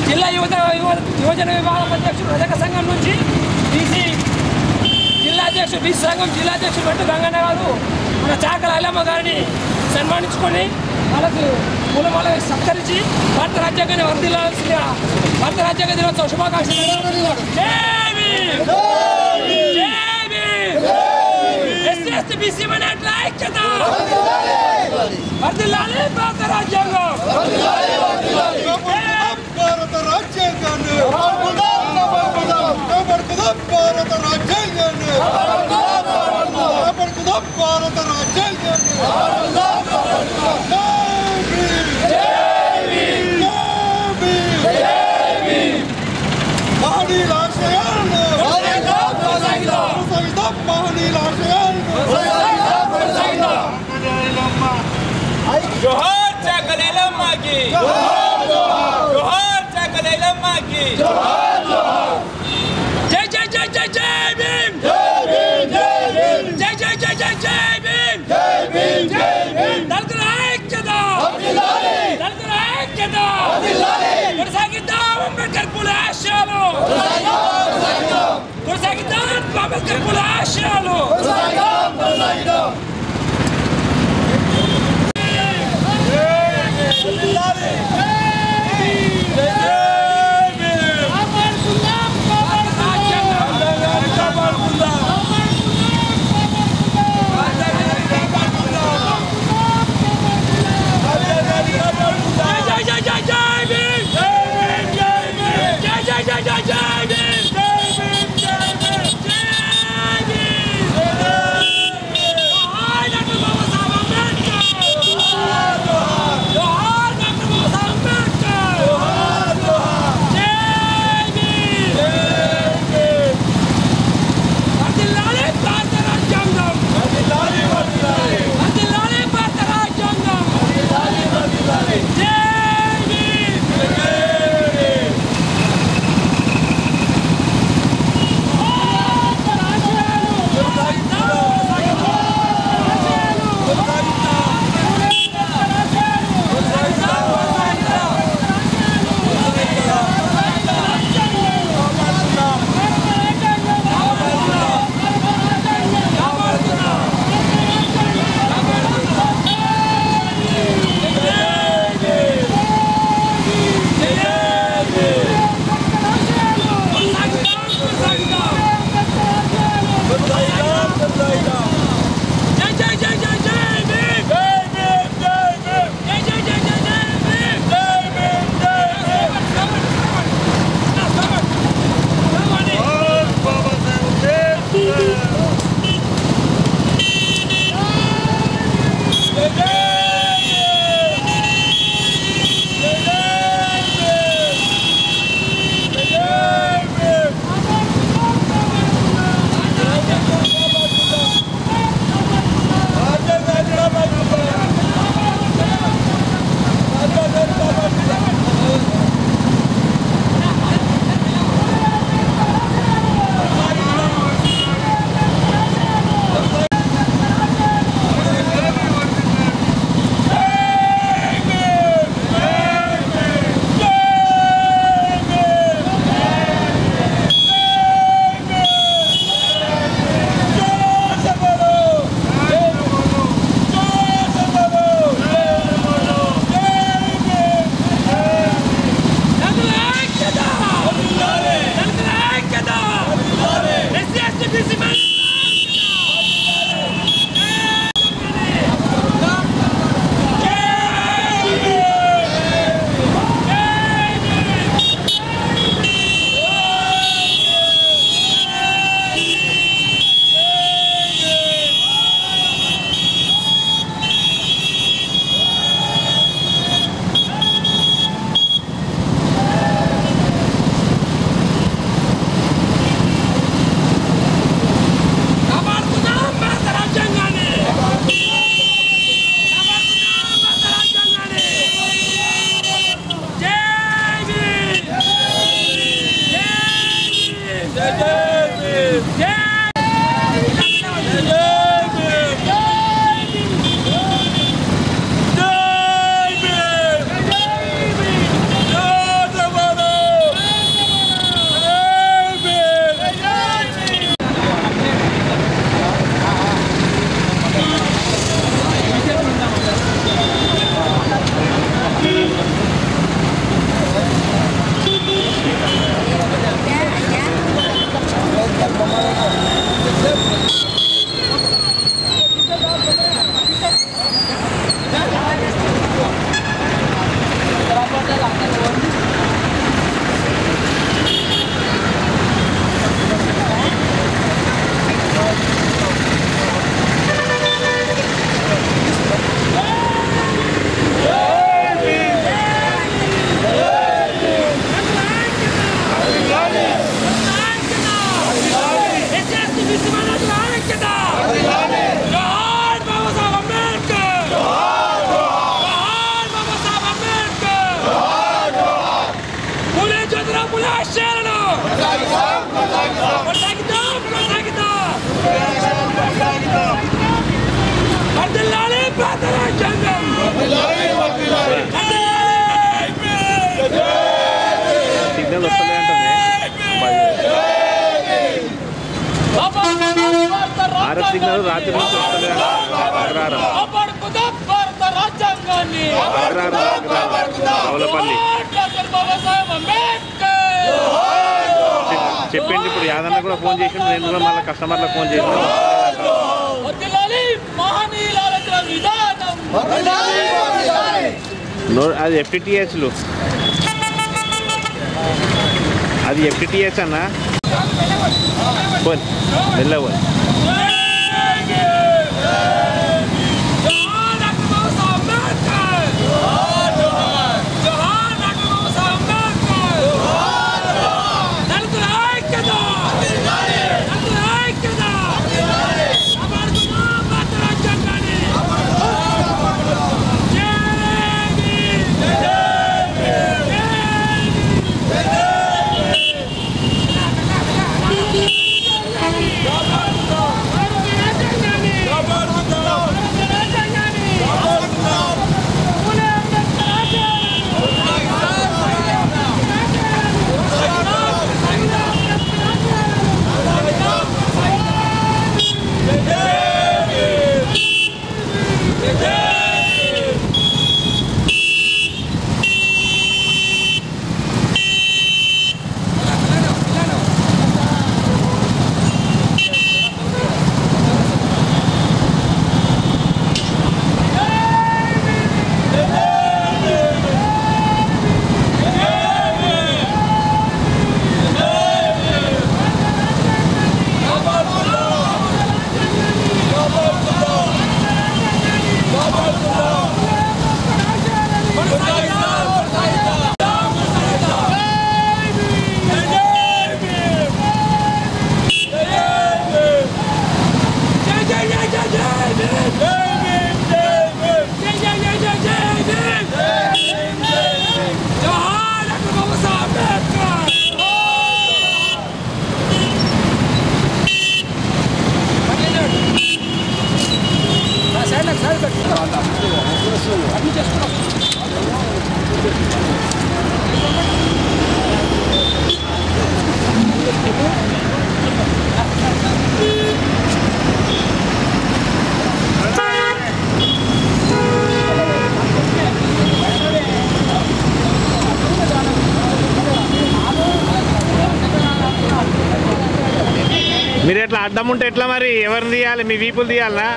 జిల్లా యువత యువ- యువజన విభాగం అధ్యక్షుడు రజక సంఘం నుంచి బీసీ జిల్లా అధ్యక్షుడు బీసీ సంఘం జిల్లా అధ్యక్షుడు వెంట గంగన్న గారు మన చాకల అల్లమ్మ గారిని సన్మానించుకొని వాళ్ళకు పూలమాల వేసి సత్కరించి భారత రాజ్యాంగాన్ని వర్దిల్లాల్సిందిగా భారత రాజ్యాంగ దినోత్సవ శుభాకాంక్షలు జై భీమ్! జై భీమ్! ఎస్సీ ఎస్టీ బీసీ మైనార్టీల ఐక్యత వర్దిల్లాలి భారత రాజ్యాంగం భారత రాజ్యాంగాన్ని కాపాడుకుందాం భారత రాజ్యాంగాన్ని కాపాడుకుందాం భారత రాజ్యాంగాన్ని జై భీమ్! జై భీమ్! మహనీయుల ఆశయాలను కొనసాగిద్దాం మహనీయుల ఆశయాలను జోహార్ చాకలేలమ్మకి జోహార్ చాకలేలమ్మకి జై జై జై జై జై భీమ్ జై జై జై జై జై భీమ్ దళితుల ఐక్యత దళితుల ఐక్యత కొనసాగిద్దాం అంబేద్కర్ పూల ఆశయాలు కొనసాగిద్దాం అంబేద్కర్ పూల ఆశయాలు జై జై జై జై భీమ్ జై జై జై జై జై భీమ్ జై భీమ్ జై భీమ్ జై భీమ్ ఆశయాలను కొనసాగిద్దాం కొనసాగిద్దాం వర్ధిల్లాలి భారత రాజ్యాంగం వర్ధిల్లాలి. సిగ్నల్ వస్తలే అంటుంది ఆర్ఎస్ సిగ్నల్ రాత్రి నుంచి వస్తలే అగ్రహారం కాపాడుకుందాం భారత రాజ్యాంగాన్ని అగ్రహారం అగ్రహారం కౌలపల్లి డాక్టర్ బాబాసాహెబ్ అంబేద్కర్ చెప్- చెప్పింది ఇప్పుడు యాదన్న కూడా ఫోన్ చేసిండు నేను కూడా మళ్ళీ కస్టమర్లకు ఫోన్ చేసిన వర్ధిల్లాలి మహనీయుల ఆలోచన విధానం నో అది ఎఫ్టిటిహెచ్లు అది ఎఫ్టిటిహెచ్ అన్న పోన్ వెళ్ళబోయి జోహార్ డాక్టర్ బాబాసాహెబ్ అంబేద్కర్. జోహార్ డాక్టర్ బాబాసాహెబ్ అంబేద్కర్. దళితుల ఐక్యత. దళితుల ఐక్యత. కాపాడుకుందాం భారత రాజ్యాంగాన్ని. జై భీమ్. జై జై జై జై జై జై భీమ్. జై జై జై జై జై భీమ్. జోహార్ డాక్టర్ బాబాసాహెబ్ అంబేద్కర్. మీరు ఎట్లా అడ్డం ఉంటే ఎట్లా మరి ఎవరిని తీయాలి మీ వీపులు తీయాలనా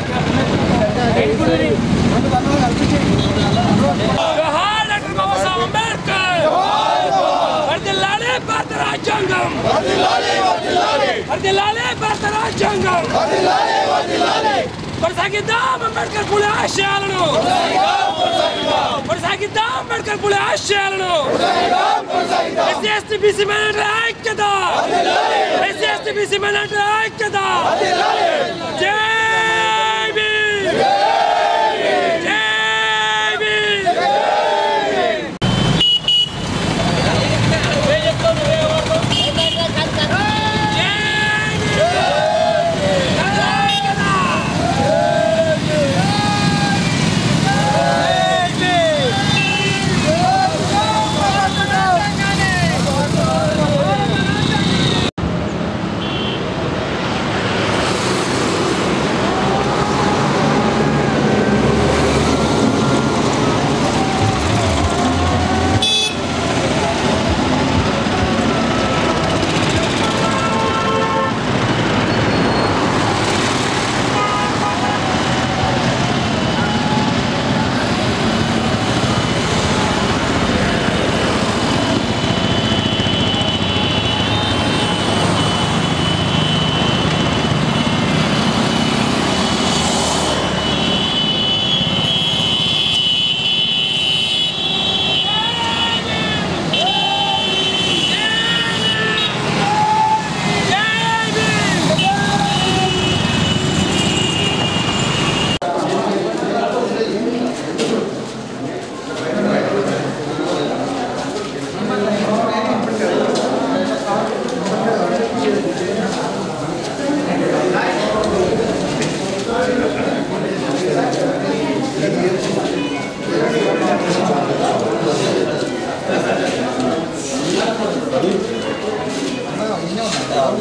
జోహార్ డాక్టర్ బాబాసాహెబ్ అంబేద్కర్. వర్ధిల్లాలి భారత రాజ్యాంగం వర్ధిల్లాలి భారత రాజ్యాంగం కొనసాగిద్దాం అంబేద్కర్ పులి ఆశయాలను కొనసాగిద్దాం అంబేద్కర్ పులి ఆశయాలను ఎస్సీ ఎస్టీ బీసీ మైనార్టీ ఐక్యత ఎస్సీ ఎస్టీ బీసీ మైనార్టీ ఐక్యత జై భీమ్ జై భీమ్ జై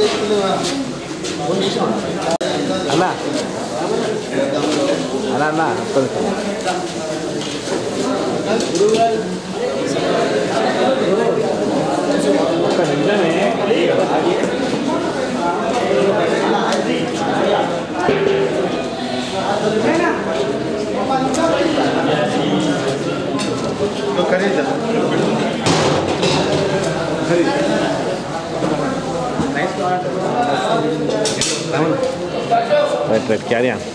అన్నా అన్నా అన్నా కొంచెం. ఒక్క నిమిషమే. రైట్ రైట్ క్యారీ ఆన్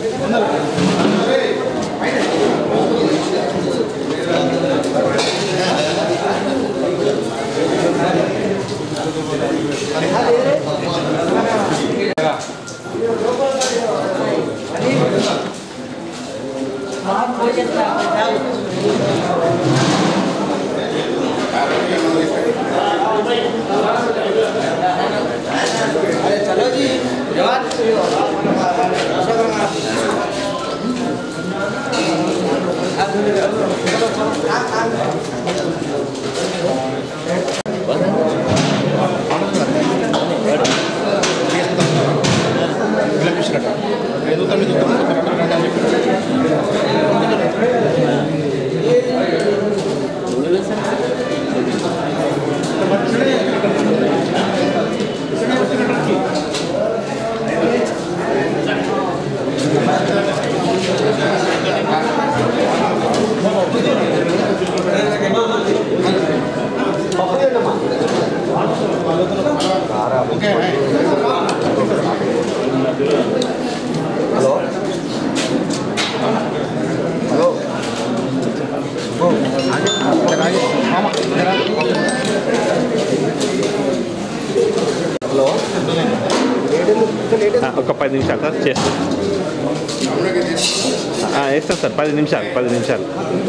ఆ, ఒక పది నిమిషాలు సార్ చేస్తాం ఆ, వేస్తాం సార్ పది నిమిషాలు పది నిమిషాలు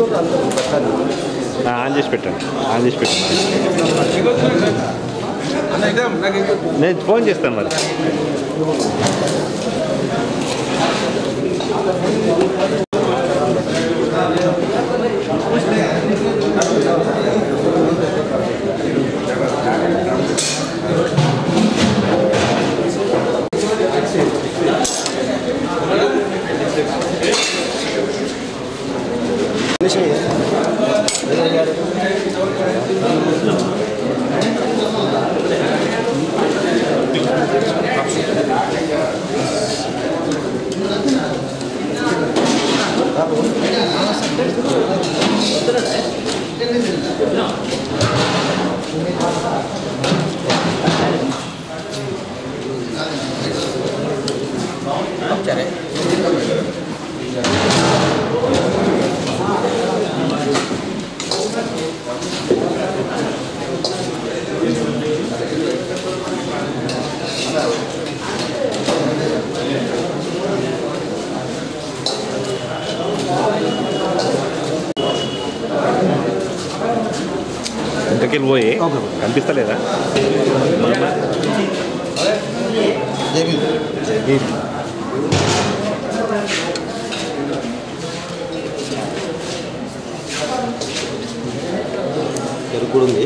ఆ, ఆన్ చేసి పెట్టండి ఆన్ చేసి పెట్టండి నేను ఫోన్ చేస్తాను మరి ఇంతకెళ్ళి పోయి కనిపిస్తలేదా ఎరుకుడు ఉంది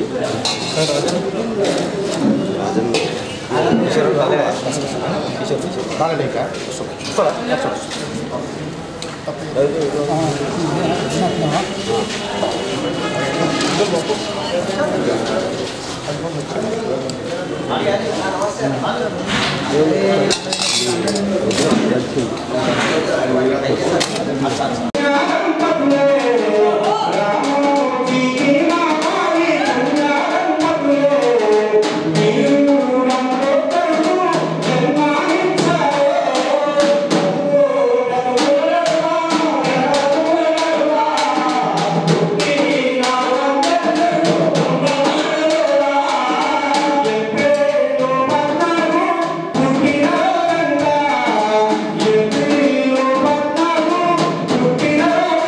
పుట్టిన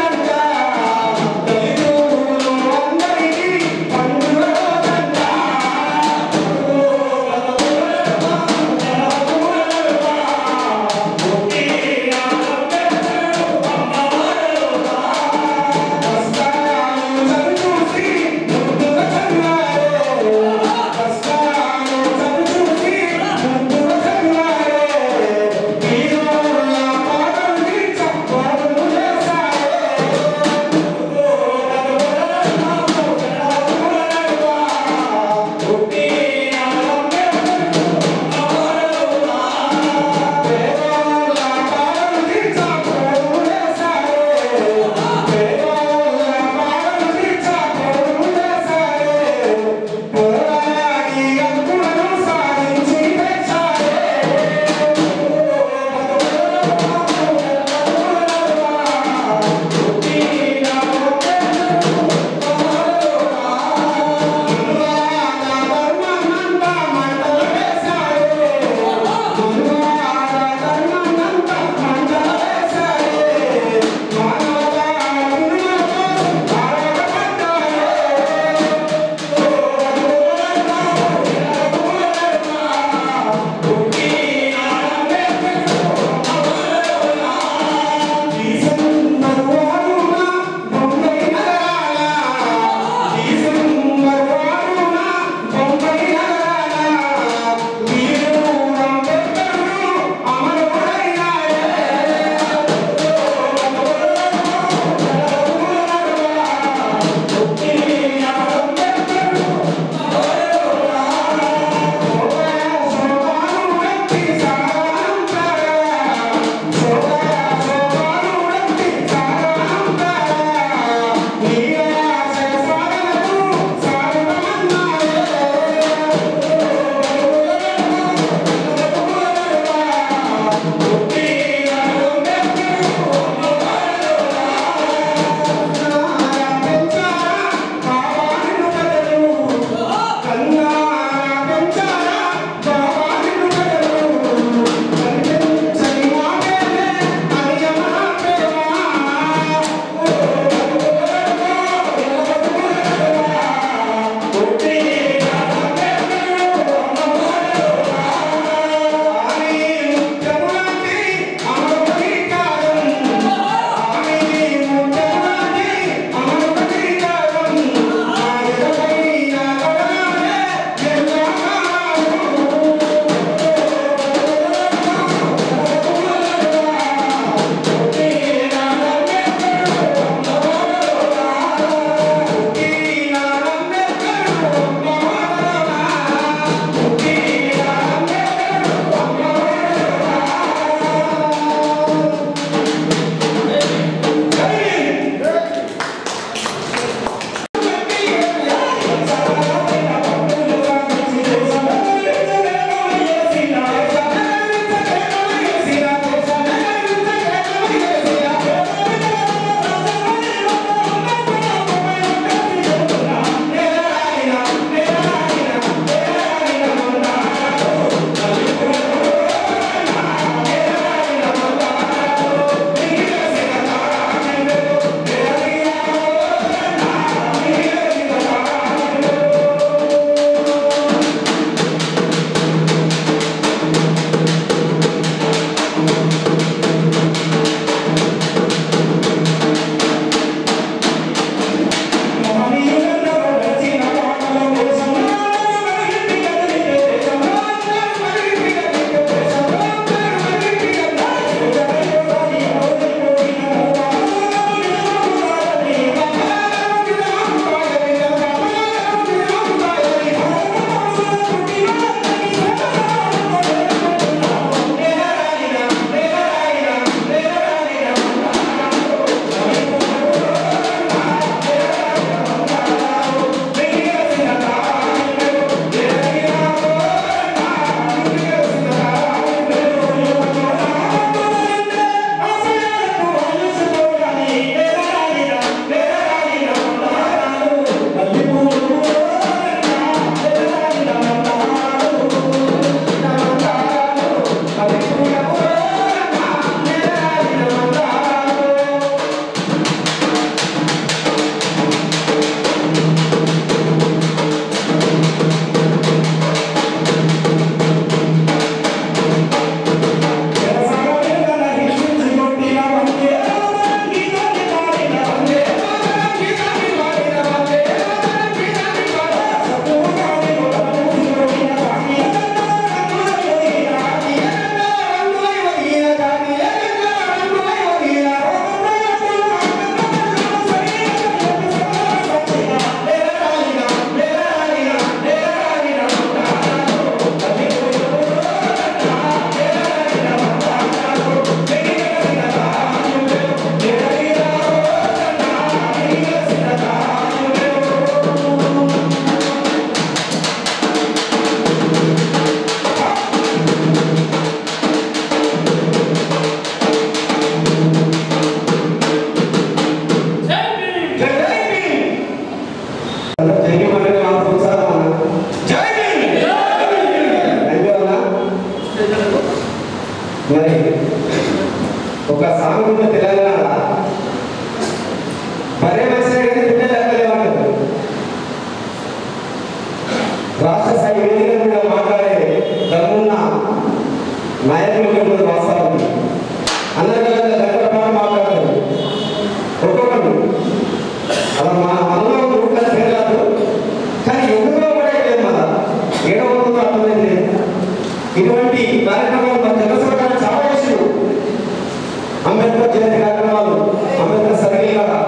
ఏమవుతుందో అర్థమైంది లేదు ఇటువంటి కార్యక్రమాలు మన జనసేన చాలా చేసారు అంబేద్కర్ జయంతి కార్యక్రమాలు అంబేద్కర్ సర్కిల్ లాగా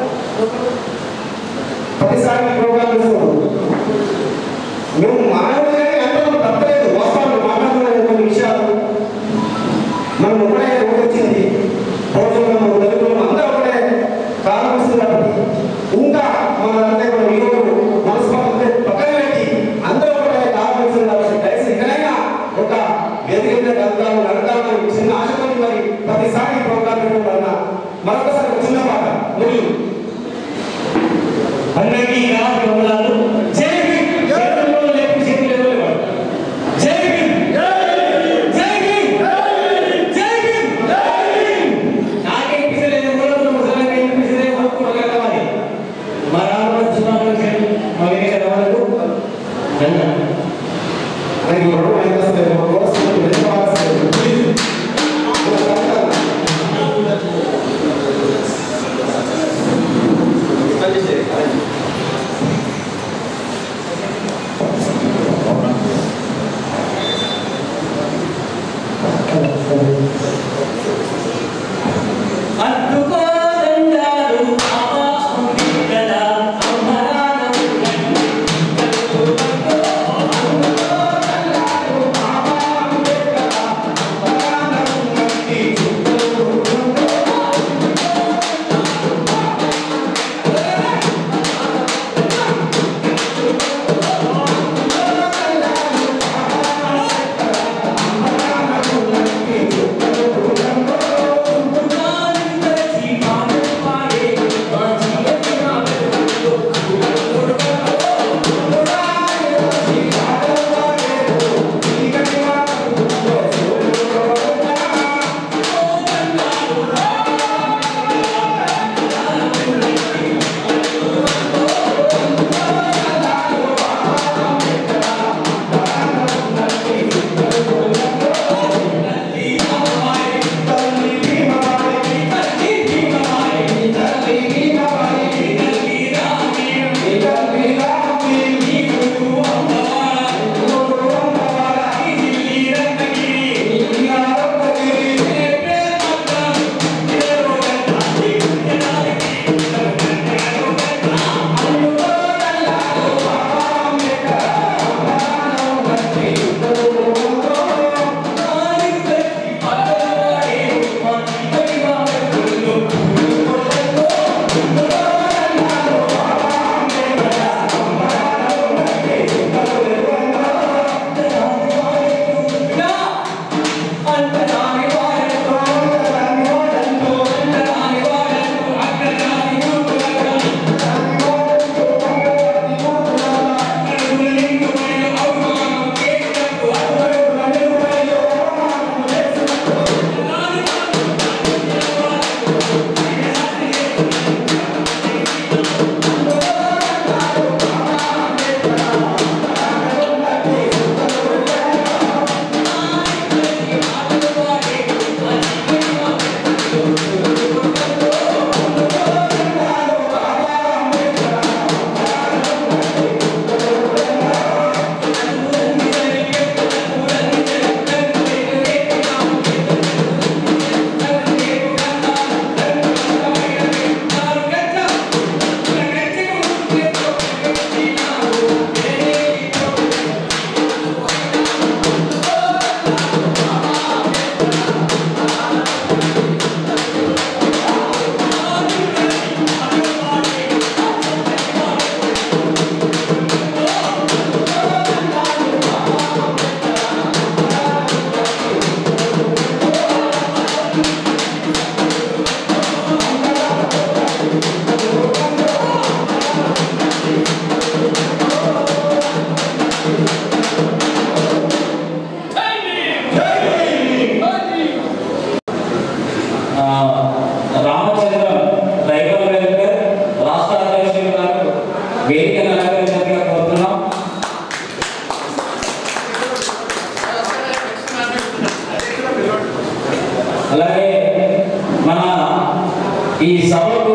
ప్రతిసారి ప్రోగ్రాం చేస్తున్నాం మేము మానవులే అంటే తప్పలేదు వాస్తవాలు మాట్లాడుతున్న కొన్ని విషయాలు మనం ఒకటే రోజు వచ్చింది భోజనం తెలుగులో అందరూ ఒకటే కాలం వస్తుంది కాబట్టి ఇంకా మన అంటే మనం ఈరోజు మనస్ఫూర్తి పక్కన పెట్టి అందరూ ఒకటే కాలం వస్తుంది కాబట్టి దయచేసి ఎక్కడైనా ఒక వేదిక మీద కలుద్దాము నడతామని చిన్న ఆశతో మరి ప్రతిసారి ఈ ప్రోగ్రాం పెట్టడం వలన మరొకసారి ఒక చిన్న పాట మరియు అందరికీ నా ప్రోగ్రాలు జై భీమ్ చేతుల్లో లేపి చేతులు లేవాలి జై భీమ్ జై భీమ్ జై భీమ్ నాకే పిసలేదు మూలలో ముసలంగా పిసలే కొట్టుకోగలగాలి మరాలో చిన్నాలో చేరు మగనే కదవలకు అన్న అలాగే రెండు మైనస్ ఒక కోర్సు వెళ్ళిపోవాల్సింది ప్లీజ్ అద్దుకోదండాలు ఆపాస్తుంది కదా అమరానం ఈ సభకు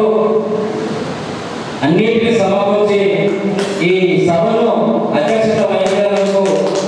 అన్నింటినీ సమకూర్చి ఈ సభను అధ్యక్షత వహించేందుకు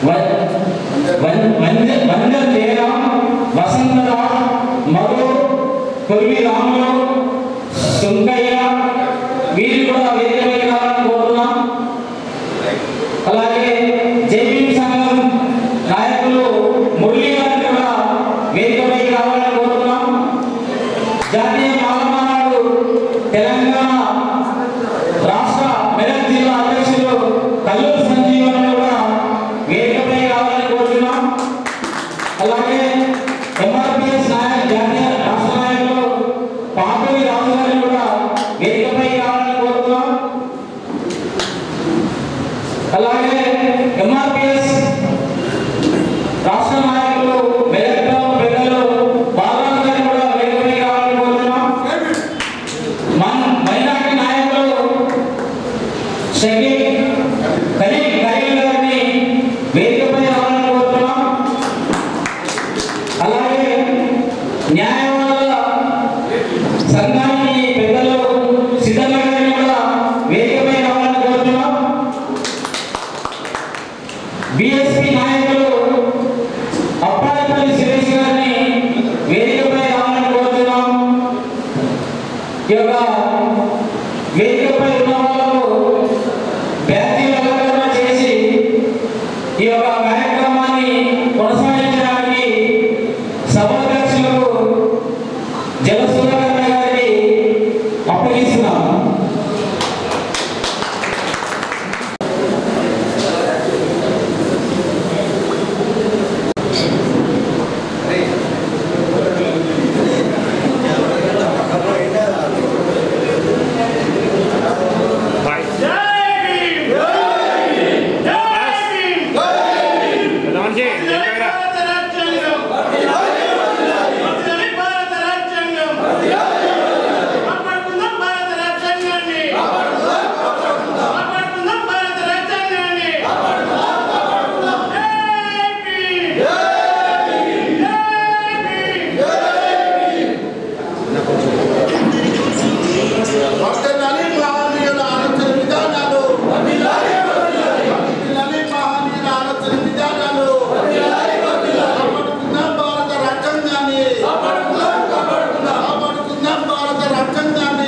వంజం జయరాం వసంతరావు మధు కొల్వి రాములు సుంకయ్య వీరు కూడా వేదికపై రావాలని కోరుతున్నాం అలాగే జైవీం సంఘం నాయకులు మురళీ గారిని కూడా వేదికపై రావాలని కోరుతున్నాం జాతీయ మాలమానాడు తెలంగాణ రాష్ట్ర మెదక్ జిల్లా అధ్యక్షులు కల్లూరు సంజీవన్ కూడా వేదికపై రావాలని కోరుతున్నాం అలాగే ఎంఆర్పిఎస్ నాయక జాతీయ రాష్ట్ర నాయకులు పాపూరి రాజు గారిని కూడా వేదికపై రావాలని కోరుతున్నాం అలాగే ఎంఆర్పిఎస్ రాష్ట్ర నాయకులు మెదక్లో పెద్దలు బాలరాజు గారిని కూడా వేదికపై రావాలని కోరుతున్నాం మన మైనార్టీ నాయకులు షకీల్ కలీం కరీం గారిని వేదికపై రావాలని కోరుతున్నాం అలాగే న్యాయవాదుల సంఘానికి పెద్దలు సిద్ధన్న గారిని కూడా వేదికపై రావాలని కోరుతున్నాం బిఎస్పి నాయకులు అప్పాలపల్లి సురేష్ గారిని వేదికపై రావాలని కోరుతున్నాం ఈ యొక్క వేదికపై ఉన్న వాళ్ళకు బ్యాటరీల అలంకరణ చేసి ఈ యొక్క కార్యక్రమాన్ని కొనసాగించడానికి సభాధ్యక్షులకు జలసూరకరణ గారికి అప్పగిస్తున్నాం బాయ్ పెద్ద మనిషి వెనకరా. వర్ధిల్లాలి మహనీయుల ఆలోచన విధానాలు వర్ధిల్లాలి మహనీయుల ఆలోచన విధానాలు కాపాడుకుందాం భారత రాజ్యాంగాన్ని కాపాడుకుందాం భారత రాజ్యాంగాన్ని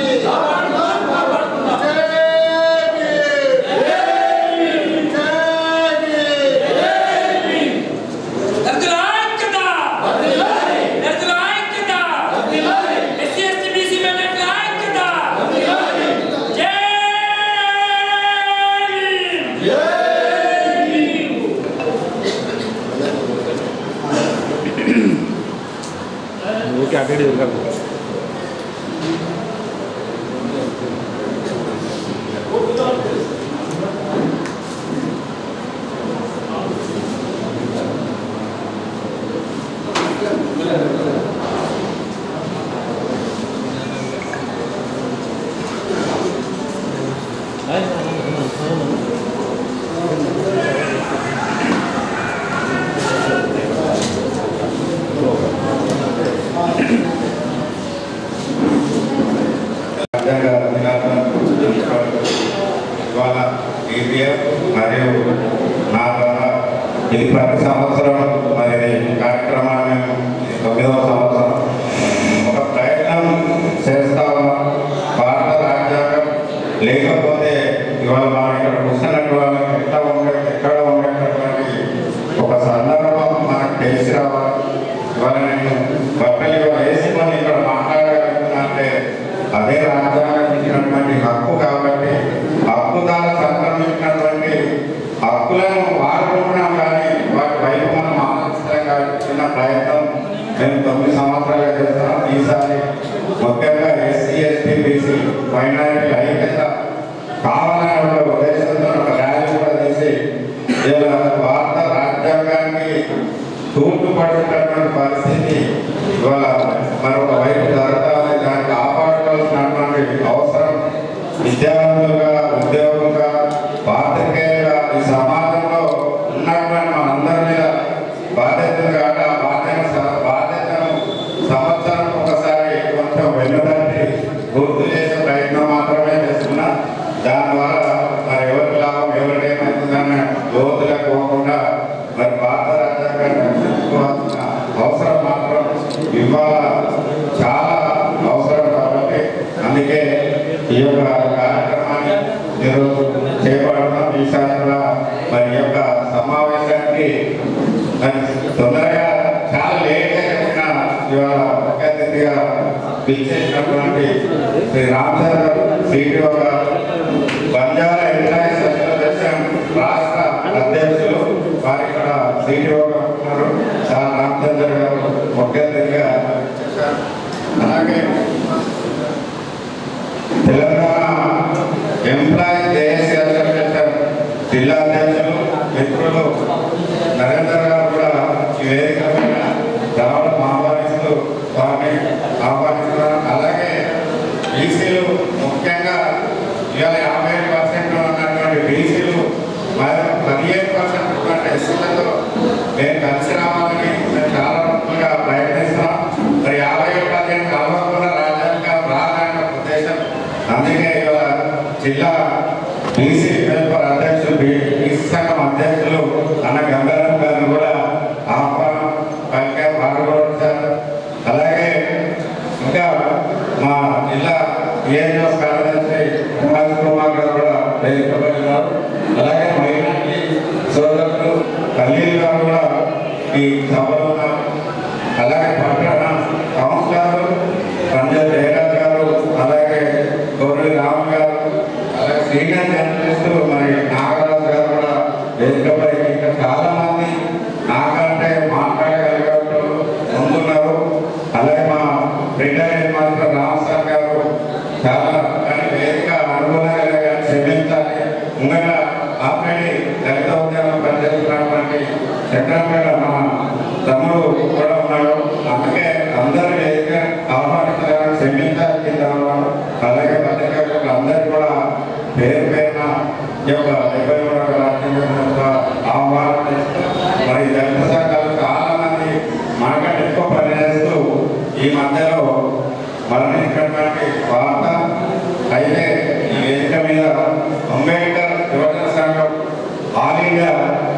జై భీమ్. జై భీమ్. దళితుల ఐక్యత దళితుల ఐక్యత ఎస్సీ ఎస్టీ బీసీ మైనార్టీల ఐక్యత జై భీమ్. ఊరికే అటు ఇటు తిరగకు. రాజ్యాంగ దినాలను ఇవాళ ఈపీఎఫ్ మరియు నా ద్వారా ఇది ప్రతి సంవత్సరం మరి ఈ కార్యక్రమాన్ని ఈ తొమ్మిదవ సంవత్సరం ఒక ప్రయత్నం చేస్తా ఉన్నాం భారత రాజ్యాంగం లేకపోతే ఇవాళ మనం ఇక్కడ కూర్చున్నట్టు వాళ్ళకి ఎట్లా ఉండే ఎక్కడ ఉండేటటువంటి ఒక సందర్భం మనకు తెలిసి రావాలి ఇవాళ నేను బట్టలు ఇవాళ వేసుకొని ఇక్కడ మాట్లాడగలుగుతున్నా అంటే అదే రాజ్యాంగం ఇచ్చినటువంటి హక్కు కాబట్టి హక్కు ద్వారా సంక్రమించినటువంటి హక్కులను వాడుకుంటున్నాం కానీ వాటి వైపు మనం ఆలోచించడం చిన్న ప్రయత్నం మేము తొమ్మిది సంవత్సరాలుగా చేస్తున్నాం ఈసారి ముఖ్యంగా ఎస్సీ ఎస్టీ బీసీ మైనారిటీ ఐక్యత కావాలనే ఒక ఉద్దేశంతో ఒక ర్యాలీ కూడా తీసి ఇలా భారత రాజ్యాంగానికి తూర్పు పడుతున్నటువంటి పరిస్థితి ఇవాళ మరొక వైపు జరగాలి దాన్ని కాపాడుకోవాల్సినటువంటి అవసరం విద్యావంతులుగా ఉద్యోగంగా పాత్రికేయులుగా ఈ సమాజంలో ఉన్నటువంటి మనందరి మీద బాధ్యతలు కాబట్టి ఆ బాధ్యత బాధ్యతను సంవత్సరం ఒకసారి కొంచెం వెన్నుదండి గుర్తు చేసే ప్రయత్నం మాత్రమే చేస్తున్నా దాని ద్వారా మరి ఎవరికి లాభం ఎవరికి ఏమవుతుందన్న లోతులకు పోకుండా గారికి మరి తొందరగా చాలా లేట్గా చెప్పిన ఇవాళ ముఖ్య అతిథిగా పిలిచేసినటువంటి శ్రీ రామచంద్ర సిటిఓ గారు బంజారా ఎంప్లాయీస్ అసోసియేషన్ రాష్ట్ర అధ్యక్షులు వారి ఇక్కడ సిటిఓ గారు ఉన్నారు సార్ రామచంద్ర గారు ముఖ్య అతిథిగా చేశారు అలాగే తెలంగాణ ఎంప్లాయీస్ జేఏసీ అసోసియేషన్ జిల్లా అధ్యక్షులు మిత్రులు నరేందర్ గారు కూడా ఈ వేదిక పైన రావడం ఆహ్వానిస్తూ వారిని ఆహ్వానిస్తున్నారు అలాగే బీసీలు ముఖ్యంగా ఇవాళ యాభై ఐదు పర్సెంట్ ఉన్నటువంటి బీసీలు మరి పదిహేను పర్సెంట్ ఉన్నటువంటి ఎస్సీలతో నేను కలిసి రావాలని మేము చాలా రకాలుగా ప్రయత్నిస్తున్నాం మరి యాభై ఏడు పదిహేను కలవకుండా రాజ్యాంగం రాదన్న ఉద్దేశం అందుకే ఇవాళ జిల్లా బీసీ వెల్ఫేర్ అధ్యక్షులు బీసీ సంఘం అధ్యక్షులు అన్న గంగారాం గారిని కూడా ఆహ్వానం పలికే వారు కూడా వచ్చారు అలాగే ఇంకా మా జిల్లా ఏఎన్ఎస్ కార్యదర్శి రాజ్ కుమార్ గారు కూడా వేదికపై ఉన్నారు అలాగే మైనార్టీ సోదరులు ఖలీల్ గారు కూడా ఈ సభలో ఉన్నారు అలాగే పట్టణ కౌన్సిలర్ సంజయ్ జయరాజ్ గారు అలాగే గౌరీ రామ్ గారు అలాగే సీనియర్ జర్నలిస్టు మరి నాగరాజు గారు కూడా వేదికపై ఇంకా చాలా మంది నాకంటే మాట్లాడగలిగే ముందున్నారు అలాగే మా రిటైర్డ్ మాస్టర్ రామ్ సార్ గారు చాలా కానీ వేదిక అనుకూలంగా లేక క్షమించాలి ముందుగా ఆల్రెడీ దళిత ఉద్యమం పనిచేస్తున్నటువంటి చక్రపేట మా తమ్ముడు కూడా ఉన్నాడు అందుకే అందరూ వేదిక ఆహ్వానించాలని క్షమించాలి కింద ఉన్నాడు అలాగే పత్రికలకు అందరూ కూడా పేరు పేరున ఈ యొక్క డెబ్బై మూడవ రాజ్యాంగ ఆహ్వానం చేస్తూ మరి దళిత సంఘాలు చాలా మంది మనకంటే ఎక్కువ పనిచేస్తూ ఈ మధ్యలో మరణించినటువంటి వార్త అయితే ఈ వేదిక మీద అంబేద్కర్ యువజన సంఘం ఆల్ ఇండియా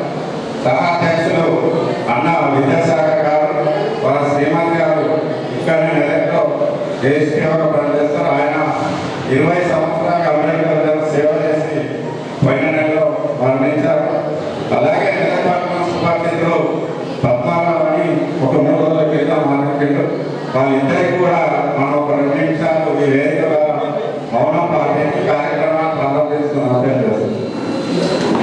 సహాధ్యక్షులు అన్న విద్యాసాగర్ గారు వారి శ్రీమతి గారు ఇక్కడ నెలలో దేశ సేవగా పనిచేస్తారు ఆయన ఇరవై సంవత్సరాలు అంబేద్కర్ గారు సేవ చేసి పోయిన నెలలో మరణించారు అలాగే నిజామాబాద్ మున్సిపాలిటీలో పద్మారావు అని ఒక మూడు రోజుల క్రితం మాట్లాడారు వాళ్ళిద్దరికి కూడా మనం ఒక రెండు నిమిషాలు ఈ వేదిక మౌనం పాటించి కార్యక్రమాన్ని ప్రారంభిస్తున్నాం అర్థం చేస్తున్నాం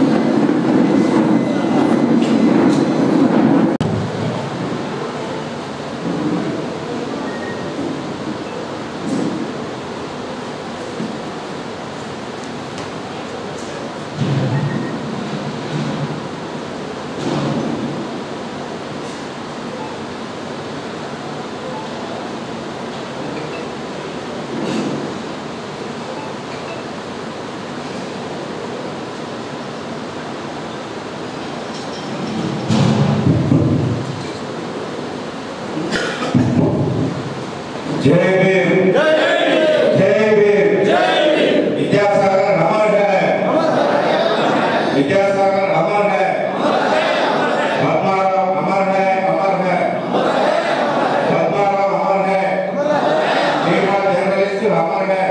जय भीम जय भीम विद्यासागर अमर है विद्यासागर अमर है पद्माराव अमर है अमर है पद्माराव अमर है श्रीमान जर्नलिस्ट अमर है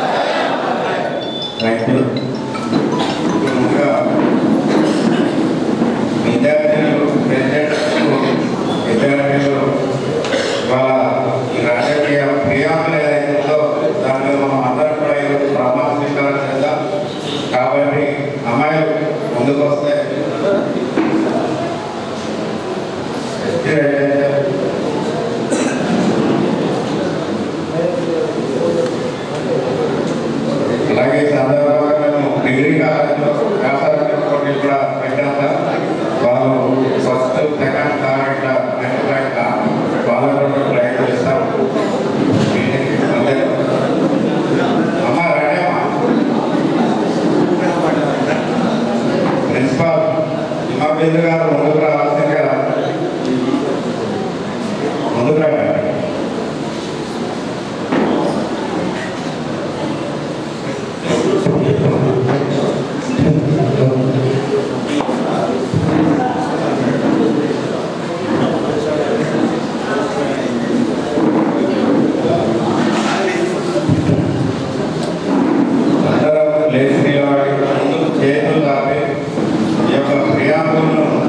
थैंक यू విద్యార్థులు ప్రెసిడెంట్లు విద్యార్థులు ఇవాళ ఈ రాజకీయ ప్రియాములు ఏదైతుందో దాని మీద మనం అందరం కూడా ఈరోజు ప్రమాణ స్వీకారం చేద్దాం కాబట్టి అమ్మాయిలు ముందుకు వస్తే అలాగే ఈ సందర్భంగా మేము డిగ్రీ కాలేజ్లో వ్యాపారం పోటీ కూడా పెట్టాం సార్. వాళ్ళు ఫస్ట్ సెకండ్ థర్డ్ ఇట్లా నెక్స్ట్ ర్యాంక్ వాళ్ళు కూడా ప్రయత్నం చేస్తారు అంతే అమ్మ రెడీమా ప్రిన్సిపాల్ హిమాబిందు గారు ముందుకు రావాల్సిందిగా ముందుకు రండి అందరం లేచి నిలబడి ముందు చేతులు తాపి ఈ యొక్క ప్రియాంబులను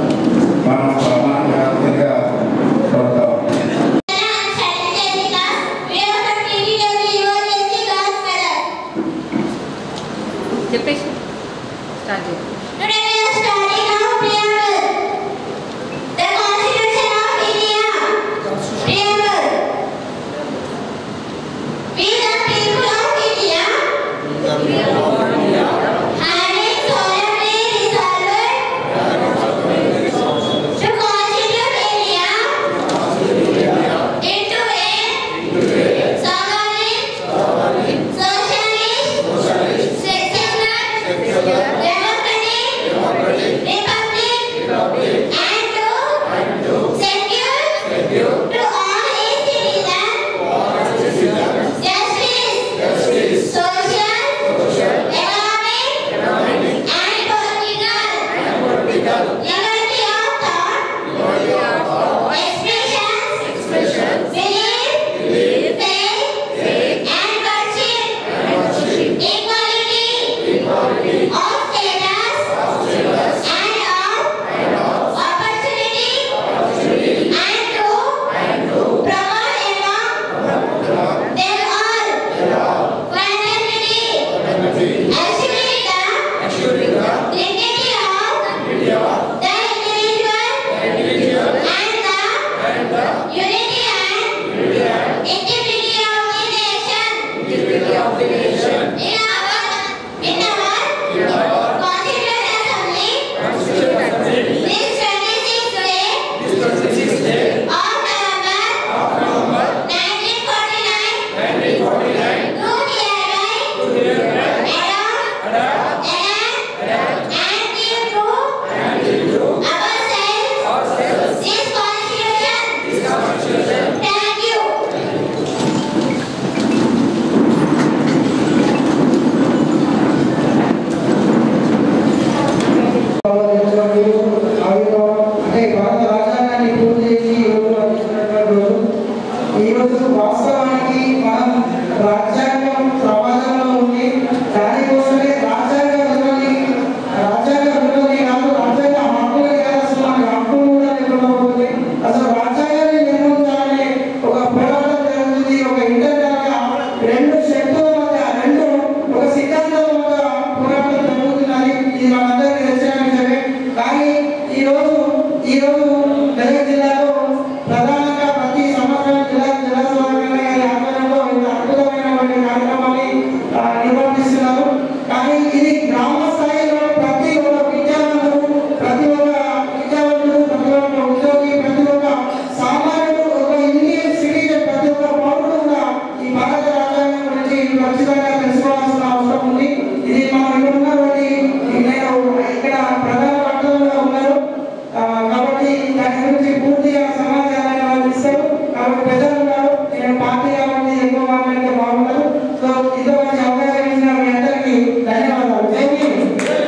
ఈరోజు మెదక్ జిల్లాలో ప్రధానంగా ప్రతి సంవత్సరం జిల్లా జిల్లా సభ్యుల ఆధ్వర్యంలో ఇంత అద్భుతమైనటువంటి కార్యక్రమాన్ని ఆ, నిర్వహిస్తున్నారు కానీ ఇది గ్రామ స్థాయిలో ప్రతి ఒక్క విద్యావంతుడు ప్రతి ఒక్క విద్యావంతుడు ప్రతి ఒక్క ఉద్యోగి ప్రతి ఒక్క సామాన్యుడు ఒక ఇండియన్ సిటిజన్ ప్రతి ఒక్క పౌరుడు కూడా ఈ భారత రాజ్యాంగం గురించి ఖచ్చితంగా తెలుసుకోవాల్సిన అవసరం ఉంది ఇది మనం ఇక్కడ ఉన్నటువంటి నేను ఇక్కడ ప్రధాన వక్తలుగా ఉన్నారు ఆ, కాబట్టి దాని గురించి పూర్తిగా సమాచారాన్ని వాళ్ళు ఇస్తారు కాబట్టి పెద్దలు ఉన్నారు నేను పార్టీ కాబట్టి ఎక్కువ మాట్లాడితే బాగుంటారు సో ఇదో మంచి అవకాశం ఇచ్చిన మీ అందరికీ ధన్యవాదాలు జై భీమ్.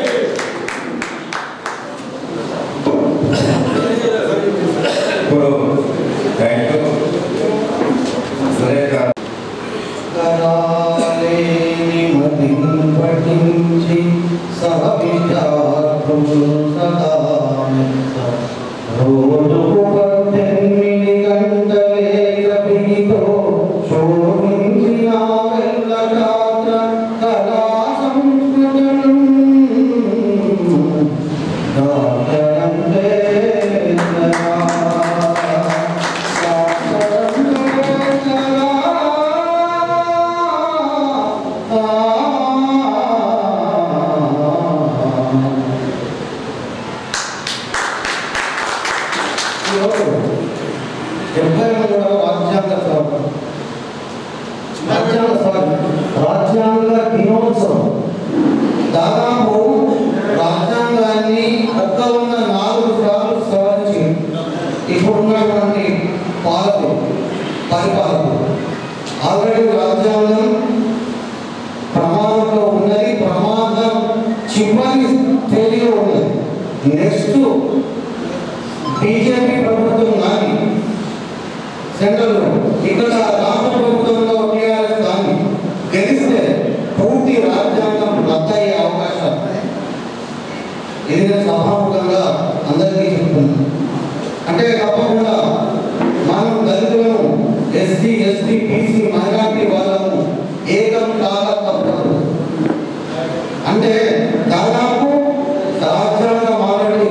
ఇప్పుడు థ్యాంక్ యూ సురేష్ గారు కరాలేని మదిని పఠించి సహ విద్యార్థులు సదా మెచ్చ. రోజుకు పద్దెనిమిది గంటలే కవితో శోభించిన వెళ్ళగాత్ర కళా సంస్కృతం దాతరంతే డెబ్బై మూడవ రాజ్యాంగ సభ రాజ్యాంగ సభ రాజ్యాంగ దినోత్సవం దాదాపు రాజ్యాంగాన్ని ఒక్క ఉన్న నాలుగు సార్లు సవరించి ఇప్పుడున్నటువంటి పాలకులు పరిపాలకులు ఆల్రెడీ రాజ్యాంగం ప్రమాదంలో ఉన్నది ప్రమాదం చివరి స్టేజ్లో ఉన్నది నెక్స్ట్ బీజేపీ ప్రభుత్వం కానీ సెంట్రల్లో ఇక్కడ రాష్ట్ర ప్రభుత్వంలో టీఆర్ఎస్ కానీ గెలిస్తే పూర్తి రాజ్యాంగం రద్దయ్యే అవకాశం ఇది నేను సభాముఖంగా అందరికీ చెప్తున్నాను అంటే తప్పకుండా మనం దళితులను ఎస్సీ ఎస్టీ బీసీ మైనార్టీ వాళ్ళను ఏకం కాక తప్పదు అంటే దాదాపు రాజ్యాంగం ఆల్రెడీ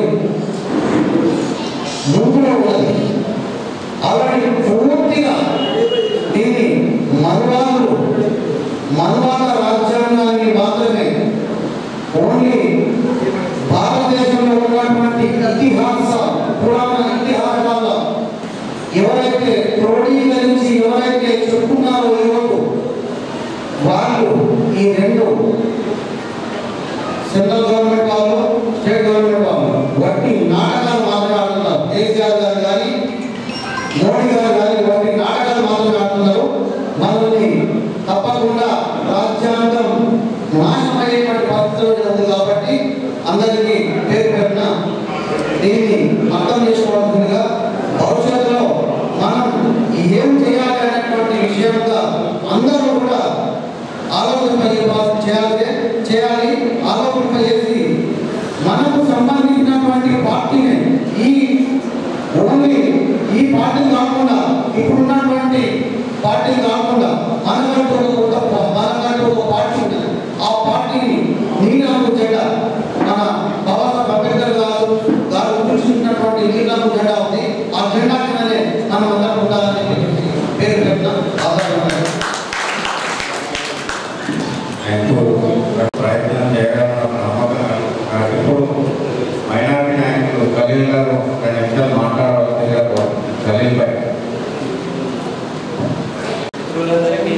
ముందులో ఉన్నది ఆల్రెడీ పూర్తిగా దీన్ని మనవాళ్ళు మనవాళ్ళ రాజ్యాంగాన్ని మాత్రమే ఓన్లీ భారతదేశంలో ఉన్నటువంటి ఇతిహాస పురాణ ఇతిహాసాల ఎవరైతే క్రోడీకరించి ఎవరైతే చెప్పుకున్నారో ఈరోజు వాళ్ళు ఈ రెండు సెంట్రల్ గవర్నమెంట్ వాళ్ళు స్టేట్ గవర్నమెంట్ వాళ్ళు వట్టి నాటకాలు మాట్లాడుతున్నారు కేసీఆర్ గారు కానీ మోడీ గారు కానీ వట్టి నాటకాలు మాట్లాడుతున్నారు మనల్ని తప్పకుండా రాజ్యాంగం నాశనమయ్యేటువంటి పరిస్థితుల్లో ఉంది కాబట్టి అందరికీ పేరు పెట్టిన దీన్ని అర్థం చేసుకోవాల్సిందిగా భవిష్యత్తులో మనం ఏం చేయాలి అనేటువంటి విషయంగా అందరూ కూడా ఆలోచింప చేయాలి చేయాలి ఆలోచింప చేసి మనకు సంబంధించినటువంటి పార్టీని ఈ ఓన్లీ ఈ పార్టీ కాకుండా ఇప్పుడున్నటువంటి పార్టీ కాకుండా మనకంటూ ఒక కొత్త మనకంటూ ఒక పార్టీ ఉన్నది ఆ పార్టీని నీలాంగు జెండా మన బాబాసాహెబ్ అంబేద్కర్ గారు గారు సృష్టించినటువంటి నీలాంగు జెండా ఉంది ఆ జెండా కిందనే మనం అందరం ఉండాలని చెప్పేసి పేరు పెట్టిన ఆధారపడ్డారు ఎంతో ప్రయత్నం చేయగలన్న నమ్మకం నాకు ఇప్పుడు మైనారిటీ నాయకులు ఖలీల్ గారు రెండు నిమిషాలు మాట్లాడవలసిందిగా ఖలీల్ భాయ్ మిత్రులందరికీ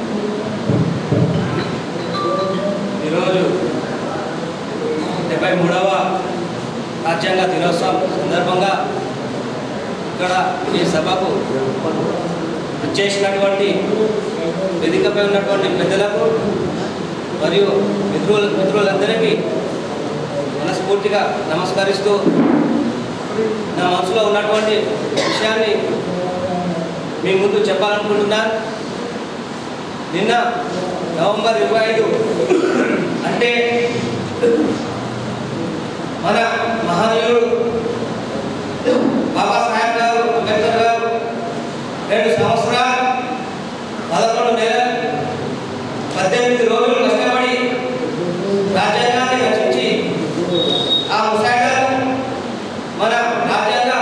ఈరోజు డెబ్బై మూడవ రాజ్యాంగ దినోత్సవం సందర్భంగా ఇక్కడ ఈ సభకు చేసినటువంటి వేదికపై ఉన్నటువంటి పెద్దలకు మరియు మిత్రులు మిత్రులందరికీ మనస్ఫూర్తిగా నమస్కరిస్తూ నా మనసులో ఉన్నటువంటి విషయాన్ని మీ ముందు చెప్పాలనుకుంటున్నాను నిన్న నవంబర్ ఇరవై ఐదు అంటే మన మహనీయుడు బాబాసాహెబ్ గారు అంబేద్కర్ గారు రెండు సంవత్సరాలు పదకొండు నెలలు పద్దెనిమిది రోజులు కష్టపడి రాజ్యాంగాన్ని రచించి ఆ ముసాయిదాను మన రాజ్యాంగ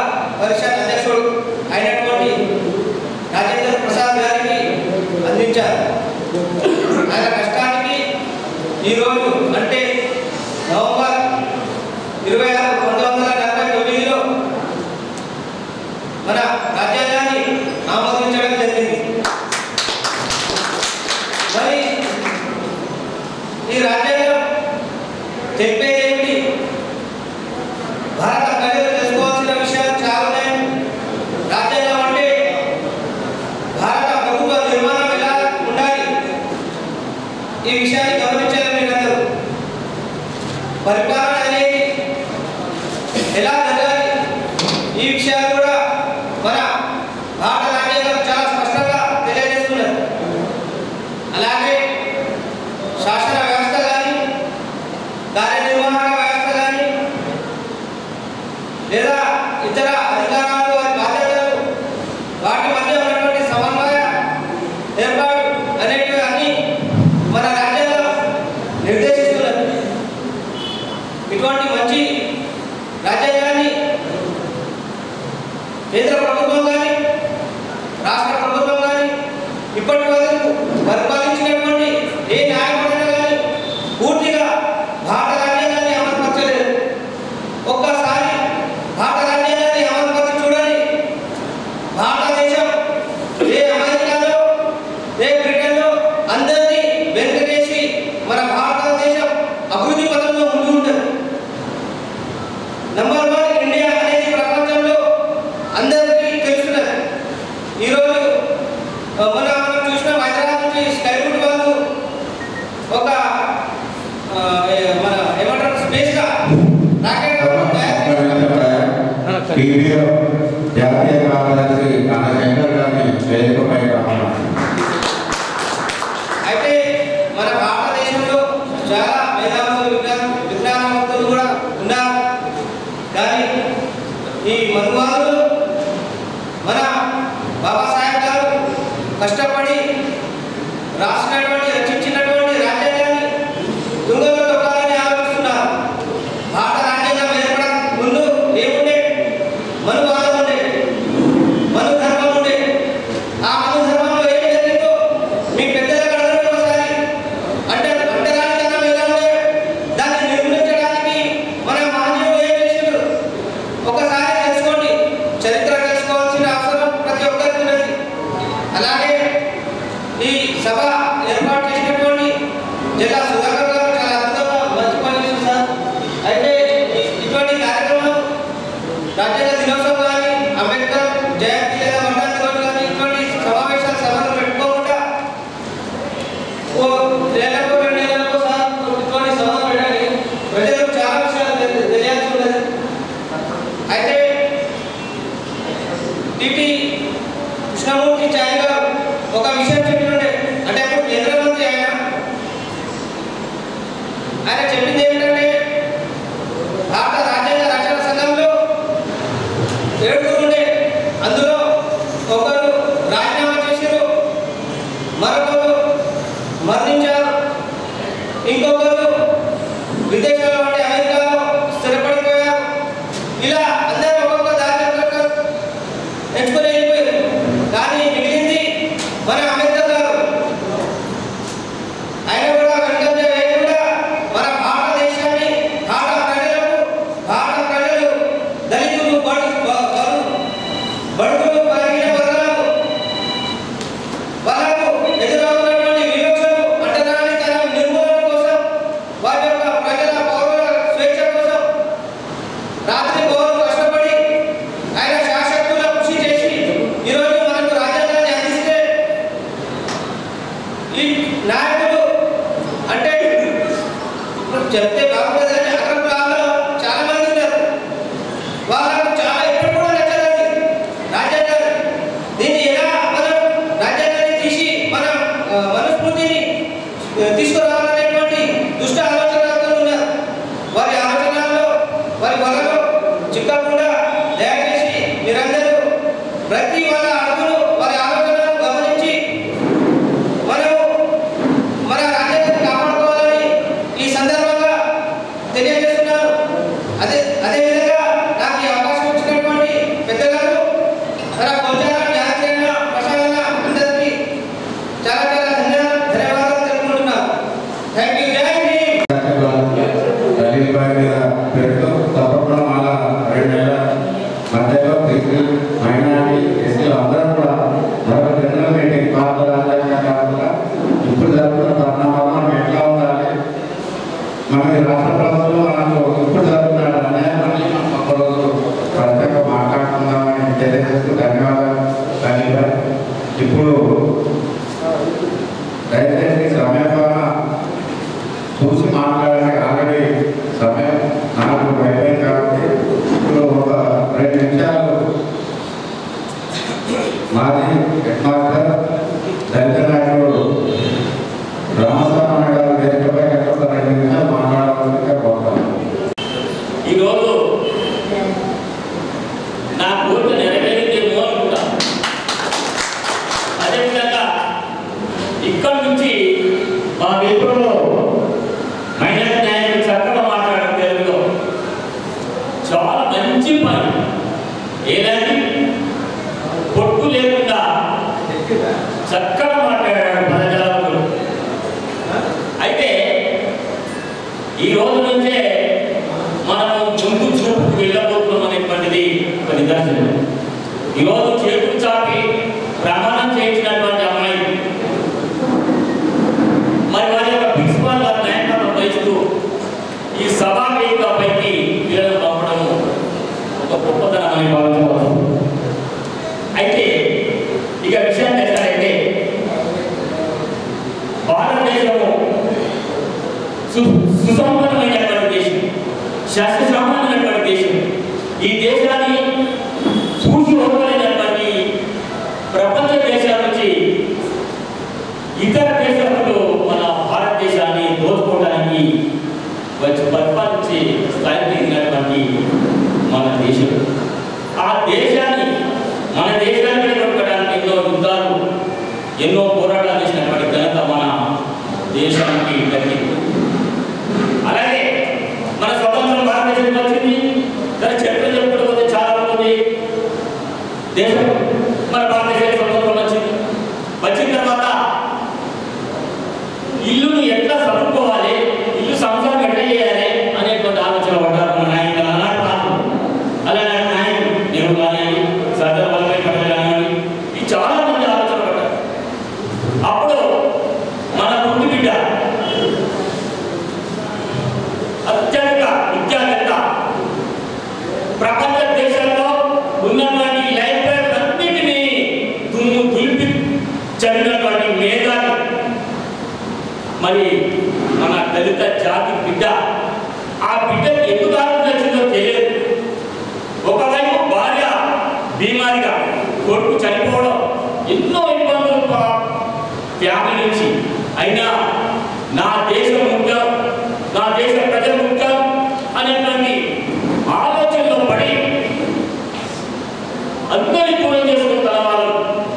పరిషత్ అధ్యక్షుడు అయినటువంటి రాజేంద్ర ప్రసాద్ గారికి అందించారు ఆయన కష్టానికి ఈరోజు అంటే నవంబర్ ఇరవై ఆరు పంతొమ్మిది వందల డెబ్బై తొమ్మిదిలో మన రాజ్యాంగాన్ని ఆమోదించడం జరిగింది మరి ఈ రాజ్యాంగం చెప్పేది ఏమిటి భారత ప్రజలు తెలుసుకోవాల్సిన విషయాలు చాలా ఉన్నాయి రాజ్యాంగం అంటే భారత ప్రభుత్వ నిర్మాణం ఎలా ఉండాలి ఈ విషయాన్ని గమనించాలి మీరందరూ పరిపాలన అనేది ఎలా జరగాలి ఈ విషయాలు కూడా మన భారత రాజ్యాంగం చాలా స్పష్టంగా తెలియజేస్తున్నది అలాగే శాసన వ్యవస్థ కానీ కార్యనిర్వహణ వ్యవస్థ కానీ లేదా ఇతర అధికారాలు వారి బాధ్యతలు వాటి మధ్య ఉన్నటువంటి సమన్వయ ఏర్పాటు అనేటివి అన్ని మన రాజ్యాంగం నిర్దేశిస్తున్నది ఇటువంటి మంచి రాజ్యాంగాన్ని కేంద్ర ప్రభుత్వం కానీ రాష్ట్ర ప్రభుత్వం కానీ ఇప్పటి వరకు పరిపాలించినటువంటి ఏ న్యాయపడైనా కానీ పూర్తిగా భారత రాజ్యాంగాన్ని అమలుపరచలేదు ఒక్కసారి భారత రాజ్యాంగాన్ని అమలుపరచి చూడండి భారతదేశం ఏ అమెరికాలో ఏ బ్రిటన్లో అందరినీ వెనుకనేసి మన భారతదేశం అభివృద్ధి పథంలో ముందు ఉంటుంది నంబర్ వన్ ఇండియా అనేది ప్రపంచంలో అందరికీ తెలుస్తున్నది ఈరోజు ఆ, మొన్న మనం చూసిన హైదరాబాద్ నుంచి స్కై రూట్ వాళ్ళు ఒక ఆ, ఏ- మన ఏమంటారు స్పేస్ గా రాకెట్ తయారు చేశారు. టీవీలో జాతీయ కార్యదర్శి కనశంకర్ గారిని వేదికపై రావాలి అయితే మన భారతదేశంలో చాలా మేధావులు విజ్ఞాన విజ్ఞానవంతులు కూడా ఉన్నారు కానీ ఈ మనువాదులు మన బాబాసాహెబ్ గారు కష్టపడి రాసినటువంటి రచించినటువంటి రాజ్యాంగాన్ని తుంగలో తొక్కాలని ఆలోచిస్తున్నారు భారత రాజ్యాంగం ఏర్పడ ముందు ఏముండే మనువాదం ఉండే మను ధర్మం ఉండే ఆ మను ధర్మంలో ఏం జరిగిందో మీ పెద్దలకు అడగండి ఒకసారి అంటే అంటరానితనం ఎలా ఉండే దాన్ని నిర్మూలించడానికి మన మహనీయులు ఏం చేసిండ్రు ఒకసారి తెలుసుకోండి చరిత్ర తెలుసుకోవాల్సిన అవసరం ప్రతి ఒక్కరికి ఉన్నది అలాగే ఈ సభ ఏర్పాటు చేసినటువంటి జిల్లా సుధాకర్ గారు చాలా అద్భుతంగా మంచి పని చేశారు సార్ అయితే ఈ- ఇటువంటి కార్యక్రమం రాజ్యాంగ దినోత్సవం కానీ అంబేద్కర్ జయంతి లేదా వర్ధంతి రోజు కానీ ఇటువంటి సమావేశాలు సభలు పెట్టుకోకుండా ఓ నెలకు రెండు నెలలకు సార్ ఇటువంటి సభలు పెట్టాలి ప్రజలకు చాలా విషయాలు తెలి- తెలియాల్సి ఉన్నది అయితే టిటి కృష్ణమూర్తి చాయ్ గారు ఒక విషయం చెప్పినుండే అంటే అప్పుడు కేంద్ర మంత్రి ఆయన ఆయన చెప్పింది ఏమిటంటే భారత రాజ్యాంగ రక్షణ సంఘంలో ఏడుగురు ఉండే అందులో ఒకరు రాజీనామా చేశారు మరొకరు మరణించారు ఇంకొకరు విదేశాల్లో అంటే అమెరికాలో స్థిరపడిపోయారు ఇలా అందరూ ఒక్కొక్క దారి ఒక్కొక్క ఎంచుకొని వెళ్ళిపోయారు కానీ మిగిలింది మన అంబేద్కర్ గారు ఆయన కూడా వెనుకంజ వేయకుండా మన భారతదేశాన్ని భారత ప్రజలకు భారత ప్రజలు దళితులు బడు బ- బడు- బడుగులు బలహీన వర్గాలకు వాళ్ళకు ఎదురవుతున్నటువంటి వివక్షలు అంటరానితనం నిర్మూలన కోసం వారి యొక్క ప్రజల పౌరుల స్వేచ్ఛ కోసం రాత్రి పౌరులు కష్టపడి ఆయన శాసకుల కృషి చేసి ఈరోజు మనకు రాజ్యాంగాన్ని అందిస్తే ఈ నాయకులు అంటే ఇప్పుడు చెప్తే బాగుంటుంది కానీ అక్కడ ప్రాంతంలో చాలా మంది ఉన్నారు వాళ్ళకు చాలా ఎప్పుడు కూడా నచ్చలేదు రాజ్యాంగం దీన్ని ఎలా మనం రాజ్యాంగాన్ని తీసి మనం ఆ, మనుస్మృతిని ఆ, తీసుకురావాలనేటువంటి దుష్ట ఆలోచనలతో ఉన్నారు వారి ఆలోచనల్లో వారి వలలో చిక్కకుండా దయచేసి మీరందరూ ప్రతి వాళ్ళ అడుగును వారి ఆలోచనలను గమనించి మనము మన రాజ్యాంగాన్ని కాపాడుకోవాలని ఈ సందర్భంగా తెలియజేస్తున్నాను అదే అదేవిధంగా నాకు ఈ అవకాశం ఇచ్చినటువంటి పెద్దగా మధ్యలో క్రిస్టియన్ మైనారిటీ ఎస్సీలు అందరూ కూడా మరొక జనరల్ మీటింగ్ పాత రాజ్యాంగం కాకుండా ఇప్పుడు జరుగుతున్న పరిణామాలు మనం ఎట్లా ఉండాలి మన ఈ రాష్ట్ర ప్రభుత్వం మనకు ఇప్పుడు జరుగుతున్న అన్యాయాన్ని మనం ఒకరోజు ప్రత్యేకంగా మాట్లాడుకుందామని తెలియజేస్తూ ధన్యవాదాలు ధన్యవాదాలు ఇప్పుడు దయచేసి సమయపాలన చూసి మాట్లాడడానికి ఆల్రెడీ సమయం నాలుగు అయిపోయింది కాబట్టి ఇప్పుడు ఒక రెండు నిమిషాలు మాది హెడ్ మాస్టర్ దళిత నాయకుడు రామస్వామి గారు వేదికపై ఒక రెండు నిమిషాలు మాట్లాడాలని కోరుతాను ఈరోజు నా కోరిక నెరవేరిందేమో అనుకుంటా అదేవిధంగా ఇక్కడి నుంచి మా వేపులో మైనార్టీ నాయకులు చక్కగా మాట్లాడడం తెలుగులో చాలా మంచి పని ఏదంటే పొట్టు లేకుండా చక్కగా మాట్లాడాడు పదజాలంలో అయితే ఈ రోజు నుంచే మనం ముందు చూపుకు వెళ్ళబోతున్నాం అనేటువంటిది ఒక నిదర్శనం ఈరోజు చేతులు చాపి ప్రమాణం చేయించినటువంటి అమ్మాయి మరి వారి యొక్క ప్రిన్సిపాల్ గారి నాయకత్వం వహిస్తూ ఈ సభా వేదికపైకి పిల్లలను పంపడము ఒక గొప్పతనం అని భావించవచ్చు అయితే ఇక విషయాన్ని ఎక్కడైతే భారతదేశము సు సుసంపన్నమైనటువంటి దేశం శాస్త్రసామాన్యమైనటువంటి దేశం ఈ దేశాన్ని చూసి ఓర్వలేనటువంటి ప్రపంచ దేశాల నుంచి ఇతర దేశాలు మన భారతదేశాన్ని దోచుకోవడానికి వచ్చి పరిపాలించే స్థాయికి ఎదిగినటువంటి మన దేశం ఆ దేశాన్ని మన దేశాన్ని నిలబెట్టడానికి ఎన్నో యుద్ధాలు ఎన్నో పోరాటాలు చేసినటువంటి ఘనత మన దేశానికి దక్కింది అలాగే మన స్వతంత్రం భారతదేశం వచ్చింది దాని చరిత్ర చెప్పుకుంటూ పోతే చాలా ఉంటుంది దేశం మన భారతదేశం స్వతంత్రం వచ్చింది వచ్చిన తర్వాత ఇల్లుని ఎట్లా చదువుకోవాలి ఇల్లు సంసారం ఎట్లా చేయాలి అనేటువంటి ఆలోచన పడ్డారు మన నాయకులు అలాంటి రాదు అలాంటి నాయకులు నెహ్రూ కానివ్వండి సర్దార్ వల్లభాయ్ పటేల్ కానివ్వండి ఈ చాలా మంది ఆలోచన పడ్డారు అప్పుడు మన పుట్టి బిడ్డ అత్యధిక విద్యావేత్త ప్రపంచ దేశాల్లో ఉన్నటువంటి లైబ్రరీ అన్నిటినీ దుమ్ము దులిపి చదివినటువంటి మేధావి మరి మన దళిత జాతి బిడ్డ ఆ బిడ్డకి ఎందుకు ఆలోచన వచ్చిందో తెలియదు ఒకవైపు భార్య బీమారిగా కొడుకు చనిపోవడం ఎన్నో ఇబ్బందులు పా- ఫ్యామిలీ నుంచి అయినా నా దేశం ముఖ్యం నా దేశ ప్రజలు ముఖ్యం అనేటువంటి ఆలోచనలో పడి అందరి దూరం చేసుకుంటున్న వాళ్ళు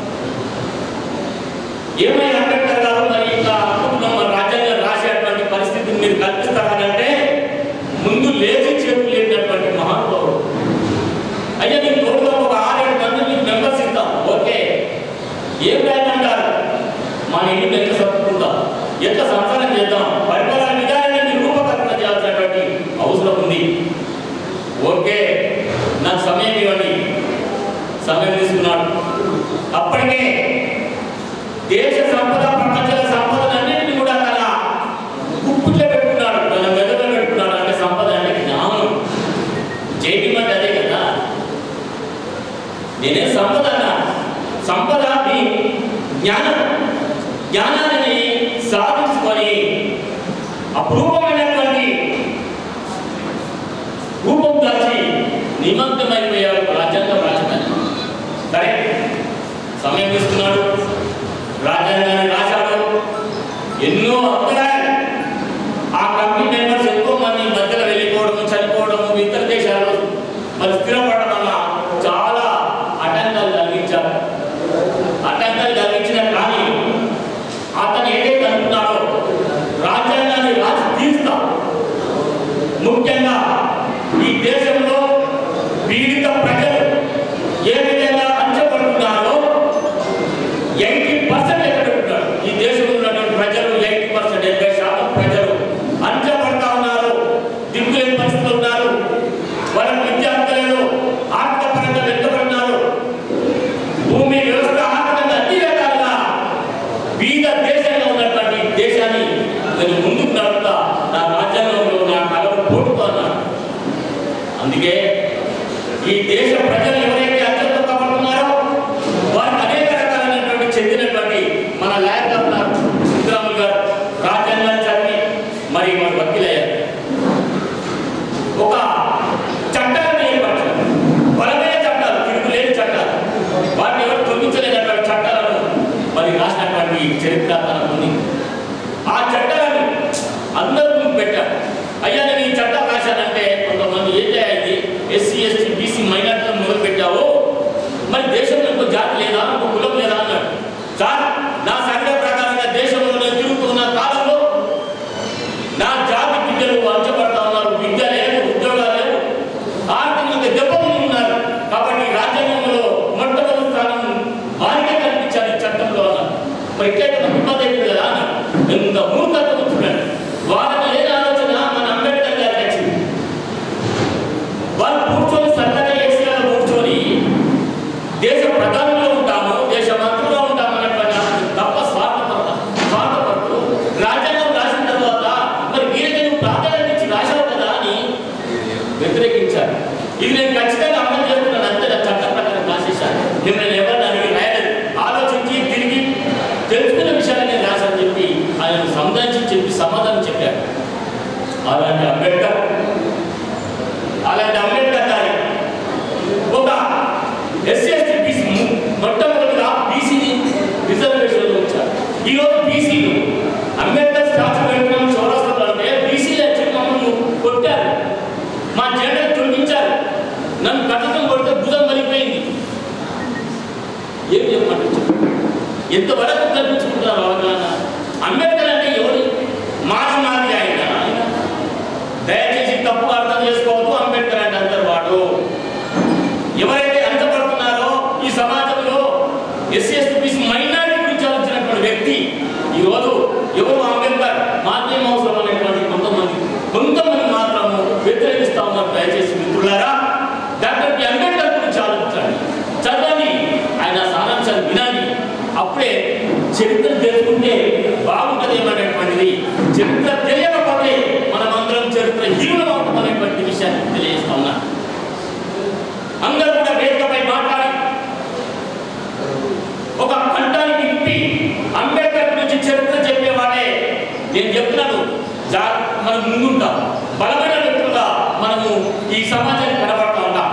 ఏమైనా అంబేద్కర్ గారు మరి ఇట్లా అనుకుంటున్నాం మన రాజ్యాంగం రాసేటువంటి పరిస్థితిని మీరు కల్పిస్తారనంటే ముందు లేచి చేతులు లేనటువంటి మహానుభావుడు అయ్యా నేను తోడుగా ఒక ఆరేడు మంది మీకు మెంబర్స్ ఇస్తాం ఓకే ఏం రాయమంటారు మన ఇల్లు ఎంత సర్దుకుంటాం ఎంత సంసారం చేద్దాం పరిపాలన విధానాన్ని రూపకల్పన చేయాల్సినటువంటి అవసరం ఉంది ఓకే నాకు సమయం ఇవ్వండి సమయం తీసుకున్నాడు అప్పటికే దేశ సంపద ప్రపంచ సంపద అన్నింటినీ కూడా తన గుప్పుట్లో పెట్టుకున్నాడు తన మెదడులో పెట్టుకున్నాడు అంటే సంపద అంటే జ్ఞానం చేయటం అంటే అదే కదా నేనే సంపద అన్నా సంపద మీ జ్ఞానం జ్ఞానాన్ని సాధించుకొని అపూర్వమైనటువంటి రూపం దాచి నిమగ్నమైపోయాడు రాజ్యాంగం రాజధాని సరే సమయం తీసుకున్నాడు రాజ్యాంగాన్ని రాశాడు ఎన్నో అంతరాలు ఆ కమిటీ మెంబర్స్ ఎంతో మంది మధ్యలో వెళ్ళిపోవడం చనిపోవడం ఇతర దేశాలు మరి స్థిరపడడం వల్ల చాలా ఆటంకాలు కలిగించారు ఆటంకాలు కలిగించిన కానీ అతను ఏదైతే అనుకున్నాడో రాజ్యాంగాన్ని రాసి తీస్తా ముఖ్యంగా ఈ దేశంలో పీడిత ప్రజలు ఏ విధంగా అంచబడుతున్నారో ఎయిటీ పర్సెంట్ ఎక్కడ ఉంటారు ఈ దేశంలో ఉన్నటువంటి ప్రజలు ఎయిటీ పర్సెంట్ ఎనభై శాతం ప్రజలు అంచబడతా ఉన్నారు దిక్కులేని పరిస్థితులు ఉన్నారు వాళ్ళకి విద్య అందలేదు ఆర్థిక దేశంలో ఇంకో జాతి లేదా ఇంకో కులం లేదా అన్నాడు సార్ నా సంఘ ప్రకారంగా దేశంలో నేను తిరుగుతున్న కాలంలో నా జాతి బిడ్డలు వంచబడతా ఉన్నారు విద్య లేదు ఉద్యోగాలు లేవు ఆర్థికంగా దెబ్బలు ఉన్నారు కాబట్టి రాజ్యాంగంలో మొట్టమొదటి స్థానం వారికే కనిపించాలి ఈ చట్టంలో అన్నారు మరి ఇట్లయితే మనకు ఇబ్బంది అవుతుంది కదా అన్నాడు ఎంత మూర్ఖత్వం చూడండి వాళ్ళకి లేని ఆలోచన మన అంబేద్కర్ గారికి వచ్చింది వాళ్ళు కూర్చొని సన్నగా ఏసీలో కూర్చొని దేశ ప్రధానిలో ఉంటాము దేశ మంత్రిలో ఉంటాము అనేటువంటి ఆలోచన తప్ప స్వార్థపరత స్వార్థపరుడు రాజ్యాంగం రాసిన తర్వాత మరి వీరికి నువ్వు ప్రాధాన్యత ఇచ్చి రాశావు కదా అని వ్యతిరేకించారు ఇది నేను ఖచ్చితంగా అమలు చేస్తున్నాను అంతే నా చట్ట ప్రకారం రాసేసాను నేను నేను ఎవరిని అడిగి రాయలేదు ఆలోచించి తిరిగి తెలుసుకున్న విషయాన్ని నేను రాశాను చెప్పి ఆయన సంధానించి చెప్పి సమాధానం చెప్పారు అలాంటి అంబేద్కర్ అలాంటి అంబేద్కర్ గారి ఒక ఎస్సీ ఎస్టీ బీసీ మొట్టమొదటిగా బీసీని రిజర్వేషన్లో ఉంచారు ఈరోజు బీసీలు అంబేద్కర్ స్టాచ్యూ పెట్టిన చౌరస్తాలో అంటే బీసీలు వచ్చి మమ్మల్ని కొట్టారు మా జెండా తొలగించారు నన్ను కటకం కొడితే భుజం మలిపోయింది ఏం చెప్పమంటే చెప్పు. ఎంతవరకు కల్పించుకుంటున్నారు అవగాహన అంబేద్కర్ అంటే ఎవరు మానవాది ఆయన ఆయన దయచేసి తప్పు అర్థం చేసుకోవద్దు అంబేద్కర్ అంటే అందరు వాడు ఎవరైతే అంతపడుతున్నారో ఈ సమాజంలో ఎస్సీ ఎస్టీ బీసీ మైనారిటీ గురించి ఆలోచించినటువంటి వ్యక్తి ఈరోజు ఎవరు అంబేద్కర్ మాధ్యమం అవసరం అనేటువంటి కొంతమంది కొంతమంది మాత్రము వ్యతిరేకిస్తా ఉన్నారు దయచేసి మిత్రులారా డాక్టర్ బి అంబేద్కర్ గురించి ఆలోచించండి చదవండి ఆయన సారాంశాన్ని వినండి అప్పుడే చరిత్ర తెలుసుకుంటే బాగుంటుంది ఏమనేటువంటిది చరిత్ర తెలియకపోతే మనమందరం చరిత్ర హీనులం అవుతాం అనేటువంటి విషయాన్ని తెలియజేస్తా ఉన్నా అందరూ కూడా వేదికపై మాట్లాడి ఒక కంఠాన్ని విప్పి అంబేద్కర్ గురించి చరిత్ర చెప్పేవాడే నేను చెప్తున్నాను జా మనం ముందుంటాం బలమైన వ్యక్తులుగా మనము ఈ సమాజానికి కనబడతా ఉంటాం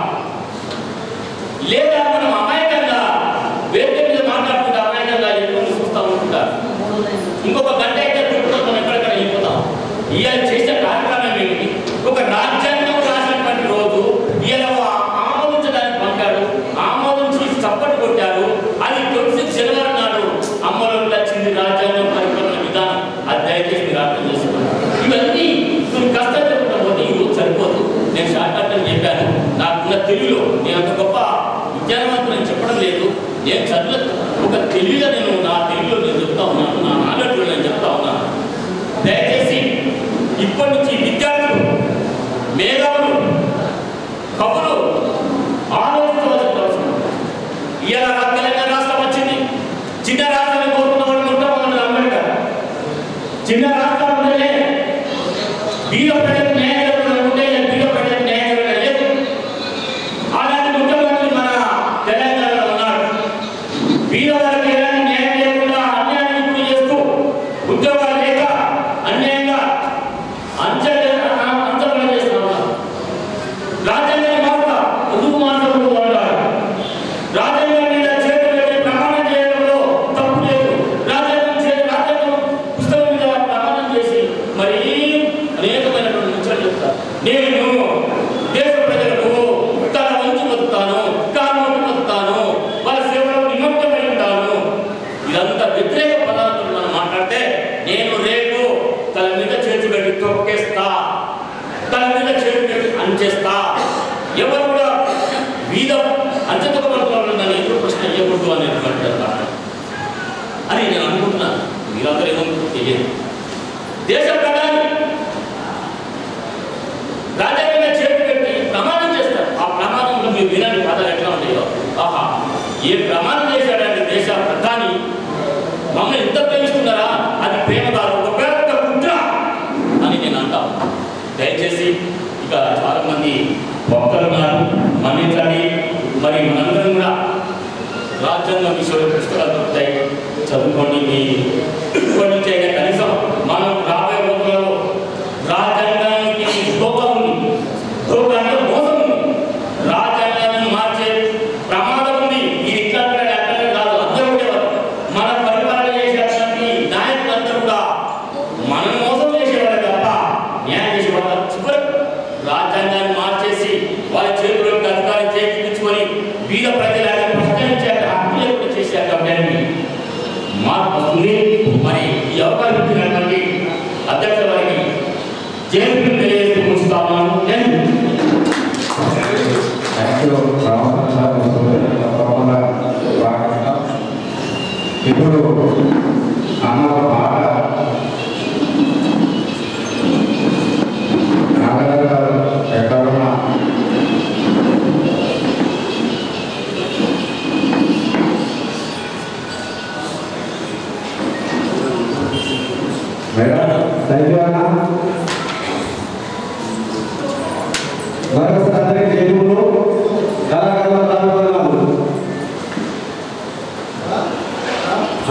లేదా మనం అమాయకంగా వేదిక మీద మాట్లాడుకుంటే అమాయకంగా ఎక్కువ చూస్తూ ఉంటుంటారు ఇంకొక గంట అయితే తిరుగుతాం మనం ఎక్కడెక్కడ వెళ్ళిపోతాం ఇవాళ చేసే కార్యక్రమం ఏమిటి ఒక రాజ్యాంగం రాసినటువంటి రోజు ఇవాళ ఆమోదించడానికి పంపాడు ఆమోదించి చప్పటి కొట్టారు అది తొమ్మిది జనవరి నాడు అమలులోకి వచ్చింది రాజ్యాంగం పరిపాలన విధానం అది దయచేసి మీరు అర్థం చేసుకోండి ఇవన్నీ మీరు కష్టం చెప్పుకుంటా పోతే ఈ రోజు సరిపోదు నేను షార్ట్ కట్ అని చెప్పాను నాకున్న తెలుగులో నేను అంత గొప్ప విజ్ఞానవంతులు నేను చెప్పడం లేదు నేను చదువు ఒక తెలివిగా నేను నా తెలుగులో నేను చెప్తా ఉన్నాను నా నాలెడ్జ్లో నేను చెప్తా ఉన్నాను దయచేసి ఇప్పటి నుంచి విద్యార్థులు మేధావులు కవులు ఆలోచించవలసిన అవసరం ఉంది. ఇవాళ తెలంగాణ రాష్ట్రం వచ్చింది చిన్న రాష్ట్రాన్ని కోరుకున్న వాళ్ళు మొట్టమొదటి అంబేద్కర్ చిన్న రాష్ట్రం ఉంటే బీద ప్రజలకు న్యాయం జరగాలనుకుంటే బీద ప్రజలకు న్యాయం జరగలేదు అలాంటి ముఖ్యమంత్రి మన తెలంగాణలో ఉన్నాడు బీద వారికి ఎలాంటి న్యాయం లేకుండా అన్యాయాన్ని గురి చేస్తూ ఉద్యోగాలు లేక అన్యాయంగా అంచె అంచనా చేస్తున్నారు రాజ్యాంగాన్ని మార్చుతా ఎందుకు మార్చకూడదు అంటారు రాజ్యాంగం మీద చేతులు పెట్టి ప్రమాణం చేయడంలో తప్పు లేదు రాజ్యాంగం చే రాజ్యాంగం పుస్తకం మీద ప్రమాణం చేసి మరి అనేకమైనటువంటి ముచ్చట్లు చెప్తారు నేను దేశ ప్రజలకు తల వంచి బతుకుతాను కాలు బతుకుతాను వాళ్ళ సేవలో నిమగ్నమై ఉంటాను ఇదంతా వ్యతిరేక పదార్థం మనం మాట్లాడితే నేను రేపు తల మీద చేతి పెట్టి తొక్కేస్తా తన మీద చేతి పెట్టి అంచేస్తా ఎవరు కూడా వీధ అంచెతకబడుతున్నారు నన్ను ఎదురు ప్రశ్న ఇవ్వకూడదు అనేటువంటి కారణం అని నేను అనుకుంటున్నాను మీరందరూ ఏమో తెలియదు దేశ ప్రధాని రాజ్యాంగం మీద చేతి పెట్టి ప్రమాణం చేస్తారు ఆ ప్రమాణంలో మీరు వినండి పదాలు ఎట్లా ఉంటాయో ఆహా ఏ ప్రమాణం చేశాడంటే దేశ ప్రధాని మమ్మల్ని ఎంత ప్రేమిస్తున్నారా అది ప్రేమ కాదు ఒక పెద్ద కుట్ర అని నేను అంటాను దయచేసి ఇక చాలా మంది భక్తులు ఉన్నారు మన్నించండి మరి మనందరం కూడా రాజ్యాంగం విషయంలో పుస్తకాలు దొరుకుతాయి చదువుకోండి మీ ఇప్పటి నుంచి అయినా కనీసం మనం రాబోయే రోజులలో రాజ్యాంగానికి ధోకా ఉంది ధోకా అంటే మోసం ఉంది రాజ్యాంగాన్ని మార్చే ప్రమాదం ఉంది ఇది ఇట్లా అంటాడు, అట్లా అంటాడు కాదు అందరూ ఉండేవారు మన పరిపాలన చేసేటువంటి నాయకులందరూ కూడా మనం మోసం చేసేవారు తప్ప న్యాయం చేసేవారు చివరకు రాజ్యాంగాన్ని మార్చేసి వాళ్ళ చేతిలోకి అధికారం చేయించుకొని వీర ప్రజల ప్రశ్న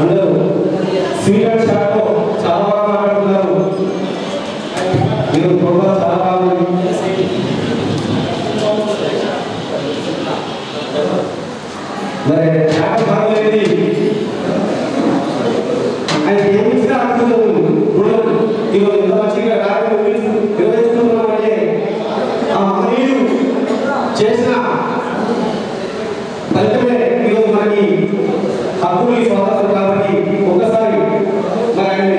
అందరూ స్వీట్ షాప్లో చాలా బాగా మాట్లాడుతున్నారు మీరు ప్రోగ్రామ్ చాలా బాగుంది మరి చాలా బాగుంది ఆయన ఏమి ఇచ్చినా అడుగుతుంది రుణం ఈరోజు ఎంత మంచిగా కార్యక్రమం నిర్వహిస్తున్నామంటే ఆ మహనీయుడు చేసిన ఫలితమే ఈరోజు మనకి హక్కులు స్వాతంత్రం కాబట్టి ఒక్కసారి మరి ఆయన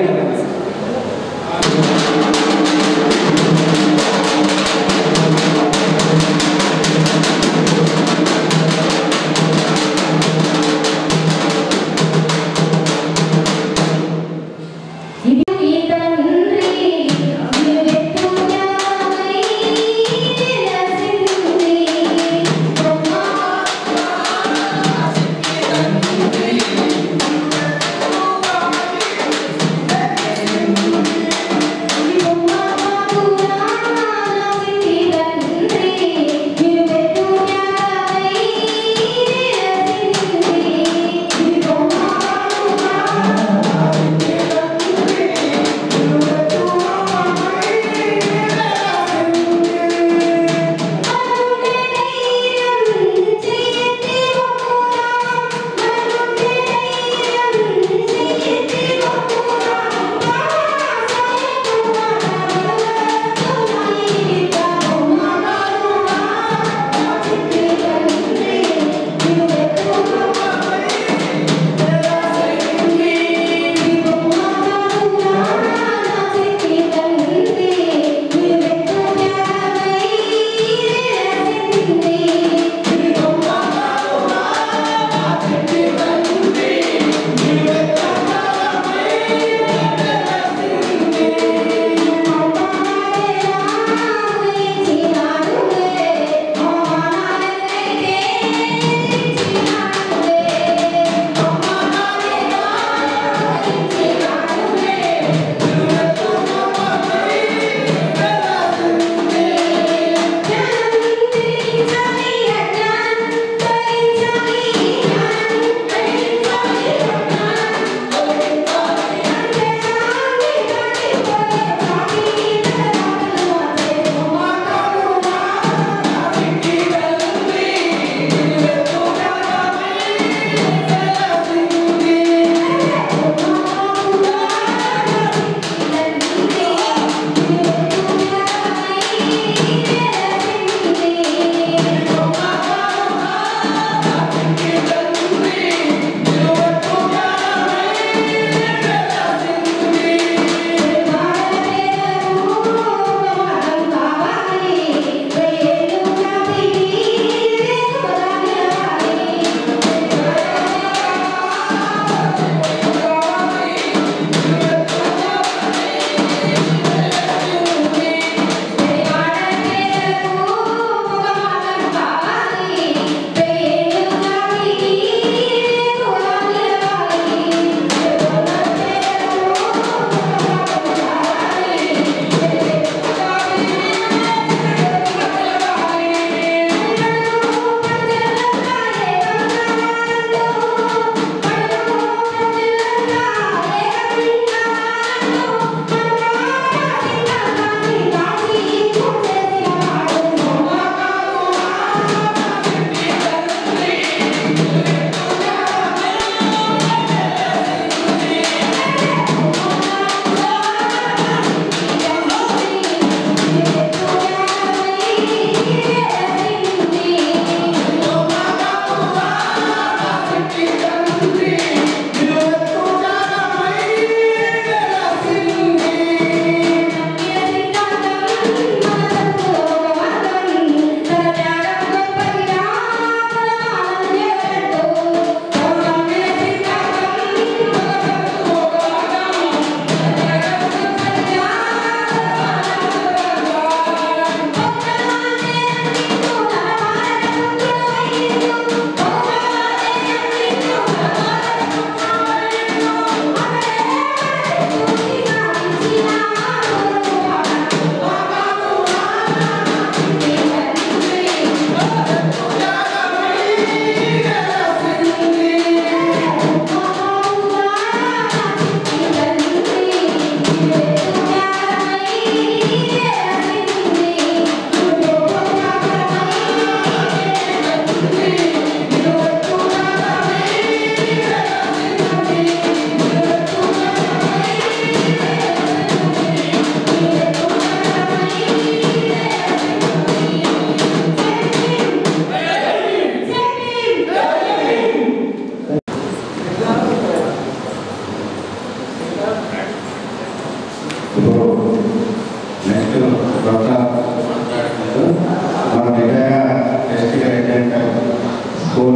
Thank you.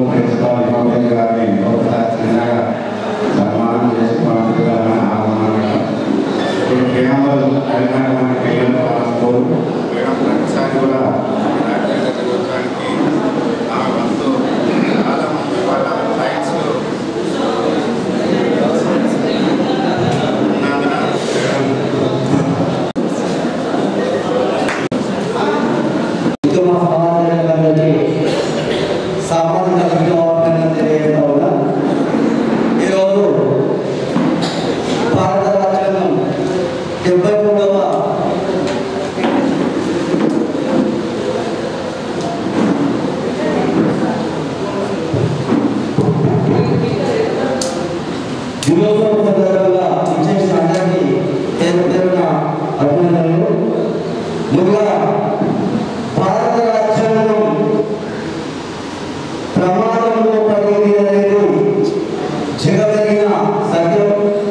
ప్రిన్సిపాల్ ఇమామయ్య గారిని ఒకసారి చిన్నగా సన్మానం చేసి పంపిద్దామని ఆహ్వానం ఇప్పుడు కేవలం తెలంగాణ పిల్లలు స్కూల్ మేడం ప్రతిసారి కూడా రాజ్యాంగ దినోత్సవానికి ఆమె వంతు చాలా మంది వాళ్ళ సైన్స్లో ఉన్నందున ఉత్తమ సమాజానికి సామాజిక విజ్ఞాపన తెలియజేయడం వల్ల ఈరోజు భారత రాజ్యాంగం డెబ్బై మూడవ దినోత్సవం సందర్భంగా ఇచ్చేసిన అందరికీ పేరు పేరున అభినందనలు ముందుగా భారత రాజ్యాంగం ప్రమాదంలో పడింది అనేది జగమెరిగిన సత్యం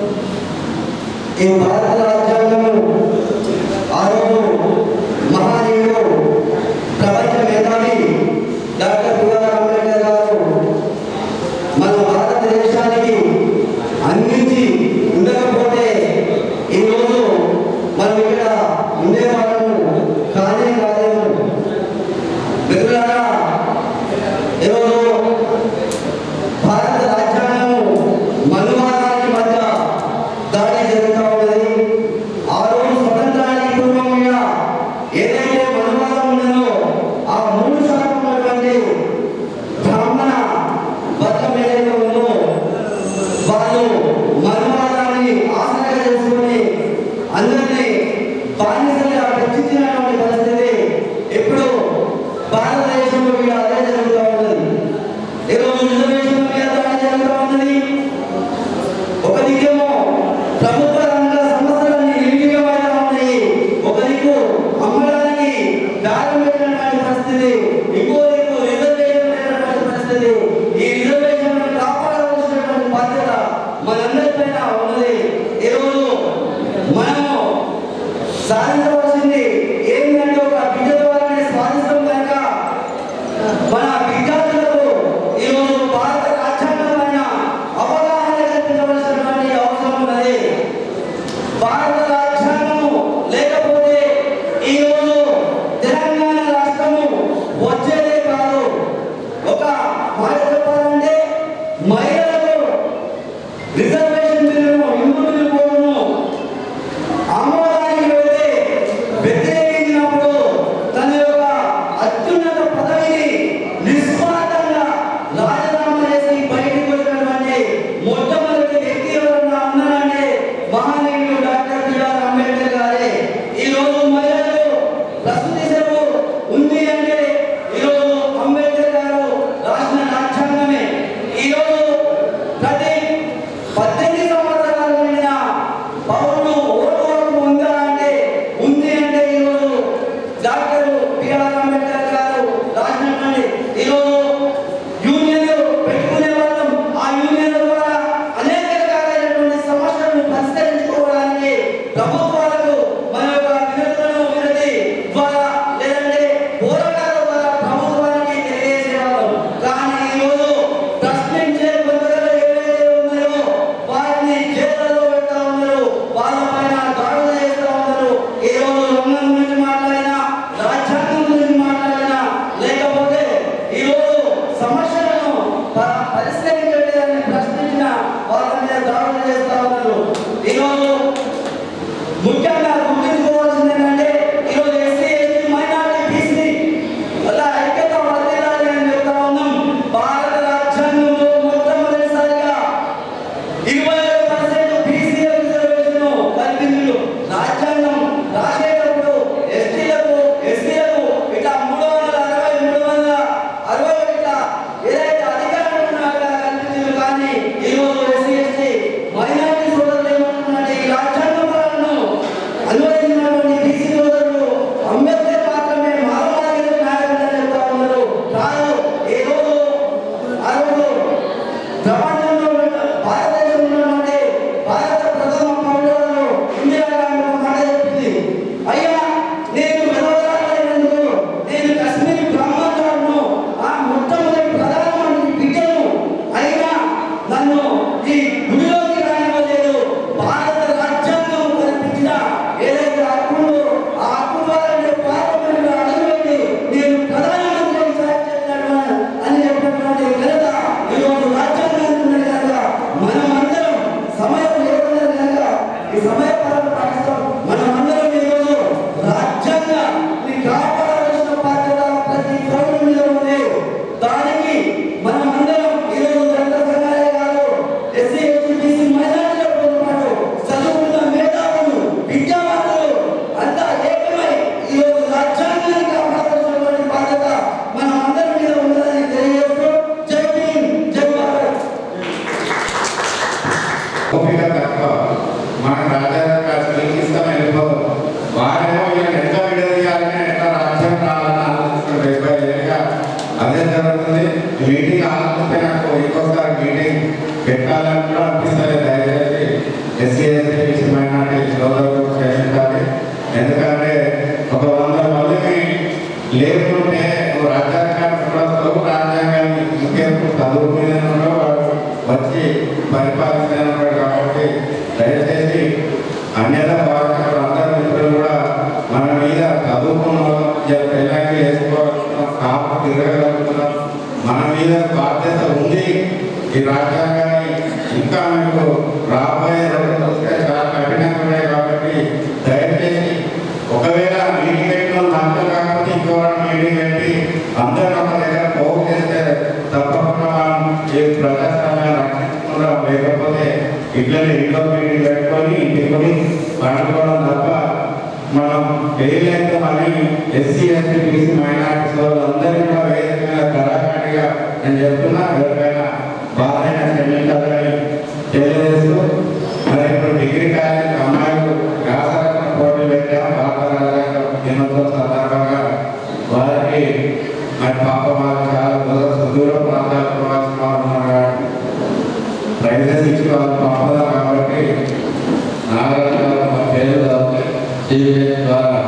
ఈ భారత రాజ్యాంగము ఆ రోజు మహానీయుడు ప్రపంచ మేధావి డాక్టర్ బిఆర్ అంబేద్కర్ గారు మన భారతదేశానికి అందించి ఉండకపోతే ఈరోజు మనం ఇక్కడ ఉండేవాళ్ళము కానే కాలేము మిత్రులారా ఈరోజు భారత రాజ్యాంగము మనువాదానికి మధ్య దాడి జరుగుతూ ఉన్నది ఆ రోజు స్వతంత్రానికి పూర్వంగా ఏదైతే మనువాదం ఉన్నదో ఆ మూడు శాతం ఉన్నటువంటి బ్రాహ్మణ వర్గం ఏదైతే ఉందో వాళ్ళు మనువాదాన్ని ఆసనగా చేసుకొని అందరినీ బానిసలుగా రక్షించినటువంటి పరిస్థితి ఇప్పుడు భారతదేశంలో కూడా అదే జరుగుతూ ఉన్నది ఈరోజు రిజర్వేషన్ మీద దాడి జరుగుతూ ఉన్నది ఒక దిక్కేమో ప్రభుత్వ రంగ సంస్థలన్నీ నిర్వీర్యమైనా ఉన్నాయి ఒక దిక్కు అమ్మడానికి దారి పెట్టినటువంటి పరిస్థితి ఇంకో దిక్కు రిజర్వేషన్ లేనటువంటి పరిస్థితి ఈ రిజర్వేషన్ కాపాడవలసినటువంటి బాధ్యత మనందరిపైన ఉన్నది ఈరోజు మనము సాధించవలసింది ఏంటంటే ఒక బిడ్డ ద్వారానే స్వాధిస్తాం కనుక మన విద్యార్థులకు ఈరోజు భారత రాజ్యాంగం పైన అవగాహన కల్పించవలసినటువంటి అవసరం ఓపిక తక్కువ మన రాజ్యాంగ శ్రీకిస్తాం వెళ్ళిపోదు వారేమో వీళ్ళని ఎట్లా విడదీయాలని ఎట్లా రాజ్యం రావాలని ఆలోచిస్తున్నారు డెబ్బై ఏళ్ళుగా అదే జరుగుతుంది మీటింగ్ ఆలోచిస్తే నాకు ఇంకోసారి మీటింగ్ పెట్టాలని కూడా అనిపిస్తుంది దయచేసి ఎస్సీ ఎస్టీ బీసీ మైనార్టీ సోదరులు క్షమించాలి ఎందుకంటే ఒక వంద మందిని లేకుంటే నువ్వు రాజ్యాంగాన్ని చూడవచ్చు రాజ్యాంగాన్ని ఇంకెప్పుడు చదువు మీద వాడు వచ్చి పరిపాలిస్తున్నాడు కాబట్టి దయచేసి అన్యత భారతీయులు అందరూ మిత్రులు కూడా మన మీద చదువుకున్నాం పెళ్ళకి వేసుకోవాలనుకున్నాం కాపు తిరగలుగుతున్నాం మన మీద బాధ్యత ఉంది ఈ రాజ్యాంగాన్ని ఇంకా మీకు రాబోయే రోజులు వస్తే చాలా కఠినంగా ఉన్నాయి కాబట్టి దయచేసి ఒకవేళ మీటింగ్ పెట్టిన నాకు కాకపోతే ఇంకోవాళ్ళ మీటింగ్ పెట్టి అందరూ ఒక దగ్గర పోగు చేస్తే తప్పకుండా మనం ఈ ప్రజాస్వామ్యాన్ని రక్షించుకుంటాం లేకపోతే ఇట్లనే ఇంట్లో మీటింగ్ పెట్టుకొని ఇంటికి పోయి పండుకోవడం తప్ప మనం ఏదైతే మళ్ళీ ఎస్సీ ఎస్టీ బీసీ మైనార్టీస్ వాళ్ళందరినీ కూడా వేదిక మీద కళాకారిగా నేను చెప్తున్నా ఎవరికైనా బాధైన క్షమించాలని తెలియజేస్తూ మరి ఇప్పుడు డిగ్రీ కాలేజ్ అమ్మాయిలు వ్యాసరచన పోటీ పెట్టాం బాలరాజాగా దినోత్సవం సందర్భంగా వారికి మరి పాప వారు చాలా దూర సుదూర ప్రాంతాలకు పోవాల్సిన వారు ఉన్నారు కాబట్టి ప్రైజెస్ ఇచ్చి వాళ్ళు పంపదాం కాబట్టి నాగరాజు మా పేరు చదివితే ద్వారా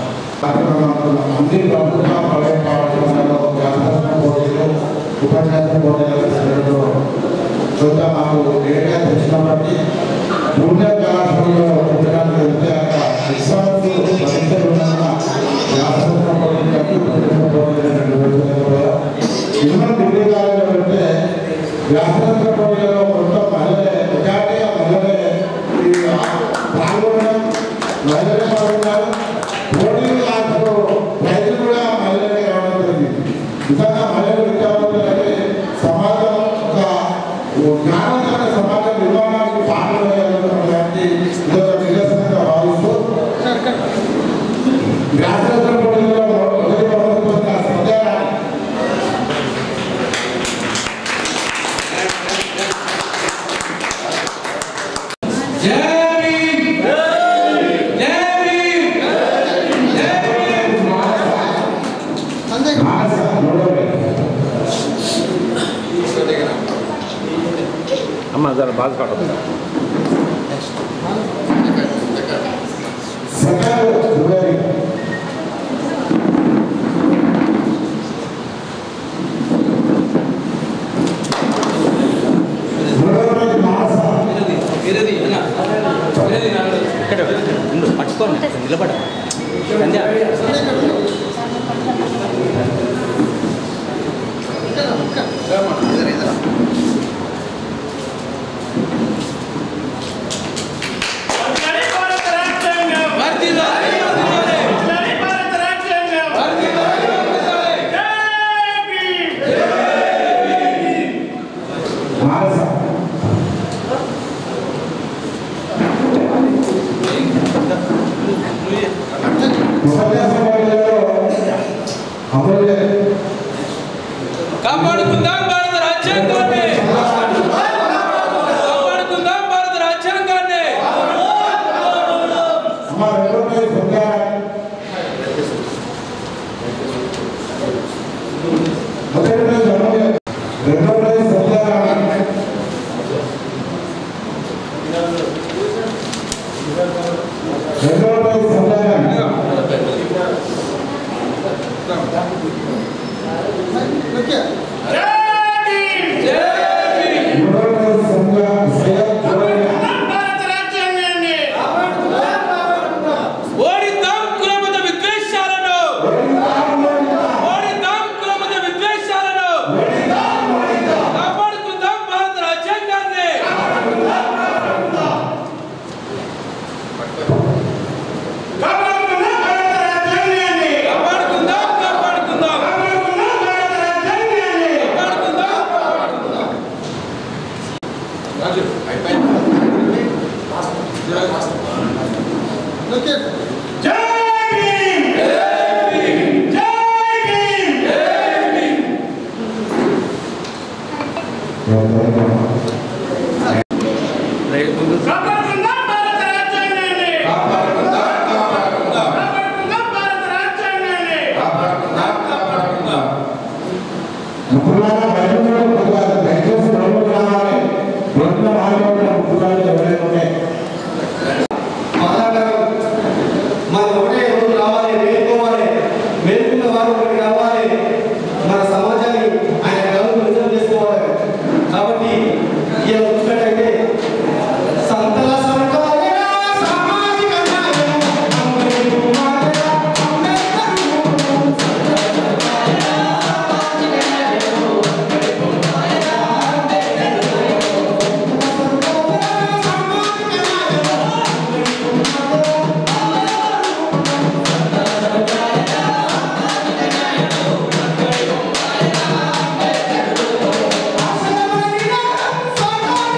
అన్ని ప్రభుత్వ ప్రైవేట్ పాఠశాలలో వ్యాసరచన పోటీలు ఉపన్యాస పోటీలకు సెలవులు కొంత మాకు డేటా తెలిసినప్పటికీ జూనియర్ కళాశాలలో పుట్టడానికి వెళ్తే అక్కడ ఎగ్జామ్స్ పరీక్షలు ఉన్నందున వ్యాసరచన పోటీలకు ఉపన్యాస పోటీలు నిర్వహించలేకపోయాం ఇన్నో డిగ్రీ కాలేజీలో వెళ్తే వ్యాసరచన పోటీలలో మొత్తం మహిళలే మెజార్టీగా మహిళలే ఈ పాల్గొనడం మహిళలే పాల్గొన్నారు పోటీ క్లాసులో ప్రైజులు కూడా మహిళలే రావడం జరిగింది నిజంగా మహిళలు విద్యావంతులంటే సమాజం ఒక జ్ఞానవంతమైన సమాజ నిర్మాణానికి పాల్గొనగలుగుతున్నటువంటి ఇదొక నిదర్శనంగా భావిస్తూ వ్యాసరచన పోటీలలో మొదటి బహుమతి పొందిన సంధ్యారాణి మానస మూడో వ్యక్తి. అమ్మ జర బాధపడదు సెకండ్ జువెరీ మూడో వ్యక్తి మానస పట్టుకోండి నిలబడ సంధ్య మానస ఉపన్యాస పోటీలలో అమూల్య కాపాడుకుందాం భారత రాజ్యాంగాన్ని కాపాడుకుందాం భారత రాజ్యాంగాన్ని అమ్మ రెండో ప్రైజ్ పొందారు మొదటి ప్రైజ్ అమూల్య రెండో ప్రైజ్ పొందారు రెండో ప్రైజ్ పొందారు మూడో ప్రైజ్ పొందారు సయ్యద్ జోడియా ఓడిద్దాం కులమత విద్వేషాలను ఓడిద్దాం కులమత విద్వేషాలను కాపాడుకుందాం భారత రాజ్యాంగాన్ని కాపాడుకుందాం కాపాడుకుందాం కాపాడుకుందాం రైతు ఇలా చూసినట్టయితే సంతల సర్కారేనా సామాజిక న్యాయం అంబేద్కర్ మాటల అంబేద్కర్ సామాజిక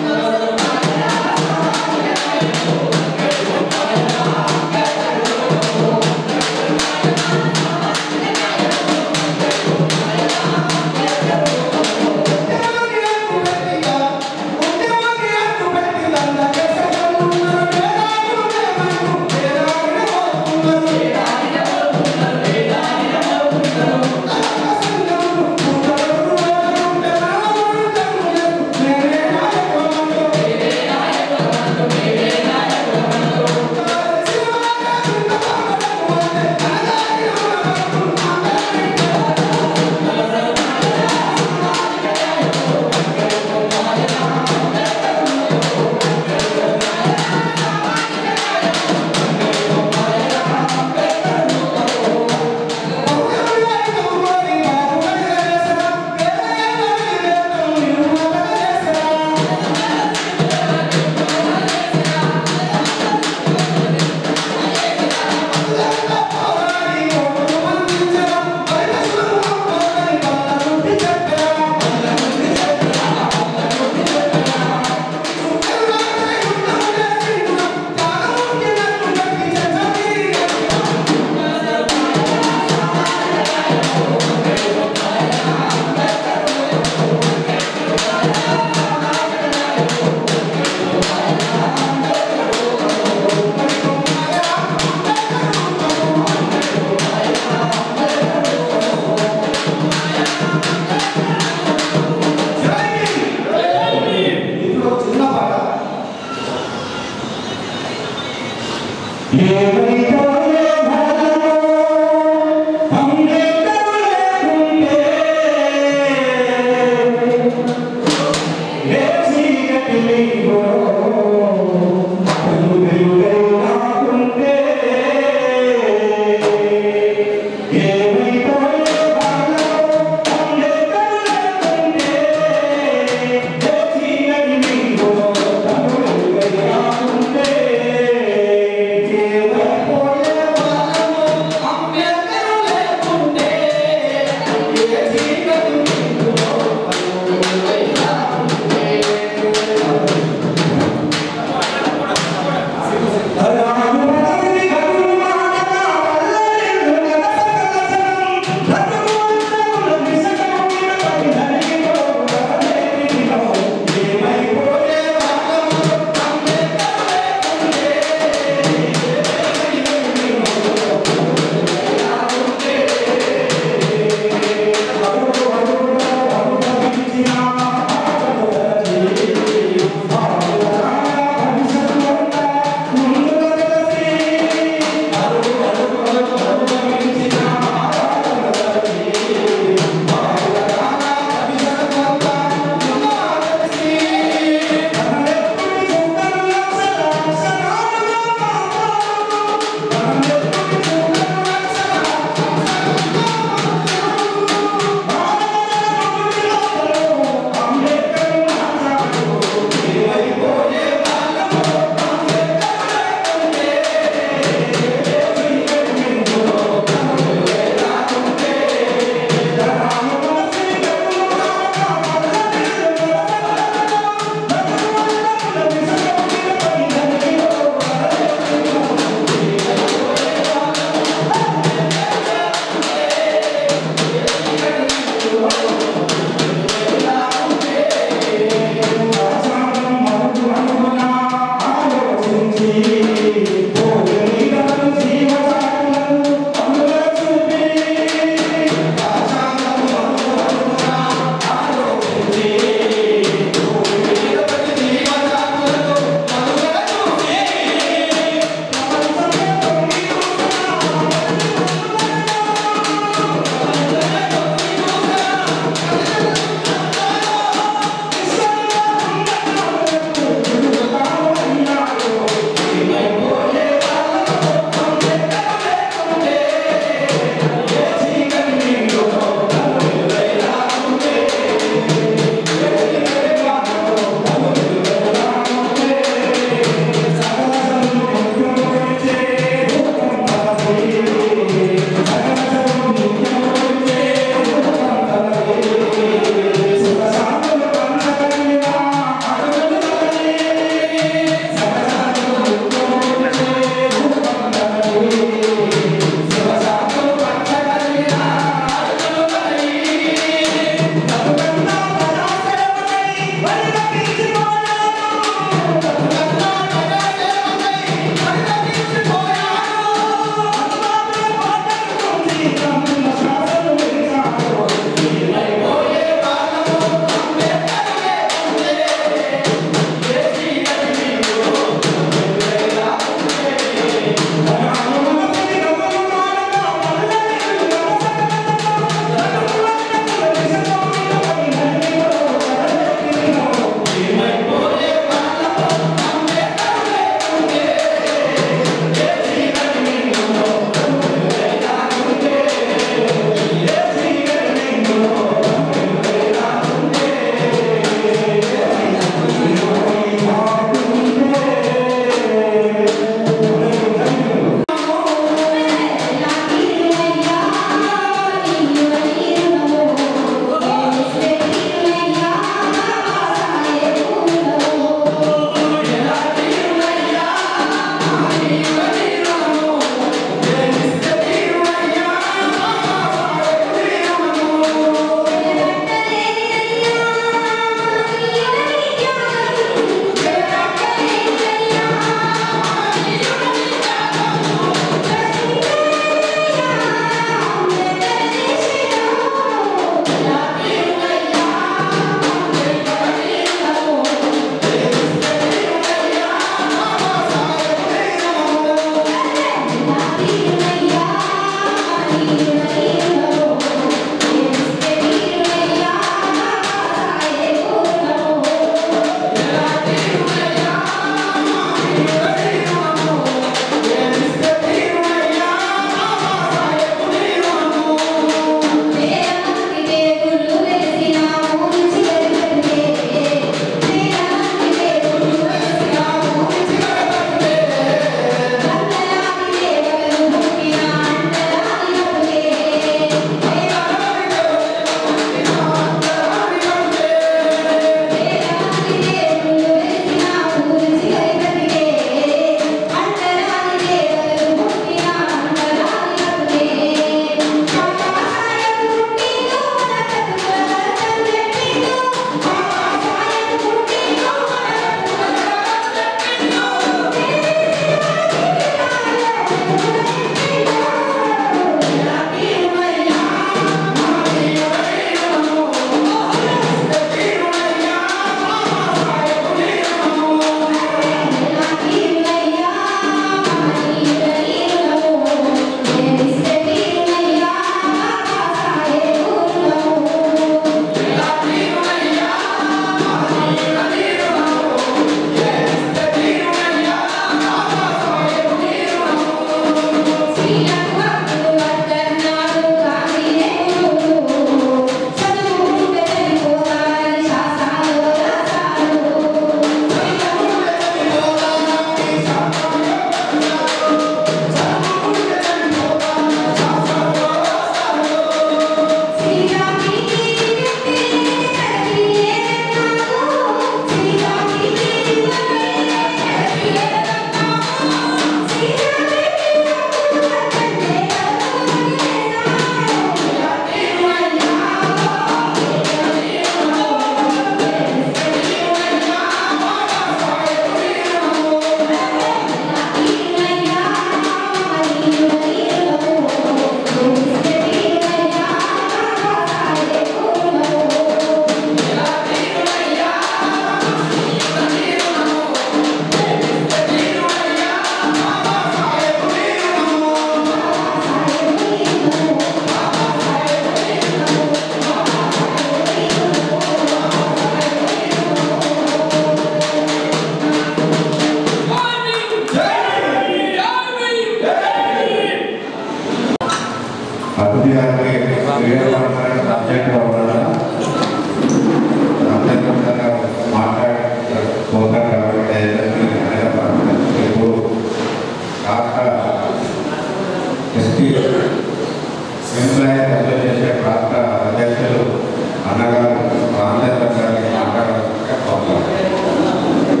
ఎంప్లాయీస్ అసోసియేషన్ రాష్ట్ర అధ్యక్షులు అన్నగారు రామచంద్ర గారిని మాట్లాడాల్సిందిగా కోరుతున్నాను.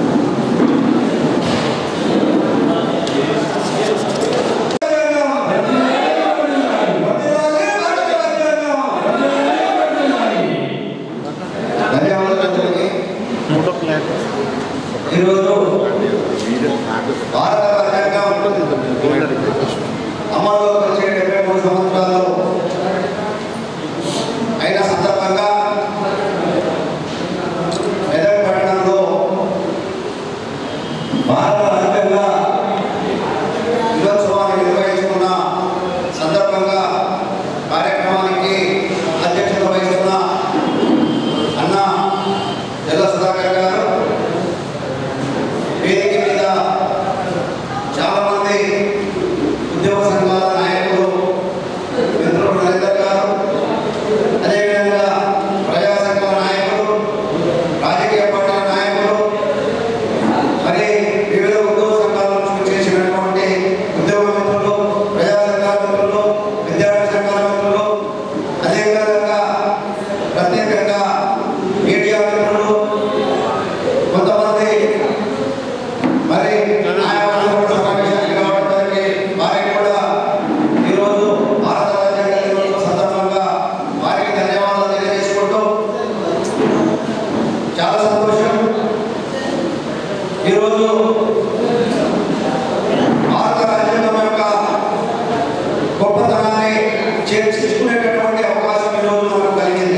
ధన్యవాదాలు ఫోటో క్లారిటీ ఈరోజు భారత రాజ్యాంగం అమలులోకి వచ్చే డెబ్బై మూడు సంవత్సరాలు అయిన సందర్భంగా మెదక్ పట్టణంలో భారత రాజ్యాంగ దినోత్సవాన్ని నిర్వహించుకున్న సందర్భంగా కార్యక్రమానికి అధ్యక్షత వహిస్తున్న అన్న ఎల్ల సుధాకర్ గారు వేదిక మీద చాలా మంది ఉద్యోగ సంఘాల నాయకులు మిత్రులు నరేందర్ గారు అదేవిధంగా ప్రజా సంఘాల నాయకులు రాజకీయ పార్టీల నాయకులు మరి వివిధ ఉద్యోగ సంఘాల నుంచి చేసినటువంటి ఉద్యోగ మిత్రులు ప్రజా సంఘాల మిత్రులు విద్యార్థి సంఘాల మిత్రులు అదేవిధంగా ప్రత్యేకంగా మీడియా మిత్రులు కొంతమంది మరి న్యాయవాదులు కూడా సమావేశానికి రావడానికి వారికి కూడా ఈరోజు భారత రాజ్యాంగ దినోత్సవ సందర్భంగా వారికి ధన్యవాదాలు తెలియజేసుకుంటూ చాలా సంతోషం ఈరోజు భారత రాజ్యాంగం యొక్క గొప్పతనాన్ని చర్చించుకునేటటువంటి అవకాశం ఈరోజు మనకు కలిగింది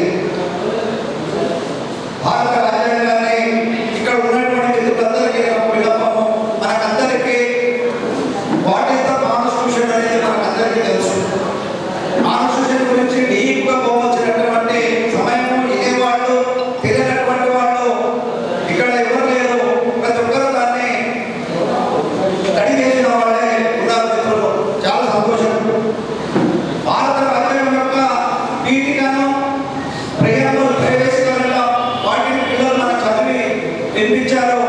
భారత రాజ్యాంగాన్ని ఇక్కడ ఉన్నటువంటి మిత్రులందరికీ ఒక విన్నపము మనకందరికీ వాట్ ఈస్ ద కాన్స్టిట్యూషన్ అనేది మనకందరికీ తెలుసు కాన్స్టిట్యూషన్ గురించి డీప్గా పోవలసినటువంటి సమయం ఇదే వాళ్ళు తెలియనటువంటి వాళ్ళు ఇక్కడ ఎవరు లేరు ప్రతి ఒక్కరు దాన్ని స్టడీ చేసిన వాళ్ళే ఉన్నారు మిత్రులు చాలా సంతోషం భారత రాజ్యాంగం యొక్క పీఠికను ప్రయాణంలో ప్రవేశికంగా వాటిని పిల్లలు మన చదివి వినిపించారు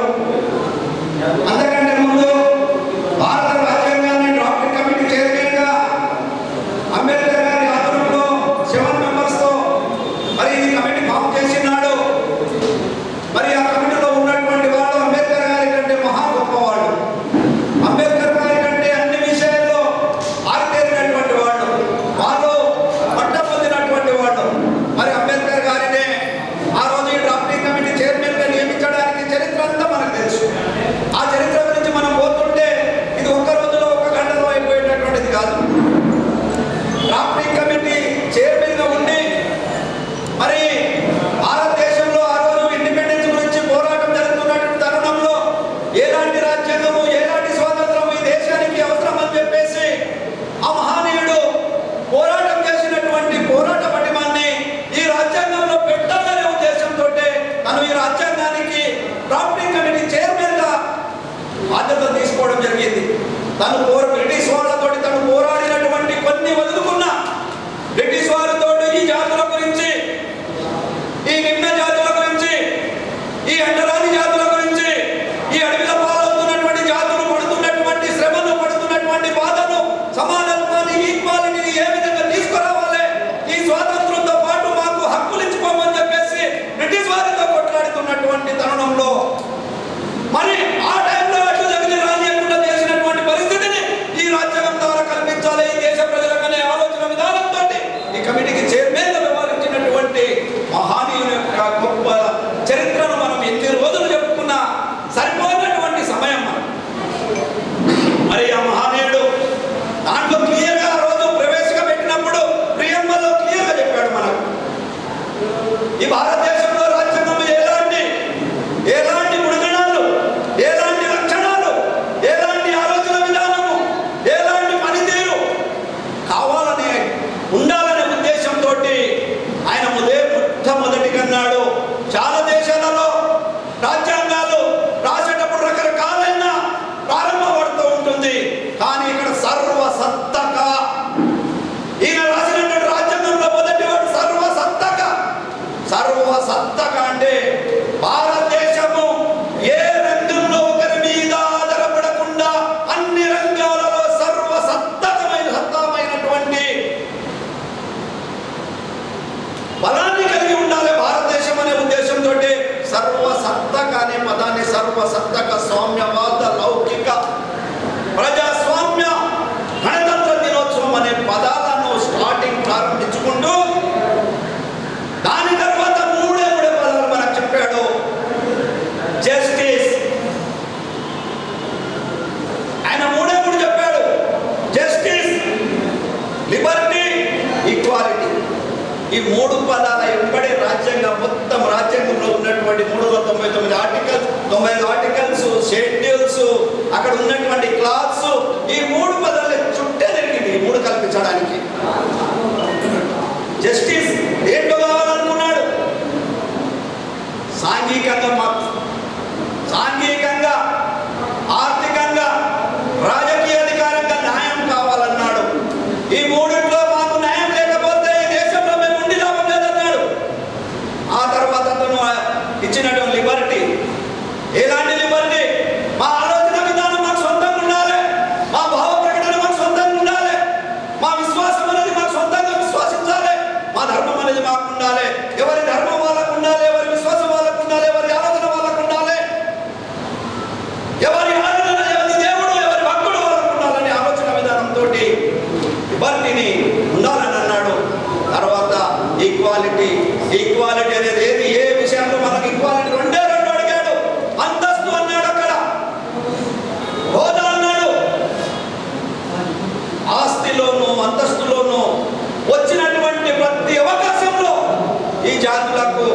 అంతకంటే ముందు భారత రాజ్యాంగాన్ని డ్రాఫ్టింగ్ కమిటీ చైర్మన్ గా అంబేద్కర్ గారి ఆధ్వర్యంలో సెవెన్ మెంబర్స్ తో మరి ఈ కమిటీ ఫామ్ చేసినాడు మరి ఆ కమిటీలో ఉన్నటువంటి వాళ్ళు అంబేద్కర్ గారి కంటే మహా గొప్పవాళ్ళు అంబేద్కర్ గారి కంటే అన్ని విషయాల్లో ఆరితేరినటువంటి వాళ్ళు వాళ్ళు పట్ట పొందినటువంటి వాళ్ళు మరి అంబేద్కర్ గారినే ఆ రోజు ఈ డ్రాఫ్టింగ్ కమిటీ చైర్మన్ గా నియమించడానికి చరిత్ర అంతా మనకు తెలుసు ఆ చరిత్ర గురించి మనం పోతుంటే ఇది ఒక్క రోజులో ఒక గంటలో అయిపోయేటటువంటిది కాదు డ్రాఫ్టింగ్ కమిటీ చైర్మన్ గా ఉండి మరి భారతదేశంలో ఆ రోజు ఇండిపెండెన్స్ గురించి పోరాటం జరుగుతున్నటువంటి తరుణంలో ఎలాంటి రాజ్యాంగము ఎలాంటి స్వాతంత్రం ఈ దేశానికి అవసరం అని చెప్పేసి ఆ మహనీయుడు పోరాటం చేసినటువంటి పోరాట పటిమాన్ని ఈ రాజ్యాంగంలో పెట్టాలనే ఉద్దేశంతో తను ఈ రాజ్యాంగానికి డ్రాఫ్టింగ్ కమిటీ చైర్మన్ గా బాధ్యత తీసుకోవడం జరిగింది తను పోర బ్రిటిష్ వాళ్ళతోటి తను పోరాడినటువంటి కొన్ని వదులుకున్న బ్రిటిష్ వారితో ఈ జాతుల గురించి ఈ నిమ్న జాతుల గురించి ఈ అంటరాని జాతుల గురించి ఈ అడవిలో పాలవుతున్నటువంటి జాతులు పడుతున్నటువంటి శ్రమను పడుతున్నటువంటి బాధను సమానత్వాన్ని ఈక్వాలిటీని ఏ విధంగా తీసుకురావాలి ఈ స్వాతంత్రంతో పాటు మాకు హక్కులు ఇచ్చుకోమని చెప్పేసి బ్రిటిష్ వారితో కొట్లాడుతున్నటువంటి తరుణంలో మరి ఆ టైంలో అడ్డు తగిలి రానియకుండా చేసినటువంటి పరిస్థితిని ఈ రాజ్యాంగం ద్వారా కల్పించాలి ఈ దేశ ప్రజలకనే ఆలోచన విధానంతో ఈ కమిటీకి చైర్మన్ గా వ్యవహరించినటువంటి మహానీయుని యొక్క గొప్ప చరిత్రను మనం ఎన్ని రోజులు చెప్పుకున్నా సరిపోయినటువంటి సమయం మనం మరి ఆ మహానీయుడు దాంట్లో క్లియర్ గా ఆ రోజు ప్రవేశిక పెట్టినప్పుడు ప్రియంబలో క్లియర్ గా చెప్పాడు మనకు ఈ భారతదేశంలో రాజ్యాంగం ఎలాంటి ఎలాంటి గుణగణాలు ఎలాంటి లక్షణాలు ఎలాంటి ఆలోచన విధానము ఎలాంటి పనితీరు కావాలనే ఉండాలనే ఉద్దేశంతో బలాన్ని కలిగి ఉండాలి భారతదేశం అనే ఉద్దేశంతో సర్వసత్తక అనే పదాన్ని సర్వసత్తక సౌమ్యవాద లౌకిక ప్రజాస్వామ్య గణతంత్ర దినోత్సవం అనే పదాలను స్టార్టింగ్ ప్రారంభించుకుంటూ దాని తర్వాత మూడే మూడే పదాలు మనకు చెప్పాడు జస్టిస్ ఆయన మూడే మూడు చెప్పాడు జస్టిస్ లిబర్టీ ఈక్వాలిటీ ఈ మూడు పదాల ఎంబడే రాజ్యాంగం మొత్తం రాజ్యాంగంలో ఉన్నటువంటి మూడు వందల తొంభై తొమ్మిది ఆర్టికల్స్ తొంభై ఐదు ఆర్టికల్స్ షెడ్యూల్స్ అక్కడ ఉన్నటువంటి క్లాస్ ఈ మూడు పదాల చుట్టే జరిగింది ఈ మూడు కల్పించడానికి జస్టిస్ ఏంటో కావాలనుకున్నాడు సాంఘికంగా మాత్రం సాంఘికంగా ఆర్థికంగా రాజకీయ అధికారంగా న్యాయం కావాలన్నాడు ఈ మూడిట్లో మాకు న్యాయం లేకపోతే ఈ దేశంలో మేము ఉండి లాభం లేదన్నాడు ఆ తర్వాత అతను ఇచ్చినటువంటి లిబర్టీ ఎలాంటి లిబర్టీ మా ఆలోచన విధానం మాకు సొంతంగా ఉండాలి మా భావ ప్రకటన మాకు సొంతంగా ఉండాలి మా విశ్వాసం అనేది మాకు సొంతంగా విశ్వసించాలి మా ధర్మం అనేది మాకు ఉండాలి ఎవరి ధర్మం వాళ్ళకు ఉండాలి ఎవరి విశ్వాసం వాళ్ళకు ఉండాలి ఎవరి ఆలోచన వాళ్ళకు ఉండాలి ఎవరి ఆరాధన ఎవరి దేవుడు ఎవరి భక్తుడు వాళ్ళకు ఉండాలనే ఆలోచన విధానంతో లిబర్టీని ఉండాలని అన్నాడు తర్వాత ఈక్వాలిటీ ఈక్వాలిటీ అనేది ఏది ఏ విషయంలో మనకు ఈక్వాలిటీ రెండే రెండు అడిగాడు అంతస్తు అన్నాడు అక్కడ హోదా అన్నాడు ఆస్తిలోను అంతస్తులోను వచ్చినటువంటి ప్రతి అవకాశంలో ఈ జాతులకు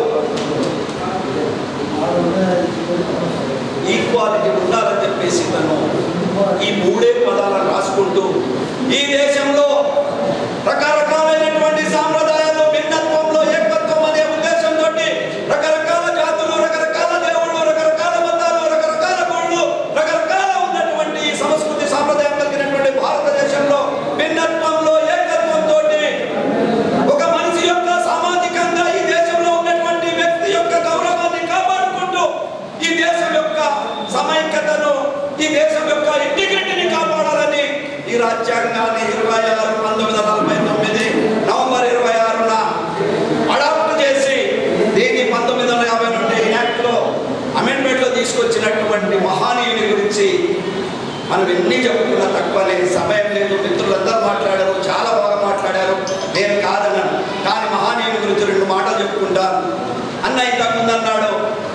ఈక్వాలిటీ ఉండాలని చెప్పేసి తను ఈ మూడే పదాలను రాసుకుంటూ ఈ దేశంలో రకరకాలైనటువంటి సాంప్రదాయాలు భిన్నత్వంలో ఏకత్వం అనే ఉద్దేశంతో రకరకాల జాతులు రకరకాల దేవుళ్ళు రకరకాల మతాలు రకరకాల గుళ్ళు రకరకాల ఉన్నటువంటి ఈ సంస్కృతి సాంప్రదాయం కలిగినటువంటి భారతదేశంలో భిన్నత్వంలో ఏకత్వంతో ఒక మనిషి యొక్క సామాజికంగా ఈ దేశంలో ఉన్నటువంటి వ్యక్తి యొక్క గౌరవాన్ని కాపాడుకుంటూ ఈ దేశం యొక్క సమైక్యతను ఈ దేశం యొక్క ఇంటిగ్రిటీని కాపాడాలని ఈ రాజ్యాంగాన్ని ఇరవై ఆరు పంతొమ్మిది వందల నలభై తొమ్మిది నవంబర్ ఇరవై ఆరున అడాప్ట్ చేసి దీన్ని పంతొమ్మిది వందల యాభై నుండి యాక్ట్లో అమెండ్మెంట్లో తీసుకొచ్చినటువంటి మహానీయుని గురించి మనం ఎన్ని చెప్పుకున్నా తక్కువనే సమయం లేదు మిత్రులందరూ మాట్లాడారు చాలా బాగా మాట్లాడారు నేను కాదన్నాను కానీ మహానీయుని గురించి రెండు మాటలు చెప్పుకుంటాను అన్న ఇంతకుముందు అన్నాడు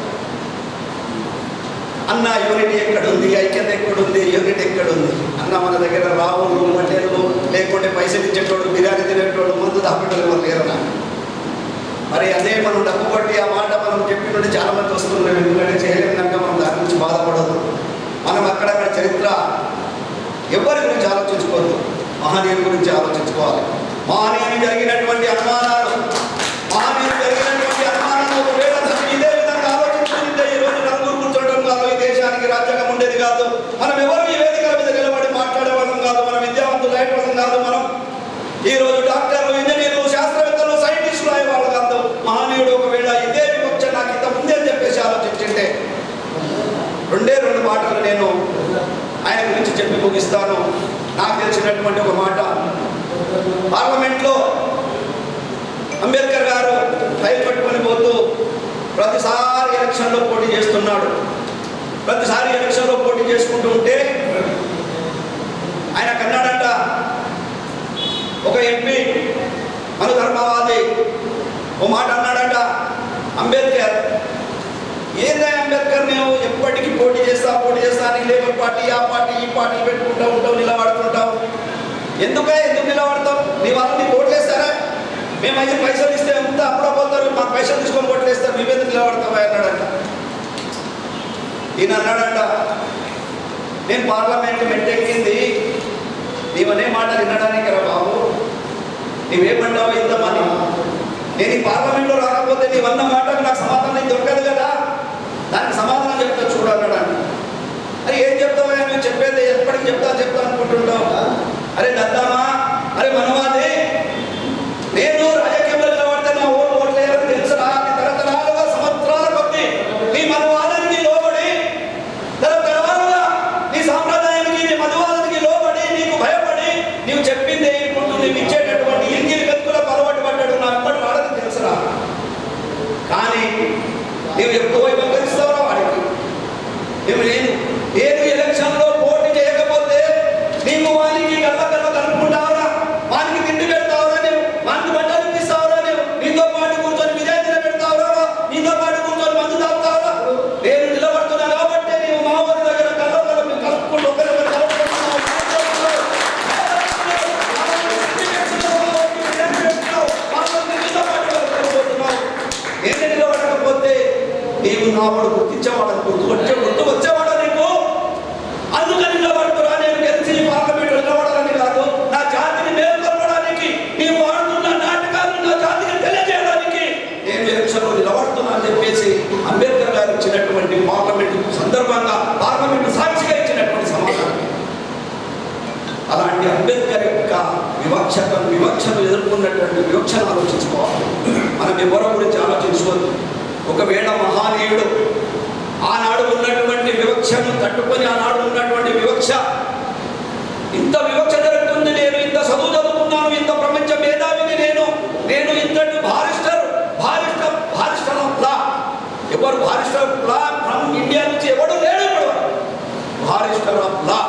అన్న యూనిటీ ఎక్కడుంది ఐక్యత ఎక్కడుంది యూనిటీ ఎక్కడుంది అన్న మన దగ్గర రావులు మటేళ్ళు లేకుంటే పైసలు ఇచ్చేటోడు బిర్యానీ తినేటోడు ముందు దాపేటోడు ఎవరు లేరనా మరి అదే మనం డబ్బు కొట్టి ఆ మాట మనం చెప్పినట్టు చాలా మంది వస్తున్నారు ఎందుకంటే చేయలేము కనుక మనం దాని గురించి బాధపడదు మనం అక్కడక్కడ చరిత్ర ఎవరి గురించి ఆలోచించుకోవద్దు మహనీయుని గురించి ఆలోచించుకోవాలి మహనీయుని జరిగినటువంటి అనుమానాలు మహనీయుని జరిగినటువంటి అనుమానాలు ఒకవేళ అసలు ఇదే విధంగా ఆలోచించుకుంటే ఈ రోజు నలుగురు కూర్చోవడం కాదు ఈ దేశానికి రాజ్యాంగం ఉండేది కాదు మనం ఎవరు ఈ వేదికల మీద నిలబడి మాట్లాడే వాళ్ళం కాదు మనం విద్యావంతులు అయ్యేటోళ్ళం కాదు మనం ఈ రోజు డాక్టర్లు ఇంజనీర్లు శాస్త్రవేత్తలు సైంటిస్టులు అయ్యే వాళ్ళు కాదు మహనీయుడు ఒకవేళ ఇదే వివక్ష నాకు ఇంత ముందే అని చెప్పేసి ఆలోచించింటే రెండే రెండు మాటలు నేను ఆయన గురించి చెప్పి ముగిస్తాను నాకు తెలిసినటువంటి ఒక మాట పార్లమెంట్లో అంబేద్కర్ గారు ఫైల్ పట్టుకొని పోతూ ప్రతిసారి ఎలక్షన్లో పోటీ చేస్తున్నాడు ప్రతిసారి ఎలక్షన్లో పోటీ చేసుకుంటూ ఉంటే ఆయన కన్నాడంట ఒక ఎంపీ మన ధర్మవాది ఓ మాట అన్నాడంట అంబేద్కర్ ఏందా అంబేద్కర్ మేము ఎప్పటికీ పోటీ చేస్తా పోటీ చేస్తా అని లేబర్ పార్టీ ఆ పార్టీ ఈ పార్టీ పెట్టుకుంటా ఉంటావు నిలబడుతుంటావు ఎందుకే ఎందుకు నిలబడతావు నీ వాళ్ళు నీకు ఓట్లేస్తారా మేము అయితే పైసలు ఇస్తే ఎంత అప్పుడో పోతారు మాకు పైసలు తీసుకొని ఓట్లేస్తారు నువ్వెందుకు నిలబడతావా అన్నాడంట ఈయన అన్నాడంట నేను పార్లమెంట్ మెట్టెక్కింది నీవనే మాట వినడానికి రా బాబు నీవేమంటావు ఇంతమని నేను ఈ పార్లమెంట్లో రాకపోతే నీవన్న మాటకు నాకు సమాధానం నీకు దొరకదు కదా దానికి సమాధానం చెప్తా చూడన్నాడు అరే ఏం చెప్తావా నువ్వు చెప్పేది ఎప్పటికి చెప్తా చెప్తా అనుకుంటుంటావు అరే దద్దామా అరే మనవాది నేను రాజకీయంలో నిలబడితే నా ఓటు ఓట్లేరని తెలుసురా నీ తరతరాలుగా సంవత్సరాల కొద్ది నీ మనవాదానికి లోబడి తరతరాలుగా నీ సాంప్రదాయానికి నీ మధువాదానికి లోబడి నీకు భయపడి నీవు చెప్పింది ఏనుకుంటూ నీవు ఇచ్చేటటువంటి ఎంగిలి వెతుకులకు అలవాటు పడ్డాడు నా వెంబడి వాడని తెలుసురా నీవు నావాడు గుర్తించేవాడని గుర్తు వచ్చే గుర్తు వచ్చేవాడా నీకు అందుకని నిలబడుతురా నేను గెలిచి పార్లమెంట్ నిలబడాలని కాదు నా జాతిని మేల్కొల్పడానికి నీవు ఆడుతున్న నాటకాలను నా జాతికి తెలియజేయడానికి నేను ఎలక్షన్లో నిలబడుతున్నా అని చెప్పేసి అంబేద్కర్ గారు ఇచ్చినటువంటి పార్లమెంట్ సందర్భంగా పార్లమెంట్ సాక్షిగా ఇచ్చినటువంటి సమాధానం అలాంటి అంబేద్కర్ యొక్క వివక్షతను వివక్షను ఎదుర్కొన్నటువంటి వివక్షను ఆలోచించుకోవాలి మనం ఎవరో గురించి ఆలోచించుకోవద్దు ఒకవేళ మహానీయుడు ఆనాడు ఉన్నటువంటి వివక్షను తట్టుకొని ఆనాడు ఉన్నటువంటి వివక్ష ఇంత వివక్ష జరుగుతుంది నేను ఇంత చదువు చదువుకున్నాను ఇంత ప్రపంచ మేధావిని నేను నేను ఇంతటి barrister barrister barrister of law ఎవరు barrister of law from India నుంచి ఎవడు లేడు ఇప్పుడు barrister of law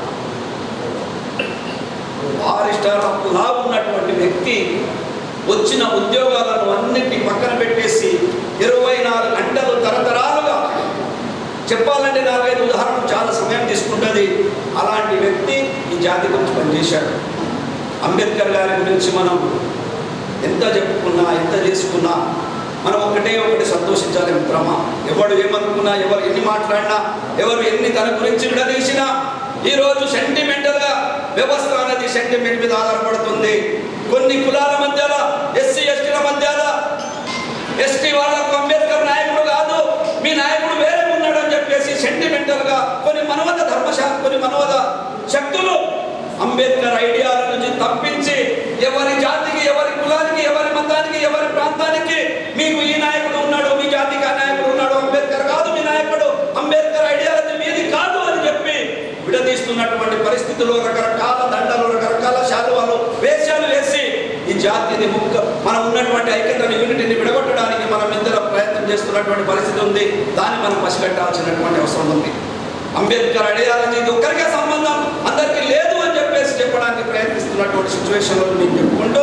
barrister of law ఉన్నటువంటి వ్యక్తి వచ్చిన ఉద్యోగాలను అన్నింటినీ పక్కన పెట్టేసి ఇరవై నాలుగు గంటలు తరతరాలుగా చెప్పాలంటే నాలుగైదు ఉదాహరణలు చాలా సమయం తీసుకుంటుంది అలాంటి వ్యక్తి ఈ జాతి గురించి పనిచేశాడు అంబేద్కర్ గారి గురించి మనం ఎంత చెప్పుకున్నా ఎంత చేసుకున్నా మనం ఒకటే ఒకటి సంతోషించాలి మిత్రమా ఎవడు ఏమనుకున్నా ఎవరు ఎన్ని మాట్లాడినా ఎవరు ఎన్ని తన గురించి విడదీసినా ఈరోజు సెంటిమెంటల్గా వ్యవస్థ అనేది సెంటిమెంట్ మీద ఆధారపడుతుంది కొన్ని కులాల మధ్యల ఎస్సీ ఎస్టీల మధ్యల ఎస్టీ వాళ్ళకు అంబేద్కర్ నాయకుడు కాదు మీ నాయకుడు వేరే ఉన్నాడు అని చెప్పేసి సెంటిమెంటల్ గా కొన్ని మనవద ధర్మశా కొన్ని మనవద శక్తులు అంబేద్కర్ ఐడియాల నుంచి తప్పించి ఎవరి జాతికి ఎవరి కులానికి ఎవరి మతానికి ఎవరి ప్రాంతానికి మీకు ఈ నాయకుడు ఉన్నాడు మీ జాతికి ఆ నాయకుడు ఉన్నాడు అంబేద్కర్ కాదు మీ నాయకుడు అంబేద్కర్ ఐడియాలజీ మీది కాదు అని చెప్పి విడదీస్తున్నటువంటి పరిస్థితుల్లో రకరకాల దండలు రకరకాల శాలువాలు వేషాలు వేసి ఈ జాతిని ముక్క మనం ఉన్నటువంటి ఐక్యతను యూనిటీని విడగొట్టడానికి మనం ఇద్దరు ప్రయత్నం చేస్తున్నటువంటి పరిస్థితి ఉంది దాన్ని మనం పసిగట్టాల్సినటువంటి అవసరం ఉంది అంబేద్కర్ అడియాలని ఇది ఒక్కరికే సంబంధం అందరికీ లేదు అని చెప్పేసి చెప్పడానికి ప్రయత్నిస్తున్నటువంటి సిచ్యువేషన్లో నేను చెప్పుకుంటూ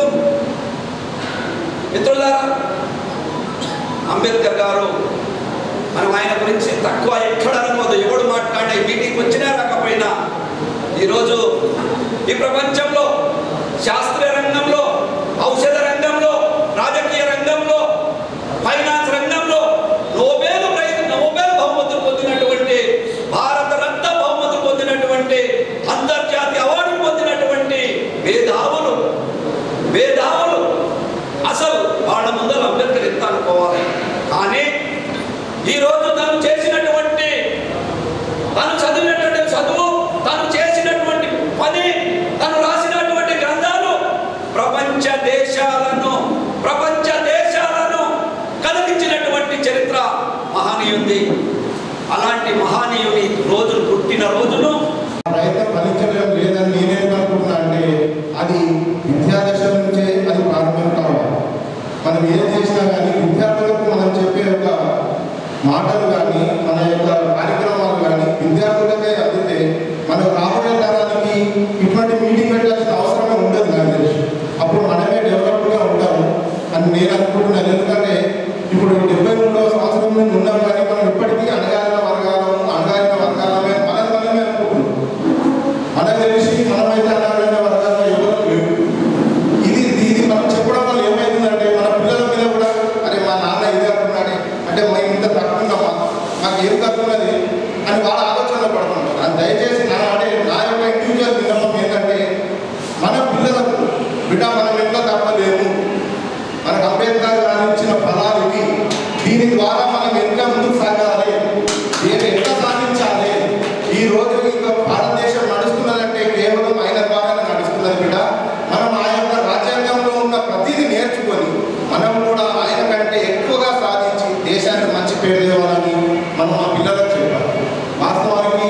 మిత్రులారా అంబేద్కర్ గారు మనం ఆయన గురించి తక్కువ ఎక్కడ అనుకోదు ఎవడు మాట్లాడే మీటింగ్ వచ్చినా రాకపోయినా ఈరోజు ఈ ప్రపంచంలో శాస్త్రీయ రంగంలో ఔషధ రంగంలో రాజకీయ రంగంలో ఫైనాన్స్ రంగంలో నోబెల్ ప్రైజ్ నోబెల్ బహుమతులు పొందినటువంటి భారత రత్న బహుమతులు పొందినటువంటి అంతర్జాతీయ అవార్డులు పొందినటువంటి మేధావులు మేధావులు అసలు వాళ్ళ ముందర అంబేద్కర్ ఎంత అనుకోవాలి కానీ ఈరోజు తను చేసినటువంటి తను చదివినటువంటి చదువు తను చేసినటువంటి పని తను రాసినటువంటి గ్రంథాలు ప్రపంచ దేశాలను ప్రపంచ దేశాలను కదిలించినటువంటి చరిత్ర మహనీయుంది అలాంటి మహనీయుని రోజులు పుట్టిన రోజును ప్రయత్నం ఫలించడం లేదని నేనేం అనుకుంటున్నా అంటే అది విద్యాదశ నుంచే అది ప్రారంభం కావాలి మనం ఏం చేసినా కానీ విద్యార్థులకు మనం చెప్పే ఒక మాటలు కానీ మన యొక్క కార్యక్రమాలు కానీ విద్యార్థులకే అందితే మన రాబోయే తరానికి ఇటువంటి మీటింగ్ పెట్టాల్సిన అవసరమే ఉండదు నాకు తెలిసి అప్పుడు మనమే డెవలప్డ్గా ఉంటాము అని నేను అనుకుంటున్నాను ఎందుకంటే ఇప్పుడు డెబ్బై మూడవ సంవత్సరం నుండి ఉన్నాం కానీ మనం ఇప్పటికీ అణగారిన వర్గాలము అణగారిన వర్గాలమే మనం మనమే అనుకుంటున్నాం మనకు తెలిసి మనమైతే అనాగరిక వర్గాల్లో ఎవరు లేవు ఇది ఇది మనం చెప్పడం వల్ల ఏమైందంటే మన పిల్లల మీద కూడా అరే మా నాన్న ఇది అంటున్నాడే అంటే మేము ఇంత తక్కువ ఉన్నామా మాకు ఏం తక్కువ ఉన్నది అని వాళ్ళ ఆలోచనలో పడుతుంటారు అని దయచేసి నా అంటే నా యొక్క ఇండివిజువల్ విన్నపం ఏంటంటే మన పిల్లలకు బిడ్డ మనం ఎంత తక్కువ లేము మనకు అంబేద్కర్ గారు ఇచ్చిన ఫలాలు ఇవి దీని ద్వారా మనం ఎంత ముందుకు సాగాలి దీన్ని ఎంత సాధించాలి ఈ రోజు ఇంకా భారతదేశం నడుస్తున్నదంటే కేవలం ఆయన ద్వారానే నడుస్తున్నది బిడ్డ మనం ఆ యొక్క రాజ్యాంగంలో ఉన్న ప్రతిదీ నేర్చుకొని మనం కూడా ఆయన కంటే ఎక్కువగా సాధించి దేశానికి మంచి పేరు తేవాలని మనం మా పిల్లలకు చెప్పాలి వాస్తవానికి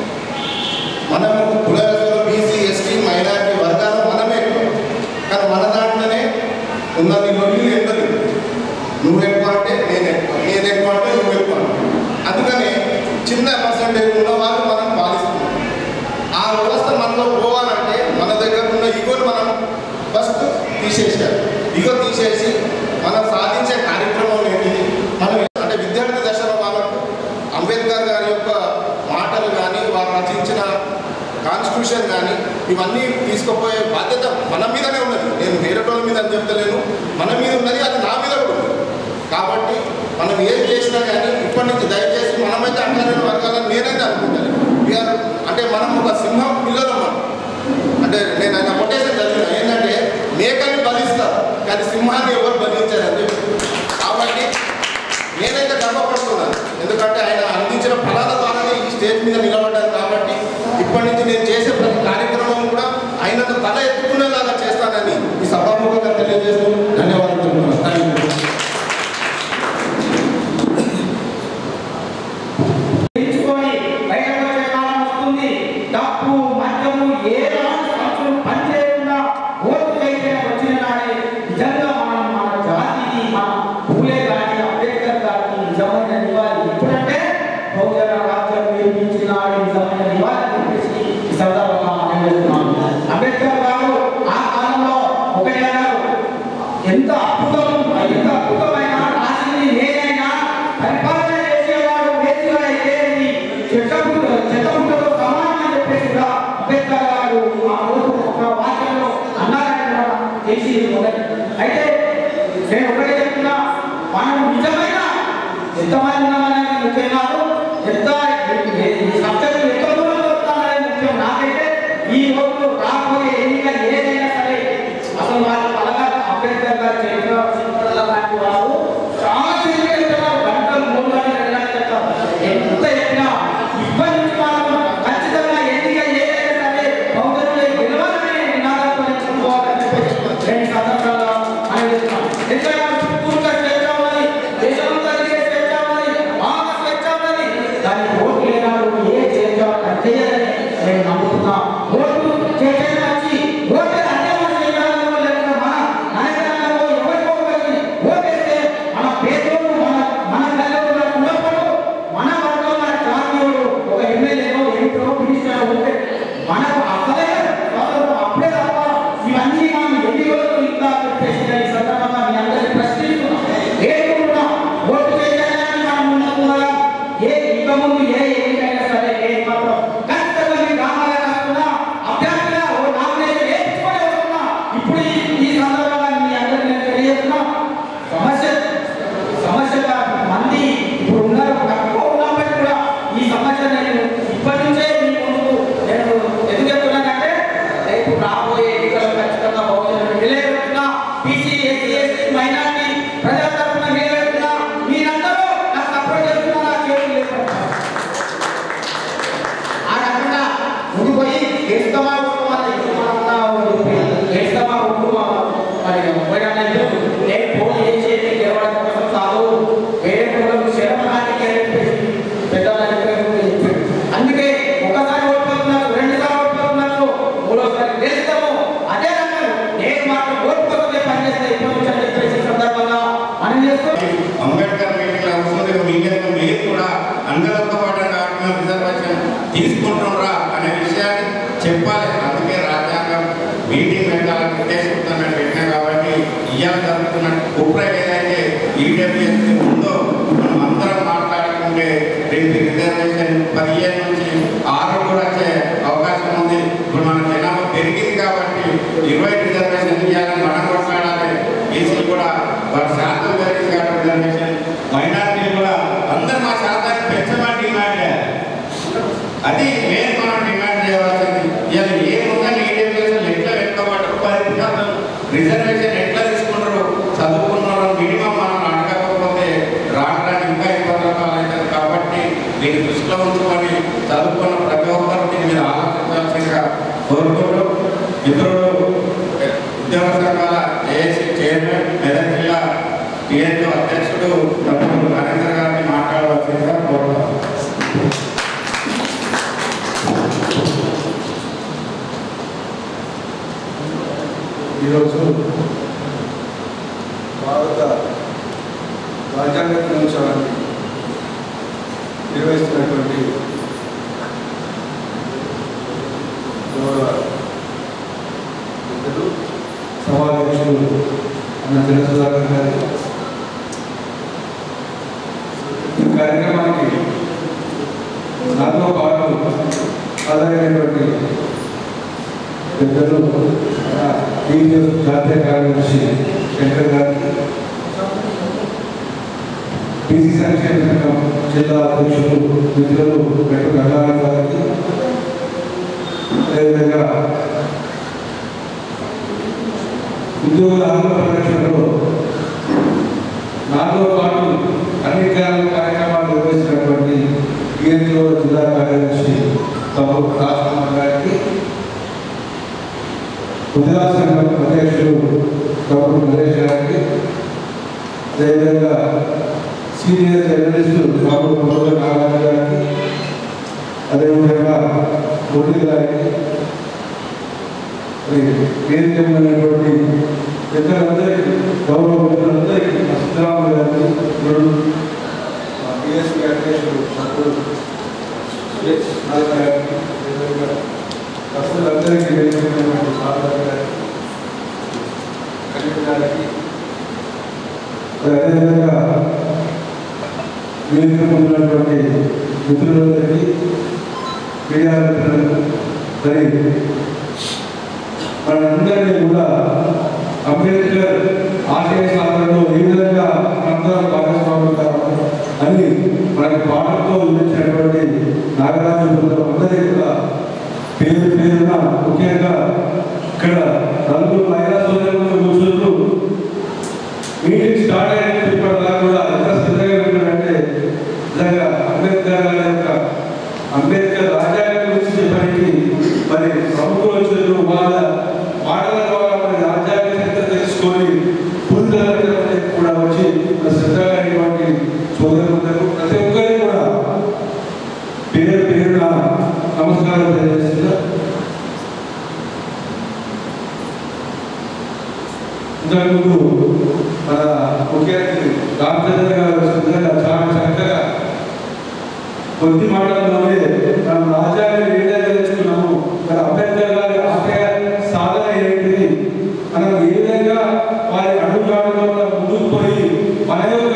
మనము కులవేసలు బీసీ ఎస్టీ మైనారిటీ వర్గాలు మనమే ఎక్కువ. కానీ మన దాంట్లోనే ఉన్నది లొల్లి ఎంతది నువ్వు ఎక్కువ అంటే నేను ఎక్కువ నేను ఎక్కువ అంటే నువ్వు ఎక్కువ అందుకని చిన్న పర్సంటేజ్ ఉన్న వాళ్ళు మనం పాలిస్తున్నాం ఆ వ్యవస్థ మనలో పోవాలంటే మన దగ్గర ఉన్న ఈగోని మనం ఫస్ట్ తీసేసారు ఈగో తీసేసి మనం సాధించే కార్యక్రమం ఏంటిది మనం అంటే విద్యార్థి దశలో వాళ్ళకు అంబేద్కర్ గారి యొక్క మాటలు కానీ వారు రచించిన కాన్స్టిట్యూషన్ కానీ ఇవన్నీ తీసుకుపోయే బాధ్యత మన మీదనే ఉన్నది నేను వేరే వాళ్ళ మీద అని చెప్తలేను మన మీద ఉన్నది అది నా మీద కూడా ఉంది కాబట్టి మనం ఏం చేసినా కానీ ఇప్పటి నుంచి మేకని బలిస్తారు కానీ సింహాన్ని ఎవరు బలించారు అని చెప్పి కాబట్టి నేనైతే గర్వపడుతున్నాను ఎందుకంటే ఆయన అందించిన ఫలాల ద్వారానే ఈ స్టేజ్ మీద నిలబడ్డాను కాబట్టి ఇప్పటి నుంచి నేను చేసే ప్రతి కార్యక్రమం కూడా ఆయనతో తల ఎత్తుకునేలాగా చేస్తానని ఈ సభాముఖంగా తెలియజేస్తూ ధన్యవాదాలు తెలుపుతున్నాను థ్యాంక్ యూ ఎంచుకొని బయటకు వచ్చే కాలం వస్తుంది డబ్బు మద్యము ఏ రాని సంచులు పనిచేయకుండా ఓటు చేయడం వచ్చిన నాడే నిజంగా మనం మన జాతిని మన పూలే గాని అంబేద్కర్ గారికి నిజమైన నివాళి ఎప్పుడంటే బహుజన రాజ్యం నిర్మించిన నాడు నిజమైన నివాళి అని చెప్పేసి ఈ సందర్భంగా మనం చేస్తున్నాం అంబేద్కర్ గారు ఆ కాలంలో ఒకటి అన్నారు ఎంత అద్భుతం ఎంత అద్భుతమైన రాసింది నేనైనా పరిపాలన చేసేవాడు వేదిక అయితే ఇది చెట్టపుట్ట చెట్టపుట్టతో సమానం అని చెప్పేసి కూడా అంబేద్కర్ గారు ఆ రోజు ఒక వాక్యంలో అన్నారని కూడా చేసి మొదటి అయితే నేను ఒకటే చెప్తున్నా మనం నిజమైన ఎంతమంది ఉన్నామనేది ముఖ్యం కాదు ఎంత సబ్జెక్టు ఎంత దూరం వస్తామనేది ముఖ్యం నాకైతే ఈ రోజు రాబోయే ఎన్నికలు ఏదైనా సరే అసలు వాళ్ళు పలగా అంబేద్కర్ గారు చరిత్ర చింతల లాంటి వారు చాలా చరిత్ర చెప్తారు గంటలు మూడు గంటలు రెండు గంటలు చెప్తారు ఎంత చెప్పినా ఇప్పటి నుంచి మాత్రం ఖచ్చితంగా ఎన్నిక ఏదైనా సరే బౌద్ధులే గెలవాలనే నినాదంతో చెప్పుకోవాలని చెప్పేసి రెండు సందర్భాల్లో మనం చెప్తున్నాం ఎందుకంటే పూర్తిగా స్వేచ్ఛ ఉన్నది దేశమంతా తిరిగే స్వేచ్ఛ ఉన్నది బాగా స్వేచ్ఛ ఉన్నది దానికి ఓటు లేనాడు ఏ స్వేచ్ఛ చేయదని నేను నమ్ముతున్నా ఓటు చేసేది మంచి ఓటు అంటే మన చేయడంలో లేకుండా మన నాయకత్వంలో ఎవరికో ఒకరికి ఓటేస్తే మన పేదోడు మన మన తల్లిదండ్రుల కులపడు మన వర్గం మన జాతీయుడు ఒక ఎమ్మెల్యేనో ఎంపీలో మినిస్టర్ ఉంటే మనకు అసలే స్వాతంత్రం అప్పుడే తప్ప ఇవన్నీ మనం ఎన్ని రోజులు ఇంకా చెప్పేసి ఈ సందర్భంగా మీ అందరినీ ప్రశ్నిస్తున్నాం ఏడుకున్నా ఓటు చేయడానికి మనం ముందుకు పోదాం ఏ ఇక ముందు ఏ ఎన్నికైనా సరే ఏ మాత్రం ఖచ్చితంగా మీ గ్రామాల రాస్తున్నా అభ్యర్థిగా ఓ నామినేషన్ వేయించుకొని వస్తున్నా ఇప్పుడు ఈ ఈ సందర్భంగా మీ అందరికీ నేను తెలియజేస్తున్నా సమస్య సమస్యగా మంది ఇప్పుడు ఉన్నారు తక్కువ ఉన్నప్పటికీ కూడా ఈ సమస్య నేను ఇప్పటి నుంచే మీ ముందుకు నేను ఎందుకు చెప్తున్నానంటే రేపు రాబోయే ఎన్నికలు ఖచ్చితంగా బహుజనులు నిలబెడుతున్నా బీసీ ఎస్సీ ఎస్టీ మైనార్టీ ప్రజల తరఫున నిలబెడుతున్నా మీరందరూ నాకు సపోర్ట్ చేస్తున్నారా చేతులు లేపండి. ఆ రకంగా ముందు పోయి గెలుస్తామా ఉంటుమా గెలుస్తామా ఉంటుమా మరి ఎవరైనా ఇద్దరు నేను ఫోన్ చేసి నేను గెలవడం కోసం కాదు వేరే ప్రోగ్రామ్ శరమడానికి పెద్దవాళ్ళ చెప్పాడు అందుకే ఒకసారి ఓడిపోతున్నారు రెండు సార్లు ఓడిపోతున్నారు మూడోసారి గెలుస్తాము అదే రకం నేను మాత్రం ఓటు కోసమే పనిచేస్తే ఇప్పటి నుంచి అని చెప్పేసి ఈ సందర్భంగా మనం చేస్తూ అంబేద్కర్ మీటింగ్ అవసరం మీడియాతో మీరు కూడా అందరితో పాటు కాకుండా రిజర్వేషన్ తీసుకుంటున్నారా అనే విషయాన్ని చెప్పాలి అందుకే రాజ్యాంగం మీటింగ్ పెట్టాలని ఉద్దేశంతో మేము పెట్టినాం కాబట్టి ఇవాళ జరుగుతున్న కుట్ర ఏదైతే ఈడబ్ల్యూఎస్ ఉందో మనం అందరం మాట్లాడుకుంటే రేపు రిజర్వేషన్ పదిహేను నుంచి ఆరు కూడా వచ్చే అవకాశం ఉంది ఇప్పుడు మన జనాభా పెరిగింది కాబట్టి ఇరవై రిజర్వేషన్ ఇవ్వాలని మనం కొట్లాడాలి బీసీలు కూడా వారి శాతం పెరిగింది కాబట్టి రిజర్వేషన్ మైనార్టీలు కూడా అందరు మా శాతాన్ని పెంచమని డిమాండ్ చేయాలి అది మెయిన్ మనం డిమాండ్ చేయవలసింది ఇవాళ ఏముందని ఈడబ్ల్యూఎస్ ఎట్లా వెనుకబడ్డారు పది శాతం రిజర్వేషన్ ఎట్లా తీసుకుంటారు చదువుకున్నారు మినిమం మనం అడగకపోతే రావడానికి ఇంకా ఇబ్బందులు అవుతుంది కాబట్టి దీన్ని దృష్టిలో ఉంచుకొని చదువుకున్న ప్రతి ఒక్కరు దీని మీద ఆలోచించాల్సిందిగా కోరుకుంటూ మిత్రుడు ఉద్యోగ సంఘాల ఏఎస్సీ చైర్మన్ మెదక్ జిల్లా టీఎన్యూ అధ్యక్షుడు తమ్ముడు నరేంద్ర గారిని మాట్లాడవలసిందిగా కోరుతాం ఈరోజు భారత రాజ్యాంగ దినోత్సవాన్ని నిర్వహిస్తున్నటువంటి గౌరవ పెద్దలు సభాధ్యక్షులు అన్న చంద్రసుధాకర్ గారి ఈ కార్యక్రమానికి నాతో పాటు హాజరైనటువంటి పెద్దలు మన టీడీఎఫ్ జాతీయ కార్యదర్శి శంకర్ గారికి బీసీ సంక్షేమ సంఘం జిల్లా అధ్యక్షులు మిత్రులు పెట్టు గంగారావు గారికి అదేవిధంగా ఉద్యోగుల హక్కుల పరిరక్షణలో నాతో పాటు అన్ని కాల- కార్యక్రమాలు నిర్వహించినటువంటి టీఎన్జిఓ జిల్లా కార్యదర్శి తమ్ముడు రాజకుమార్ గారికి గుజరాత్ సంఘం అధ్యక్షుడు తమ్ముడు నరేష్ గారికి అదేవిధంగా సీనియర్ జర్నలిస్టు తమ్ముడు మొదల నారాయణ గారికి అదేవిధంగా మురళి గారికి మరి వేదికమైనటువంటి పెద్దలందరికీ గౌరవ పెద్దలందరికీ సిద్ధరామ గారికి ఇప్పుడు టీఎస్పీ అధ్యక్షుడు సభ్యుడు సురేష్ నాయక్ గారికి అదేవిధంగా ప్రజలందరికీ వేదికమైనటువంటి సాధన గారికి కళ్యాణ్ గారికి మరి అదేవిధంగా వేదిక ఉన్నటువంటి మిత్రులందరికీ మీడియా మిత్రులకు మరి మనందరినీ కూడా అంబేద్కర్ ఆశయ సాధనలో ఏ విధంగా మనందరం భాగస్వాములు అని మనకి పాటలతో వివరించినటువంటి నాగరాజు బృందం అందరికీ కూడా పేరు పేరున ముఖ్యంగా ఇక్కడ నలుగురు మహిళా సోదరులు కూర్చుంటూ మీటింగ్ స్టార్ట్ అయిన ఇప్పటిదాకా కూడా ఎంత శ్రద్ధగా ఉన్నారంటే నిజంగా అంబేద్కర్ గారి యొక్క అంబేద్కర్ రాజ్యాంగం గురించి చెప్పడానికి మరి ప్రముఖులు వచ్చారు వాళ్ళ మాటల ద్వారా మరి రాజ్యాంగ చరిత్ర తెలుసుకొని పూర్తిగా కూడా వచ్చి మరి శ్రద్ధగా అయినటువంటి సోదరులందరూ ప్రతి ఒక్కరికి కూడా పేరు పేరున నమస్కారం తెలియజేస్తున్నా ఇంతకుముందు మన ముఖ్య అతిథి రామచంద్ర గారు శ్రద్ధగా చాలా చక్కగా కొద్ది మాటల్లోనే మనం రాజ్యాంగం ఏదైతే తెలుసుకున్నాము మరి అంబేద్కర్ గారి ఆశయ సాధన ఏంటిది మనం ఏ విధంగా వారి అడుగుజాడలో మనం ముందుకు పోయి మన యొక్క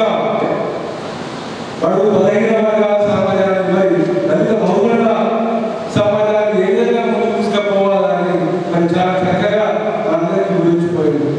బడుగు బలహీన వర్గాల సమాజాన్ని మరి దళిత బహుజన సమాజాన్ని ఏ విధంగా ముందుకు తీసుకుపోవాలని మరి చాలా చక్కగా మనందరికీ గురించిపోయింది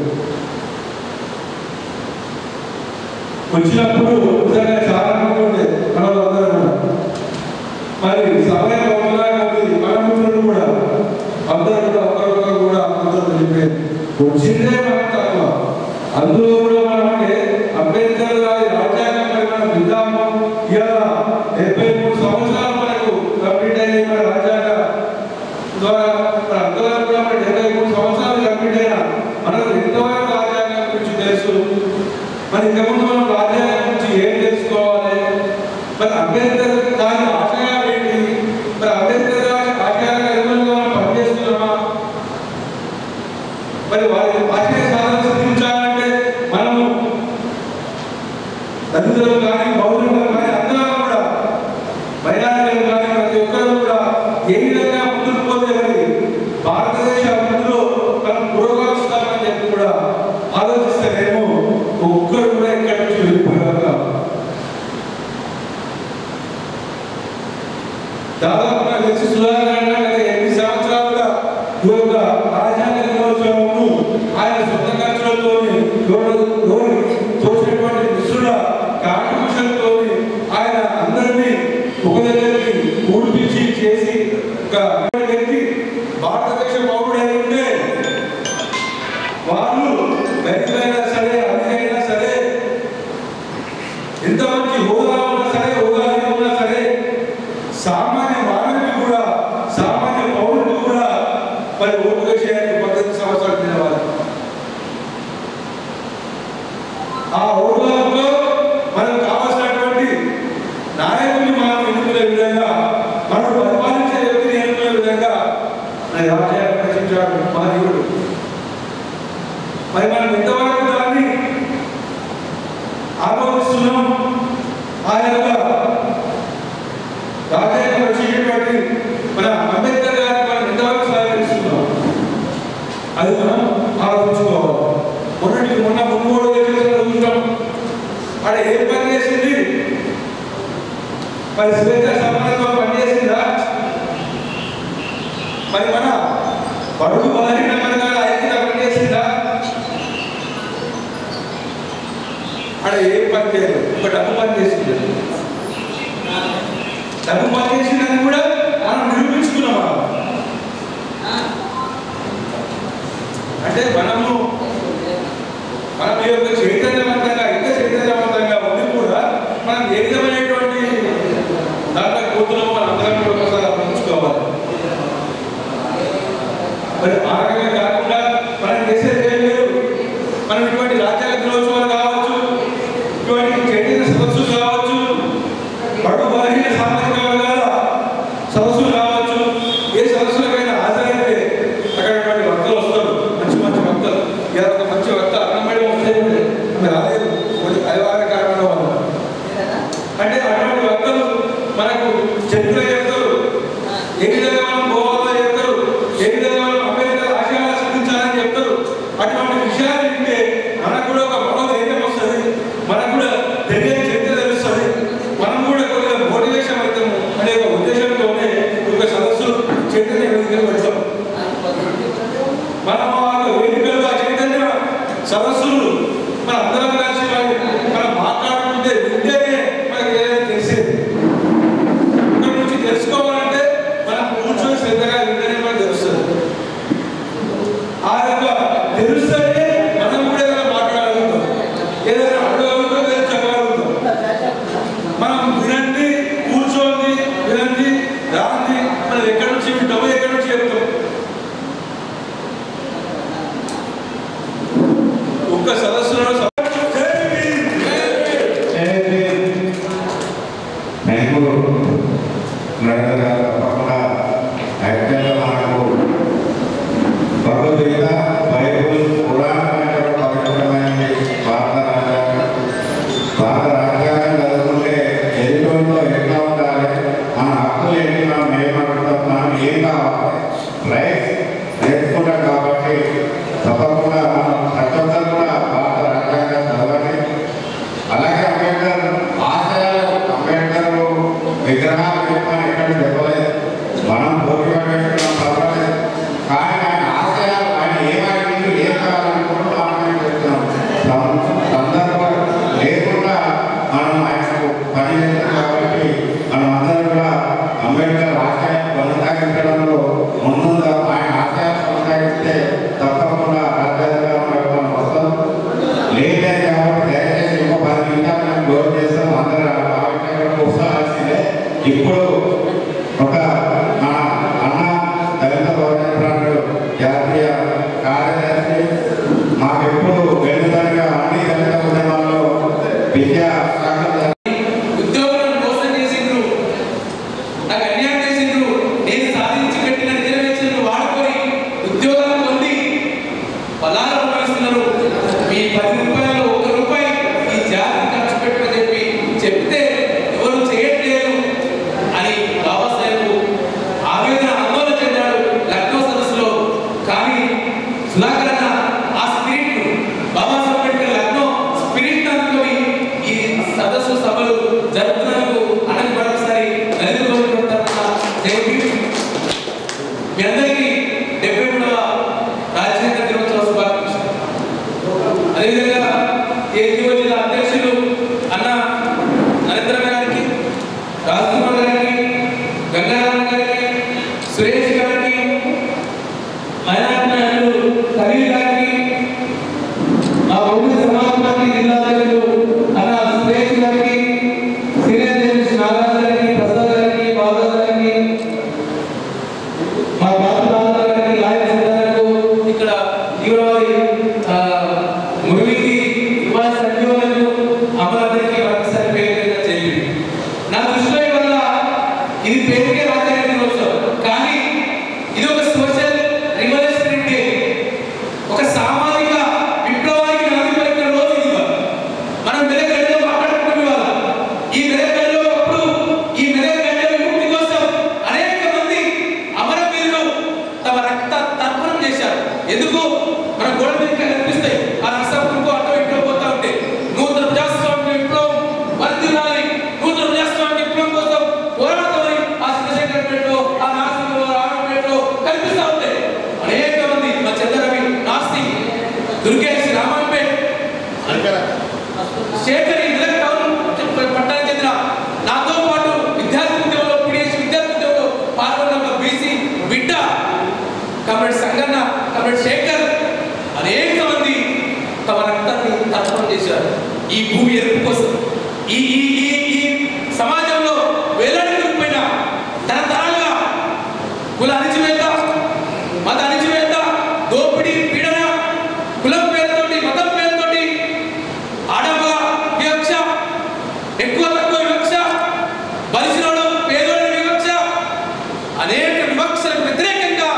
వచ్చినప్పుడు నిజంగా చాలా మంది ఉండే మనలందరూ కూడా మరి సమయం అవుతున్నా కొద్ది మన మిత్రులు కూడా అందరూ కూడా ఒకరొకరు కూడా అందరూ వెళ్ళిపోయారు వచ్చిందే మనకు తక్కువ అందులో కూడా మనం అంటే అంబేద్కర్ గారి రాజ్యాంగం పై మనం విధానం ఇవాళ డెబ్బై మూడు సంవత్సరాలు మనకు కంప్లీట్ అయ్యి మన రాజ్యాంగ ద్వారా మన అందరూ కూడా మన డెబ్బై మూడు సంవత్సరాలు కంప్లీట్ అయినా మనకు ఎంతవరకు రాజ్యాంగం గురించి తెలుసు మరి ఇంతకుముందు మనం రాజ్యాంగం గురించి ఏం తెలుసుకోవాలి మరి అంబేద్కర్ గారి ఆశయాలు ఏంటి మరి అంబేద్కర్ గారి ఆశయాలకు అనుగుణంగా మనం పనిచేస్తున్నామా మరి వారి ఆశయ సాధన సిద్ధించాలంటే మనము దళితులు కానీ బౌద్ధులు కానీ అందరం కూడా మైనారిటీలు కానీ ప్రతి ఒక్కరు కూడా ఏ విధంగా ముందుకు పోతే మరి భారతదేశ అభివృద్ధిలో మనం పురోగమిస్తామని చెప్పి కూడా ఆలోచిస్తేనేమో ఒక్కరు కూడా ఇక్కడి నుంచి వెళ్ళిపోయారు కాదు. దాదాపు నాకు తెలిసి సుధాకర్ అన్న గత ఎనిమిది సంవత్సరాలుగా ఈ యొక్క రాజ్యాంగ దినోత్సవము ఆయన సొంత ఖర్చులతో తోచినటువంటి మిశ్రుల కాంట్రిబ్యూషన్తో ఆయన అందరినీ ఒక దగ్గరికి కూడిపించి చేసి ఒక వ్యక్తి భారతదేశ పౌరుడై ఉంటే వాళ్ళు వెనకైనా సరే అడిగైనా సరే ఎంత మంచి హోదా ఉన్నా సరే హోదా ఉన్నా సరే సామాన్య మానవుడికి కూడా సామాన్య పౌరుడికి కూడా మరి ఓటు వేసేయాలని పద్దెనిమిది సంవత్సరాలు తినవాలి ఆ హోదాలో మనకు కావాల్సినటువంటి నాయకుడిని మనం ఎన్నుకునే విధంగా మనం పరిపాలించే వ్యక్తిని ఎన్నుకునే విధంగా మరి రాజ్యాంగం రచించాడు మహనీయుడు మరి మనం ఎంతవరకు దాన్ని ఆలోచిస్తున్నాం ఆ యొక్క రాజ్యాంగం రచించినటువంటి మన అంబేద్కర్ గారికి మనం ఎంతవరకు సహకరిస్తున్నాం అది మనం ఆలోచించుకోవాలి మొన్నటికి మొన్న మునుగోడు చేసిన చూసాం ఆడ ఏం పని చేసింది మరి స్వేచ్ఛ సమానత్వం పనిచేసిందా మరి మన బడుగు బలహీన వర్గాల ఐక్యత పనిచేసిందా ఆడ ఏం పని చేయలేదు ఒక డబ్బు పని చేసింది డబ్బు పని చేసిందని కూడా మనం నిరూపించుకున్నాం మనం. అంటే మనము మనం ఈ యొక్క చైతన్యవంతంగా ఇంకా చైతన్యవంతంగా ఉండి కూడా మనం ఏ విధమైనటువంటి దాంట్లో కూతురు మన అందరం కూడా ఒకసారి ఆలోచించుకోవాలి మరి ఆ రకంగా కాకుండా మనం చేసేది ఏం లేదు మనం ఇటువంటి రాజ్యాంగ దినోత్సవాలు కావచ్చు ఇటువంటి చైతన్య సదస్సులు కావచ్చు బడు బలహీన సామాజిక వర్గాల సదస్సులు కావచ్చు ఏ సదస్సులకైనా హాజరైతే అక్కడ వక్తలు వస్తారు మంచి మంచి వక్తలు ఇలా ఒక మంచి వక్త అన్నమయ్య వచ్చేది ఆమె రాలేదు కొన్ని అనివార్య కారణాల వల్ల అంటే అటువంటి వక్తలు మనకు చరిత్ర చెప్తారు ఏ విధంగా మనం గోవాలో చెప్తారు ఏ విధంగా మనం అంబేద్కర్ ఆశయాలు సిద్ధించాలని చెప్తారు అటువంటి విషయాలు వింటే మనకు కూడా ఒక మనోధైర్యం వస్తుంది మనకు కూడా తెలియని చరిత్ర తెలుస్తుంది మనం కూడా కొద్దిగా మోటివేషన్ అవుతాము అనే ఒక ఉద్దేశంతోనే ఈ యొక్క సదస్సు చైతన్య వేదికలు పెడతాం మనం ఆ వేదికలు ఆ చైతన్య సదస్సులు మన అందరం కలిసి మరి మనం మాట్లాడుకుంటే వింటేనే మనకి ఏదైనా తెలిసేది ఇక్కడ నుంచి తెలుసుకోవాలంటే మనం కూర్చొని శ్రద్ధగా వింటేనే మనకు తెలుస్తుంది ఆ యొక్క తెలుస్తేనే మనం కూడా ఏదైనా మాట్లాడగలుగుతాం ఏదైనా అడగలుగుతాం ఏదైనా చెప్పగలుగుతాం మనం వినండి కూర్చోండి వినండి రాండి మనం ఎక్కడి నుంచి వింటామో ఎక్కడి నుంచి చెప్తాం ఒక్క సదస్సులో బెంగళూరు నరేంద్ర గారు తప్పకుండా యాక్చువల్గా మనకు భగవద్గీత బైబుల్ పురాణమైనటువంటి పవిత్రమైనది భారత రాజ్యాంగం భారత రాజ్యాంగం చదువుకుంటే ఎదుటిలో ఎట్లా ఉండాలి మన హక్కులు ఏంటి మనం ఏమనుకుంటాం మనం ఏం కావాలి రైట్స్ నేర్చుకుంటాం కాబట్టి తప్పకుండా ప్రతి ఒక్కరు కూడా భారత రాజ్యాంగం చదవండి అలాగే అంబేద్కర్ ఆశయాలు అంబేద్కర్ విగ్రహాలు చెప్పని ఎక్కడ చెప్పలేదు మనం పోటీ వేసుకున్నాం పర్వాలేదు కానీ ఆయన ఆశయాలు ఆయన ఏమైంది ఏం కావాలనుకుంటూ మనం చెప్తున్నాం సం- సందర్భం లేకుండా మనం ఆయనకు పని చేస్తాం కాబట్టి మనం అందరం కూడా అంబేద్కర్ ఆశయాలు కొనసాగించడంలో ముందుగా ఆయన ఆశయాలు కొనసాగిస్తే తప్పకుండా రాజ్యాంగంలో మనం వస్తాం లేదే కాబట్టి దయచేసి ఇంకో పది నిమిషాలు మేము క్లోజ్ చేస్తాం అందరూ ఆవిష్కరణ కూర్చోవాల్సిందే ఇప్పుడు ఒక మన అన్న దళిత గౌరవ జాతీయ కార్యదర్శి మాకెప్పుడు వెనుదనగా అన్ని దళిత ఉద్యమాల్లో విద్యా శాఖ ఉద్యోగులను మోసం చేసిండ్రు నాకు అన్యాయం చేసిండ్రు నేను సాధించి పెట్టిన రిజర్వేషన్లు వాడుకొని ఉద్యోగాలు పొంది పలానా అనుభవిస్తున్నారు మీ పది రూపాయలు ఒక రూపాయి ఈ జాతికి ఖర్చు పెట్టమని చెప్పి చెప్తే ఎవరు చేయట్లేదు అని బాబాసాహెబ్ ఆవేదన ఆందోళన చెందాడు లక్నో సదస్సులో కానీ సుధాకర్ అన్న ఆ స్పిరిట్ బాబాసాహెబ్ అంబేద్కర్ లక్నో స్పిరిట్ అందుకొని ఈ సదస్సు సభలు జరుపుతున్నందుకు అన్నకు మరొకసారి నరేంద్ర తరఫున జై భీమ్. మీ అందరికీ డెబ్బై మూడవ రాజ్యాంగ దినోత్సవ శుభాకాంక్షలు అదేవిధంగా ఏజీఓ జిల్లా అధ్యక్షులు అన్న నరేంద్ర గారికి రాజ్కుమార్ గారికి గంగారామన్ గారికి సురేష్ గారికి మైనార్టీ నాయకులు ఖలీల్ గారికి మా బహుజన సమాజ్ పార్టీ జిల్లా అధ్యక్షులు అన్న సురేష్ గారికి సీనియర్ జర్నలిస్ట్ నాగరాజు గారికి ప్రసాద్ గారికి బాబా గారికి మా బాబు గారికి లాయర్ సిద్ధాలకు ఇక్కడ తీవ్రవాది ఆ, మురిమికి యువ సంజీవులకు అమలందరికీ మరొకసారి పేరు చేయండి నా దృష్టిలో వల్ల ఇది పేరుకే రాజ్యాంగ దినోత్సవం కానీ ఇది ఒక సోషల్ రివల్యూషనరీ డే ఒక సామాజిక విప్లవానికి నాంది పలికిన రోజు ఇది ఇవాళ. మనం మెదగడ్డలో మాట్లాడుకునే వాళ్ళ ఈ మెదగడ్డలో అప్పుడు ఈ మెదగడ్డ విముక్తి కోసం అనేక మంది అమరవీరులు తమ రక్త తర్పణం చేశారు ఎందుకు మన గోడ మీద కనిపిస్తాయి ఆ నర్సాపురంకు అటో ఇటో పోతా ఉంటే నూతన ప్రజాస్వామ్య విప్లవం వర్ధిల్లాలి నూతన ప్రజాస్వామ్య విప్లవం కోసం పోరాడమని ఆ చంద్రశేఖర్ పేటలో ఆ నాసింగ్లో రామపేటలో కనిపిస్తా ఉంటాయి అనేక మంది మా చంద్రరవి నాస్తిక్ దుర్గేష్ రామన్పేట్ శేఖర్ ఈ మెదక్ టౌన్ పట్టణానికి చెందిన నాతో పాటు విద్యార్థి ఉద్యమంలో పిడిఎస్ విద్యార్థి ఉద్యమంలో పాల్గొన్న ఒక బీసీ బిడ్డ కమరెడ్ సంగన్న కమరెడ్ శేఖర్ అనేక మంది తమ రక్తాన్ని ఈ భూమి ఎరుపు కోసం ఈ ఈ ఈ ఈ సమాజంలో వేలాడిపోయిన తరతరాలుగా కుల అణిచివేత మత అణిచివేత దోపిడీ పీడన కులం పేరుతోటి మతం పేరుతోటి ఆడవ వివక్ష ఎక్కువ తక్కువ వివక్ష బలిసినోడు పేదోడు వివక్ష అనేక వివక్షలకు వ్యతిరేకంగా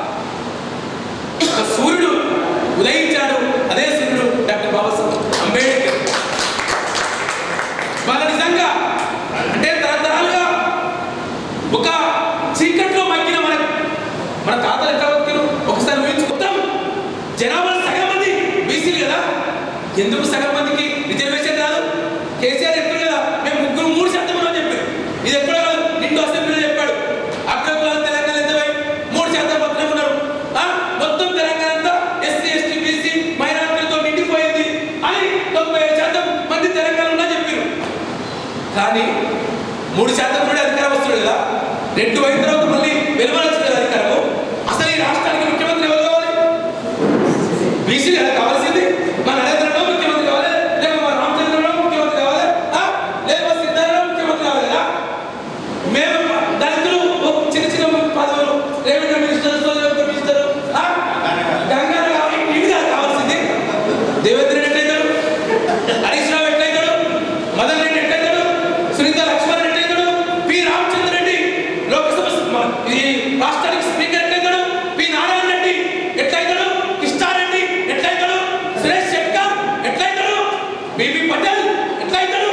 ఒక సూర్యుడు ఉదయించాడు అదే సూర్యుడు డాక్టర్ బాబాసాహెబ్ అంబేద్కర్ వాళ్ళ నిజంగా అంటే తరతరాలుగా ఒక చీకట్లో మగ్గిన మన మన తాతలు ఎట్లా బతికారు ఒకసారి ఊహించుకుంటాం జనాభా సగం మంది బీసీలు కదా ఎందుకు సగం మందికి రిజర్వేషన్ రాదు కేసీఆర్ చెప్పారు కదా మేము ముగ్గురు మూడు శాతం అని చెప్పారు ఇది ఎక్కడ కాదు నిండు అసెంబ్లీలో చెప్పాడు అగ్రకులాలు తెలంగాణ ఎంత పోయి మూడు శాతం మాత్రమే ఉన్నారు ఆ? మొత్తం తెలంగాణ అంతా ఎస్సీ ఎస్టీ బీసీ మైనారిటీలతో నిండిపోయింది అని తొంభై ఏడు శాతం మంది తెలంగాణ ఉన్నా చెప్పారు కానీ మూడు శాతం కూడా అధికారం వస్తుంది కదా రెండు అయిన తర్వాత మళ్ళీ వెలువడొచ్చు కదా అధికారము అసలు ఈ రాష్ట్రానికి ముఖ్యమంత్రి ఎవరు కావాలి బీసీ కదా కావాల్సింది మా నరేంద్రరావు ముఖ్యమంత్రి కావాలి లేక మా రామచంద్రరావు ముఖ్యమంత్రి కావాలి ఆ? లేక మా సిద్ధారావు ముఖ్యమంత్రి కావాలి కదా మేము దళితులు ఓ చిన్న చిన్న పదవులు రెవెన్యూ మినిస్టర్ సోషల్ మినిస్టర్ గంగారు కావాలి ఇవి కాదు కావాల్సింది దేవేంద్ర రెడ్డి ఎట్లయితాడు హరీష్ రావు ఎట్లయితాడు మదన్ రెడ్డి ఎట్లయితాడు సునీత లక్ష్మణ్ ఎట్లయితాడు పి రామచంద్ర రెడ్డి లోక్సభ స్ప- ఈ రాష్ట్రానికి స్పీకర్ ఎట్లయితాడు పి నారాయణ రెడ్డి ఎట్లయితాడు కిష్టారెడ్డి ఎట్లయితాడు సురేష్ శెట్కర్ ఎట్లయితాడు బీబీ పటేల్ ఎట్లయితాడు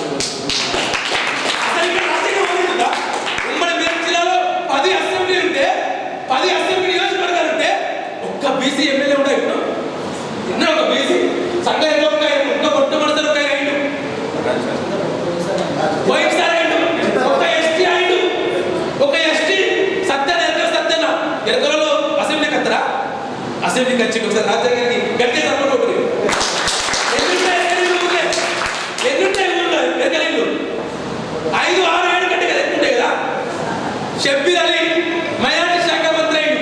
అసలు ఇక్కడ రాజకీయం అవుతుందా? ఉమ్మడి మెదక్ జిల్లాలో పది అసెంబ్లీ ఉంటే పది అసెంబ్లీ నియోజకవర్గాలు ఉంటే ఒక్క బీసీ ఎమ్మెల్యే ఉంటాయి ఇప్పుడు ఎన్నో ఒక బీసీ సంగారెడ్డి ఒక్క ఒక్క మొట్టమొదటిసారి ఒక ఆయన అయిండు పోయినసారి అయిండు ఒక ఎస్టీ అయిండు ఒక ఎస్టీ సత్యన ఎరకల సత్యన ఎరకలలో అసెంబ్లీకి వస్తారా అసెంబ్లీకి వచ్చి ఒకసారి రాజ్యాంగానికి గట్టి సపోర్ట్ ఒకటి ఎన్నుంటాయి ఎన్ని ఊర్లే? ఎన్నుంటాయి ఊర్లో ఎరకల ఇల్లు ఐదు ఆరు ఏడు గంటలు కదా ఎక్కుంటాయి కదా షబ్బీర్ అలీ మైనార్టీ శాఖ మంత్రి అయిండు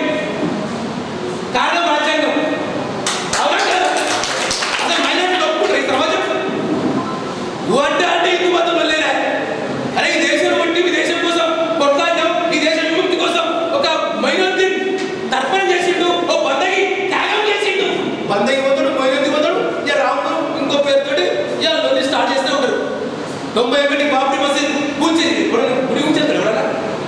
కారణం రాజ్యాంగం అవునా కదా అసలు మైనార్టీ ఒప్పుకుంటారు ఈ సమాజం నువ్వు అంటే అంటే హిందూ మతం వల్లేనా అరే ఈ దేశం కొట్టి ఈ దేశం కోసం కొట్లాడినాం ఈ దేశ విముక్తి కోసం ఒక మైనార్టీ తర్పణం చేసిండు ఓ బందకి త్యాగం చేసిండు బందకి పోతాడు మైనార్టీ పోతాడు ఇక రాముడు ఇంకో పేరుతోటి ఇక లొల్లి స్టార్ట్ చేస్తూ ఉంటారు తొంభై ఒకటి బాబ్రీ మసీద్ కూర్చింది ఎవరైనా గుడి కూర్చేస్తారు ఎవరైనా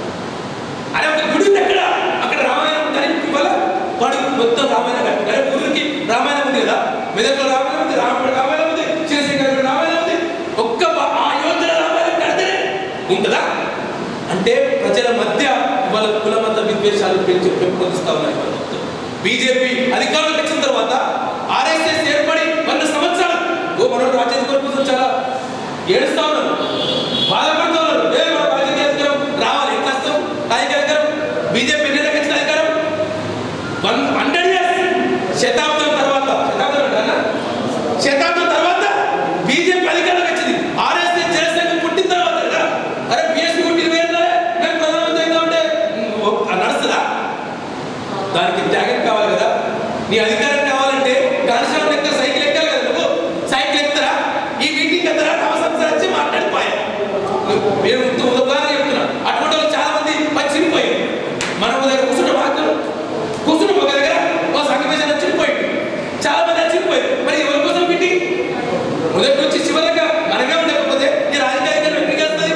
అరే ఒక గుడి ఉంది అక్కడ అక్కడ రామాయణం ఉందని ఇవాళ వాడు మొత్తం రామాయణం కట్టాడు అరే ఊరికి రామాయణం ఉంది కదా మెదక్లో రామాయణం ఉంది రాముడు రామాయణం ఉంది శివశంకర్ రామాయణం ఉంది ఒక్క బ- ఆ అయోధ్యలో రామాయణం కడితేనే ఉంటుందా అంటే ప్రజల మధ్య ఇవాళ కుల మత విద్వేషాలు పెంచి పెంపొందిస్తా ఉన్నాయి ఇవాళ మొత్తం. బీజేపీ అధికారంలోకి వచ్చిన తర్వాత ఆర్ఎస్ఎస్ ఏర్పడి వంద సంవత్సరాలు ఓ మనోడు రాజ్యాంగం కోసం చాలా ఏడుస్తా ఉన్నారు బాధపడుతూ ఉన్నారు ఏ మన రాజకీయ అధికారం రావాలి ఎట్లా వస్తాం రాజకీయ అధికారం బీజేపీ ఎన్నికలకు వచ్చిన అధికారం వన్ హండ్రెడ్ ఇయర్స్ శతాబ్దం తర్వాత శతాబ్దం అంటారా శతాబ్దం తర్వాత బీజేపీ అధికారంలోకి వచ్చింది ఆర్ఎస్ఎస్ జనసంఘం పుట్టిన తర్వాత కదా అరే బిఎస్పీ పుట్టిన వేరే మేము ప్రధానమంత్రి అవుతామంటే నడుస్తుందా దానికి త్యాగం కావాలి కదా నీ అధికారం కావాలంటే ఘనశ్యామ లెక్క సైకిల్ ఎక్కాలి కదా నువ్వు సైకిల్ ఎక్కుతారా ఈ మీటింగ్ ఎత్తరా రామసంసార్ వచ్చి మాట్లాడిపోయా నేను ఉదాహరణ చెప్తున్నా అటువంటి వాళ్ళు చాలా మంది మరి చిరిపోయారు మన ఒక దగ్గర కూర్చున్న మాత్రం కూర్చున్న ఒక దగ్గర ఓ సంఘమేషన్ చిరిపోయింది చాలా మంది చిరిపోయారు మరి ఎవరి కోసం మీటింగ్ మొదటి నుంచి చివరిగా మనమే ఉండకపోతే ఈ రాజకీయ ఎక్కడికి వస్తుంది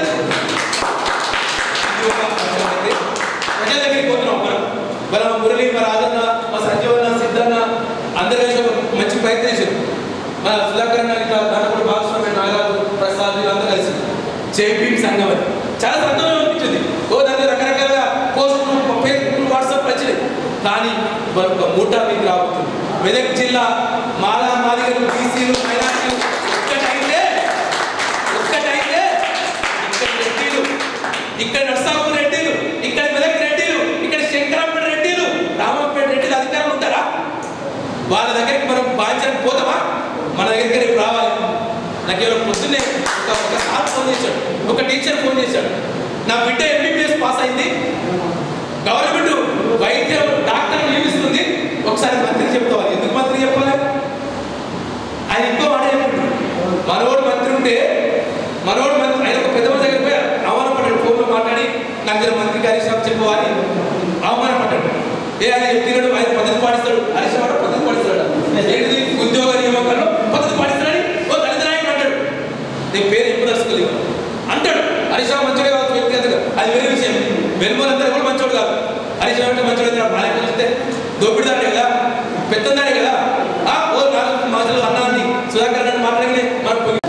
ఇది ఒక అంశం అయితే. ప్రజల దగ్గరికి పోతున్నాం మనం మన మురళి మా రాజన్న మా సంజీవన్న సిద్ధన్న అందరూ కలిసి ఒక మంచి ప్రయత్నం చేశారు మన సుధాకర్ అన్న ఇట్లా దాంట్లో కూడా భాగస్వామి నాగరాజు ప్రసాద్ వీళ్ళందరూ కలిసి జేపీ సంఘం అని చాలా సంతోషం అనిపించింది ఓ దాంట్లో రకరకాలుగా పోస్టులు ఫేస్బుక్ వాట్సాప్ వచ్చినాయి కానీ మరొక మూటా మీకు రాబోతుంది మెదక్ జిల్లా మాలా మాదిగలు బీసీలు మైనార్టీలు ఒక్కటైతే ఒక్కటైతే ఇక్కడ రెడ్డిలు ఇక్కడ నర్సాపూర్ రెడ్డిలు ఇక్కడ మెదక్ రెడ్డిలు ఇక్కడ శంకరాపేట రెడ్డిలు రామంపేట రెడ్డిలు అధికారం ఉంటారా వాళ్ళ దగ్గరికి మనం బాధ్యత పోతామా మన దగ్గరికి రేపు రావాలి నాకు ఎవరో పొద్దున్నే ఒక ఒక సార్ ఫోన్ చేశాడు ఒక టీచర్ ఫోన్ చేశాడు నా బిడ్డ ఎంబీబీఎస్ పాస్ అయింది గవర్నమెంట్ వైద్యం డాక్టర్ నియమిస్తుంది ఒకసారి మంత్రి చెప్తావాలి ఎందుకు మంత్రి చెప్పాలి ఆయన ఇంకో మాట చెప్పిండు మనోడు మంత్రి ఉంటే మనోడు మంత్రి ఆయన ఒక పెద్ద మంది దగ్గర పోయి అవమానపడ్డాడు ఫోన్లో మాట్లాడి నాకు జర మంత్రి గారి సాబ్ చెప్పవాలి అవమానపడ్డాడు ఏ ఆయన చెప్తున్నాడు ఆయన పద్ధతి పాటిస్తాడు హరీష్ రావు పద్ధతి పాటిస్తాడు ఏంటిది ఉద్యోగ నియామకాల్లో పద్ధతి పాటిస్తాడని ఓ దళిత నాయకుడు అంటాడు నేను పేరు ఎప్పుడు దర్శకులు అంటాడు హరీష్ రావు మంచోడే కావచ్చు వ్యక్తిగతంగా అది వేరే విషయం వెలుమలందరూ కూడా మంచోడు కాదు హరీష్ రావు అంటే మంచోడు అయితే బాగా వస్తే దోపిడిదాడే కదా పెద్దందాడే కదా ఆ, ఓ నాలుగు మాటలు అన్నాన్ని సుధాకర్ గారిని మాట్లాడితే మనకు పొగి-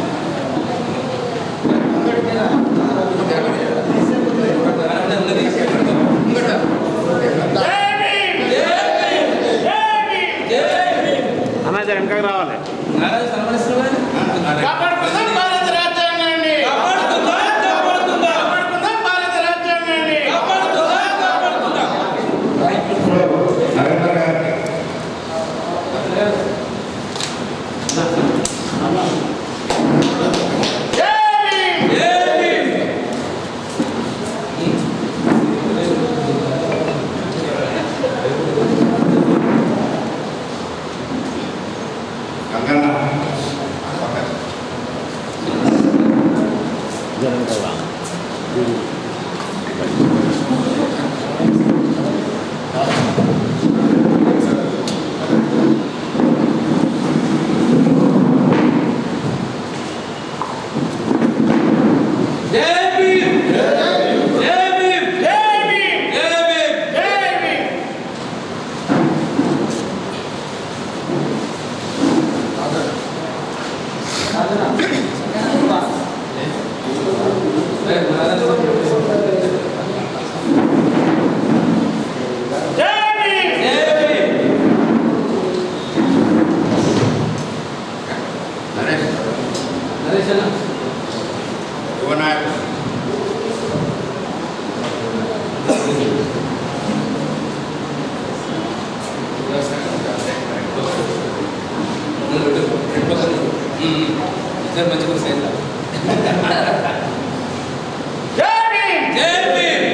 అన్న జర వెనకకి రావాలి కాపాడుకుందాం భారత రాజ్యాంగాన్ని కాపాడుకుందాం కాపాడుకుందాం కాపాడుకుందాం భారత రాజ్యాంగాన్ని కాపాడుకుందాం కాపాడుకుందాం నరేంద్ర గారికి గంగన్న జై భీమ్ జై భీమ్ జై భీమ్ జై భీమ్ జై భీమ్ జై భీమ్ జై భీమ్ నరేష్ నరేష్ అన్న యువనాయకుడు ఇద్దరు మంచిగా సైన్ జై భీమ్ జై భీమ్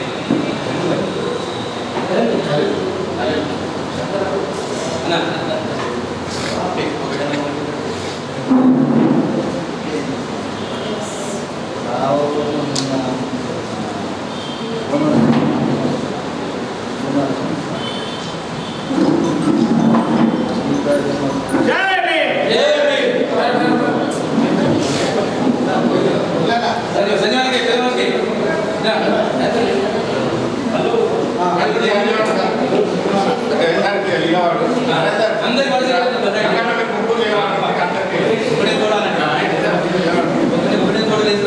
అన్న జై భీమ్ జై భీమ్ సంజయ్ సంజయ్ చంద్రబాబుకి అందరికి వెళ్ళేవాడు నరేందర్ అందరి గంగన్నకి ముగ్గు చేయవాడు అందరికీ ఒకటే చూడాలండి ఒకటే చూడలేదు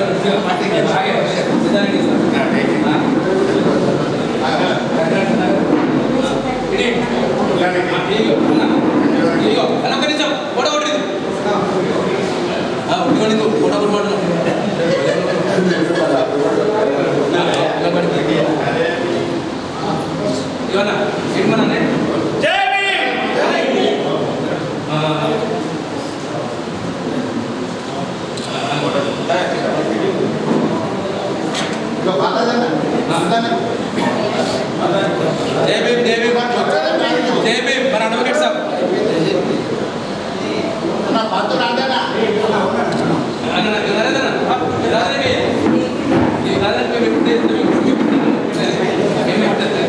జై భీమ్ జై భీమ్ జై భీమ్ జై భీమ్ మన అడ్వకేట్ సాబ్ అన్న నరేంద్ర రాజరెడ్డి ఈ రాజరెడ్డి మేము ఇప్పుడు మేము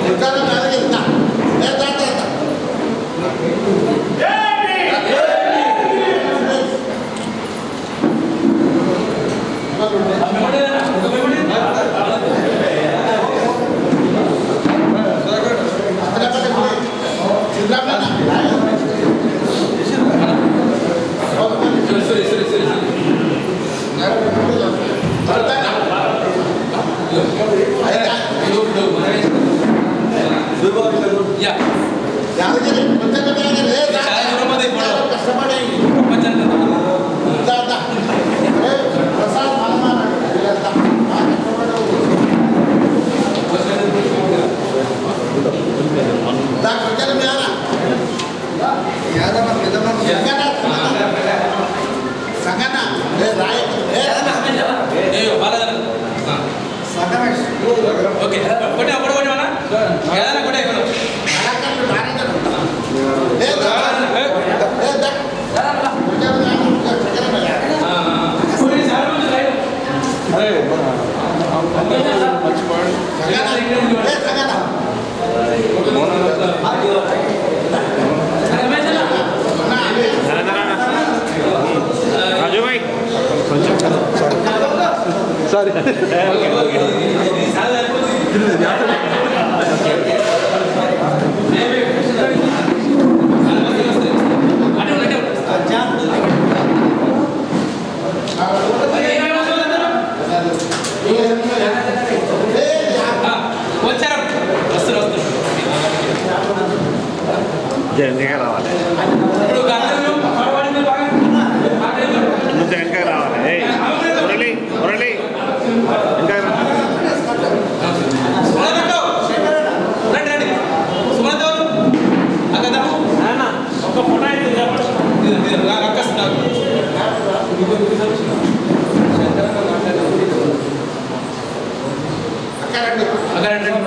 యా ఏ బాలదన ఓకే కొట్టే అప్పుడు కొట్టి మన ఏదైనా కొట్టే ఇక్కడ ఆ సారీ వచ్చారు వస్తారు వస్తారు జగన్గా రావాలి ఇప్పుడు గంటలు పడవడింది బాగా ముందు వెనక రావాలి ఏయ్, మురళి మురళి ఇంకా రా. సుమలత రండి రండి సుమలత అక్కడ ఒక ఫోటో అయితే అక్కస్తున్నారు అక్కడ రండి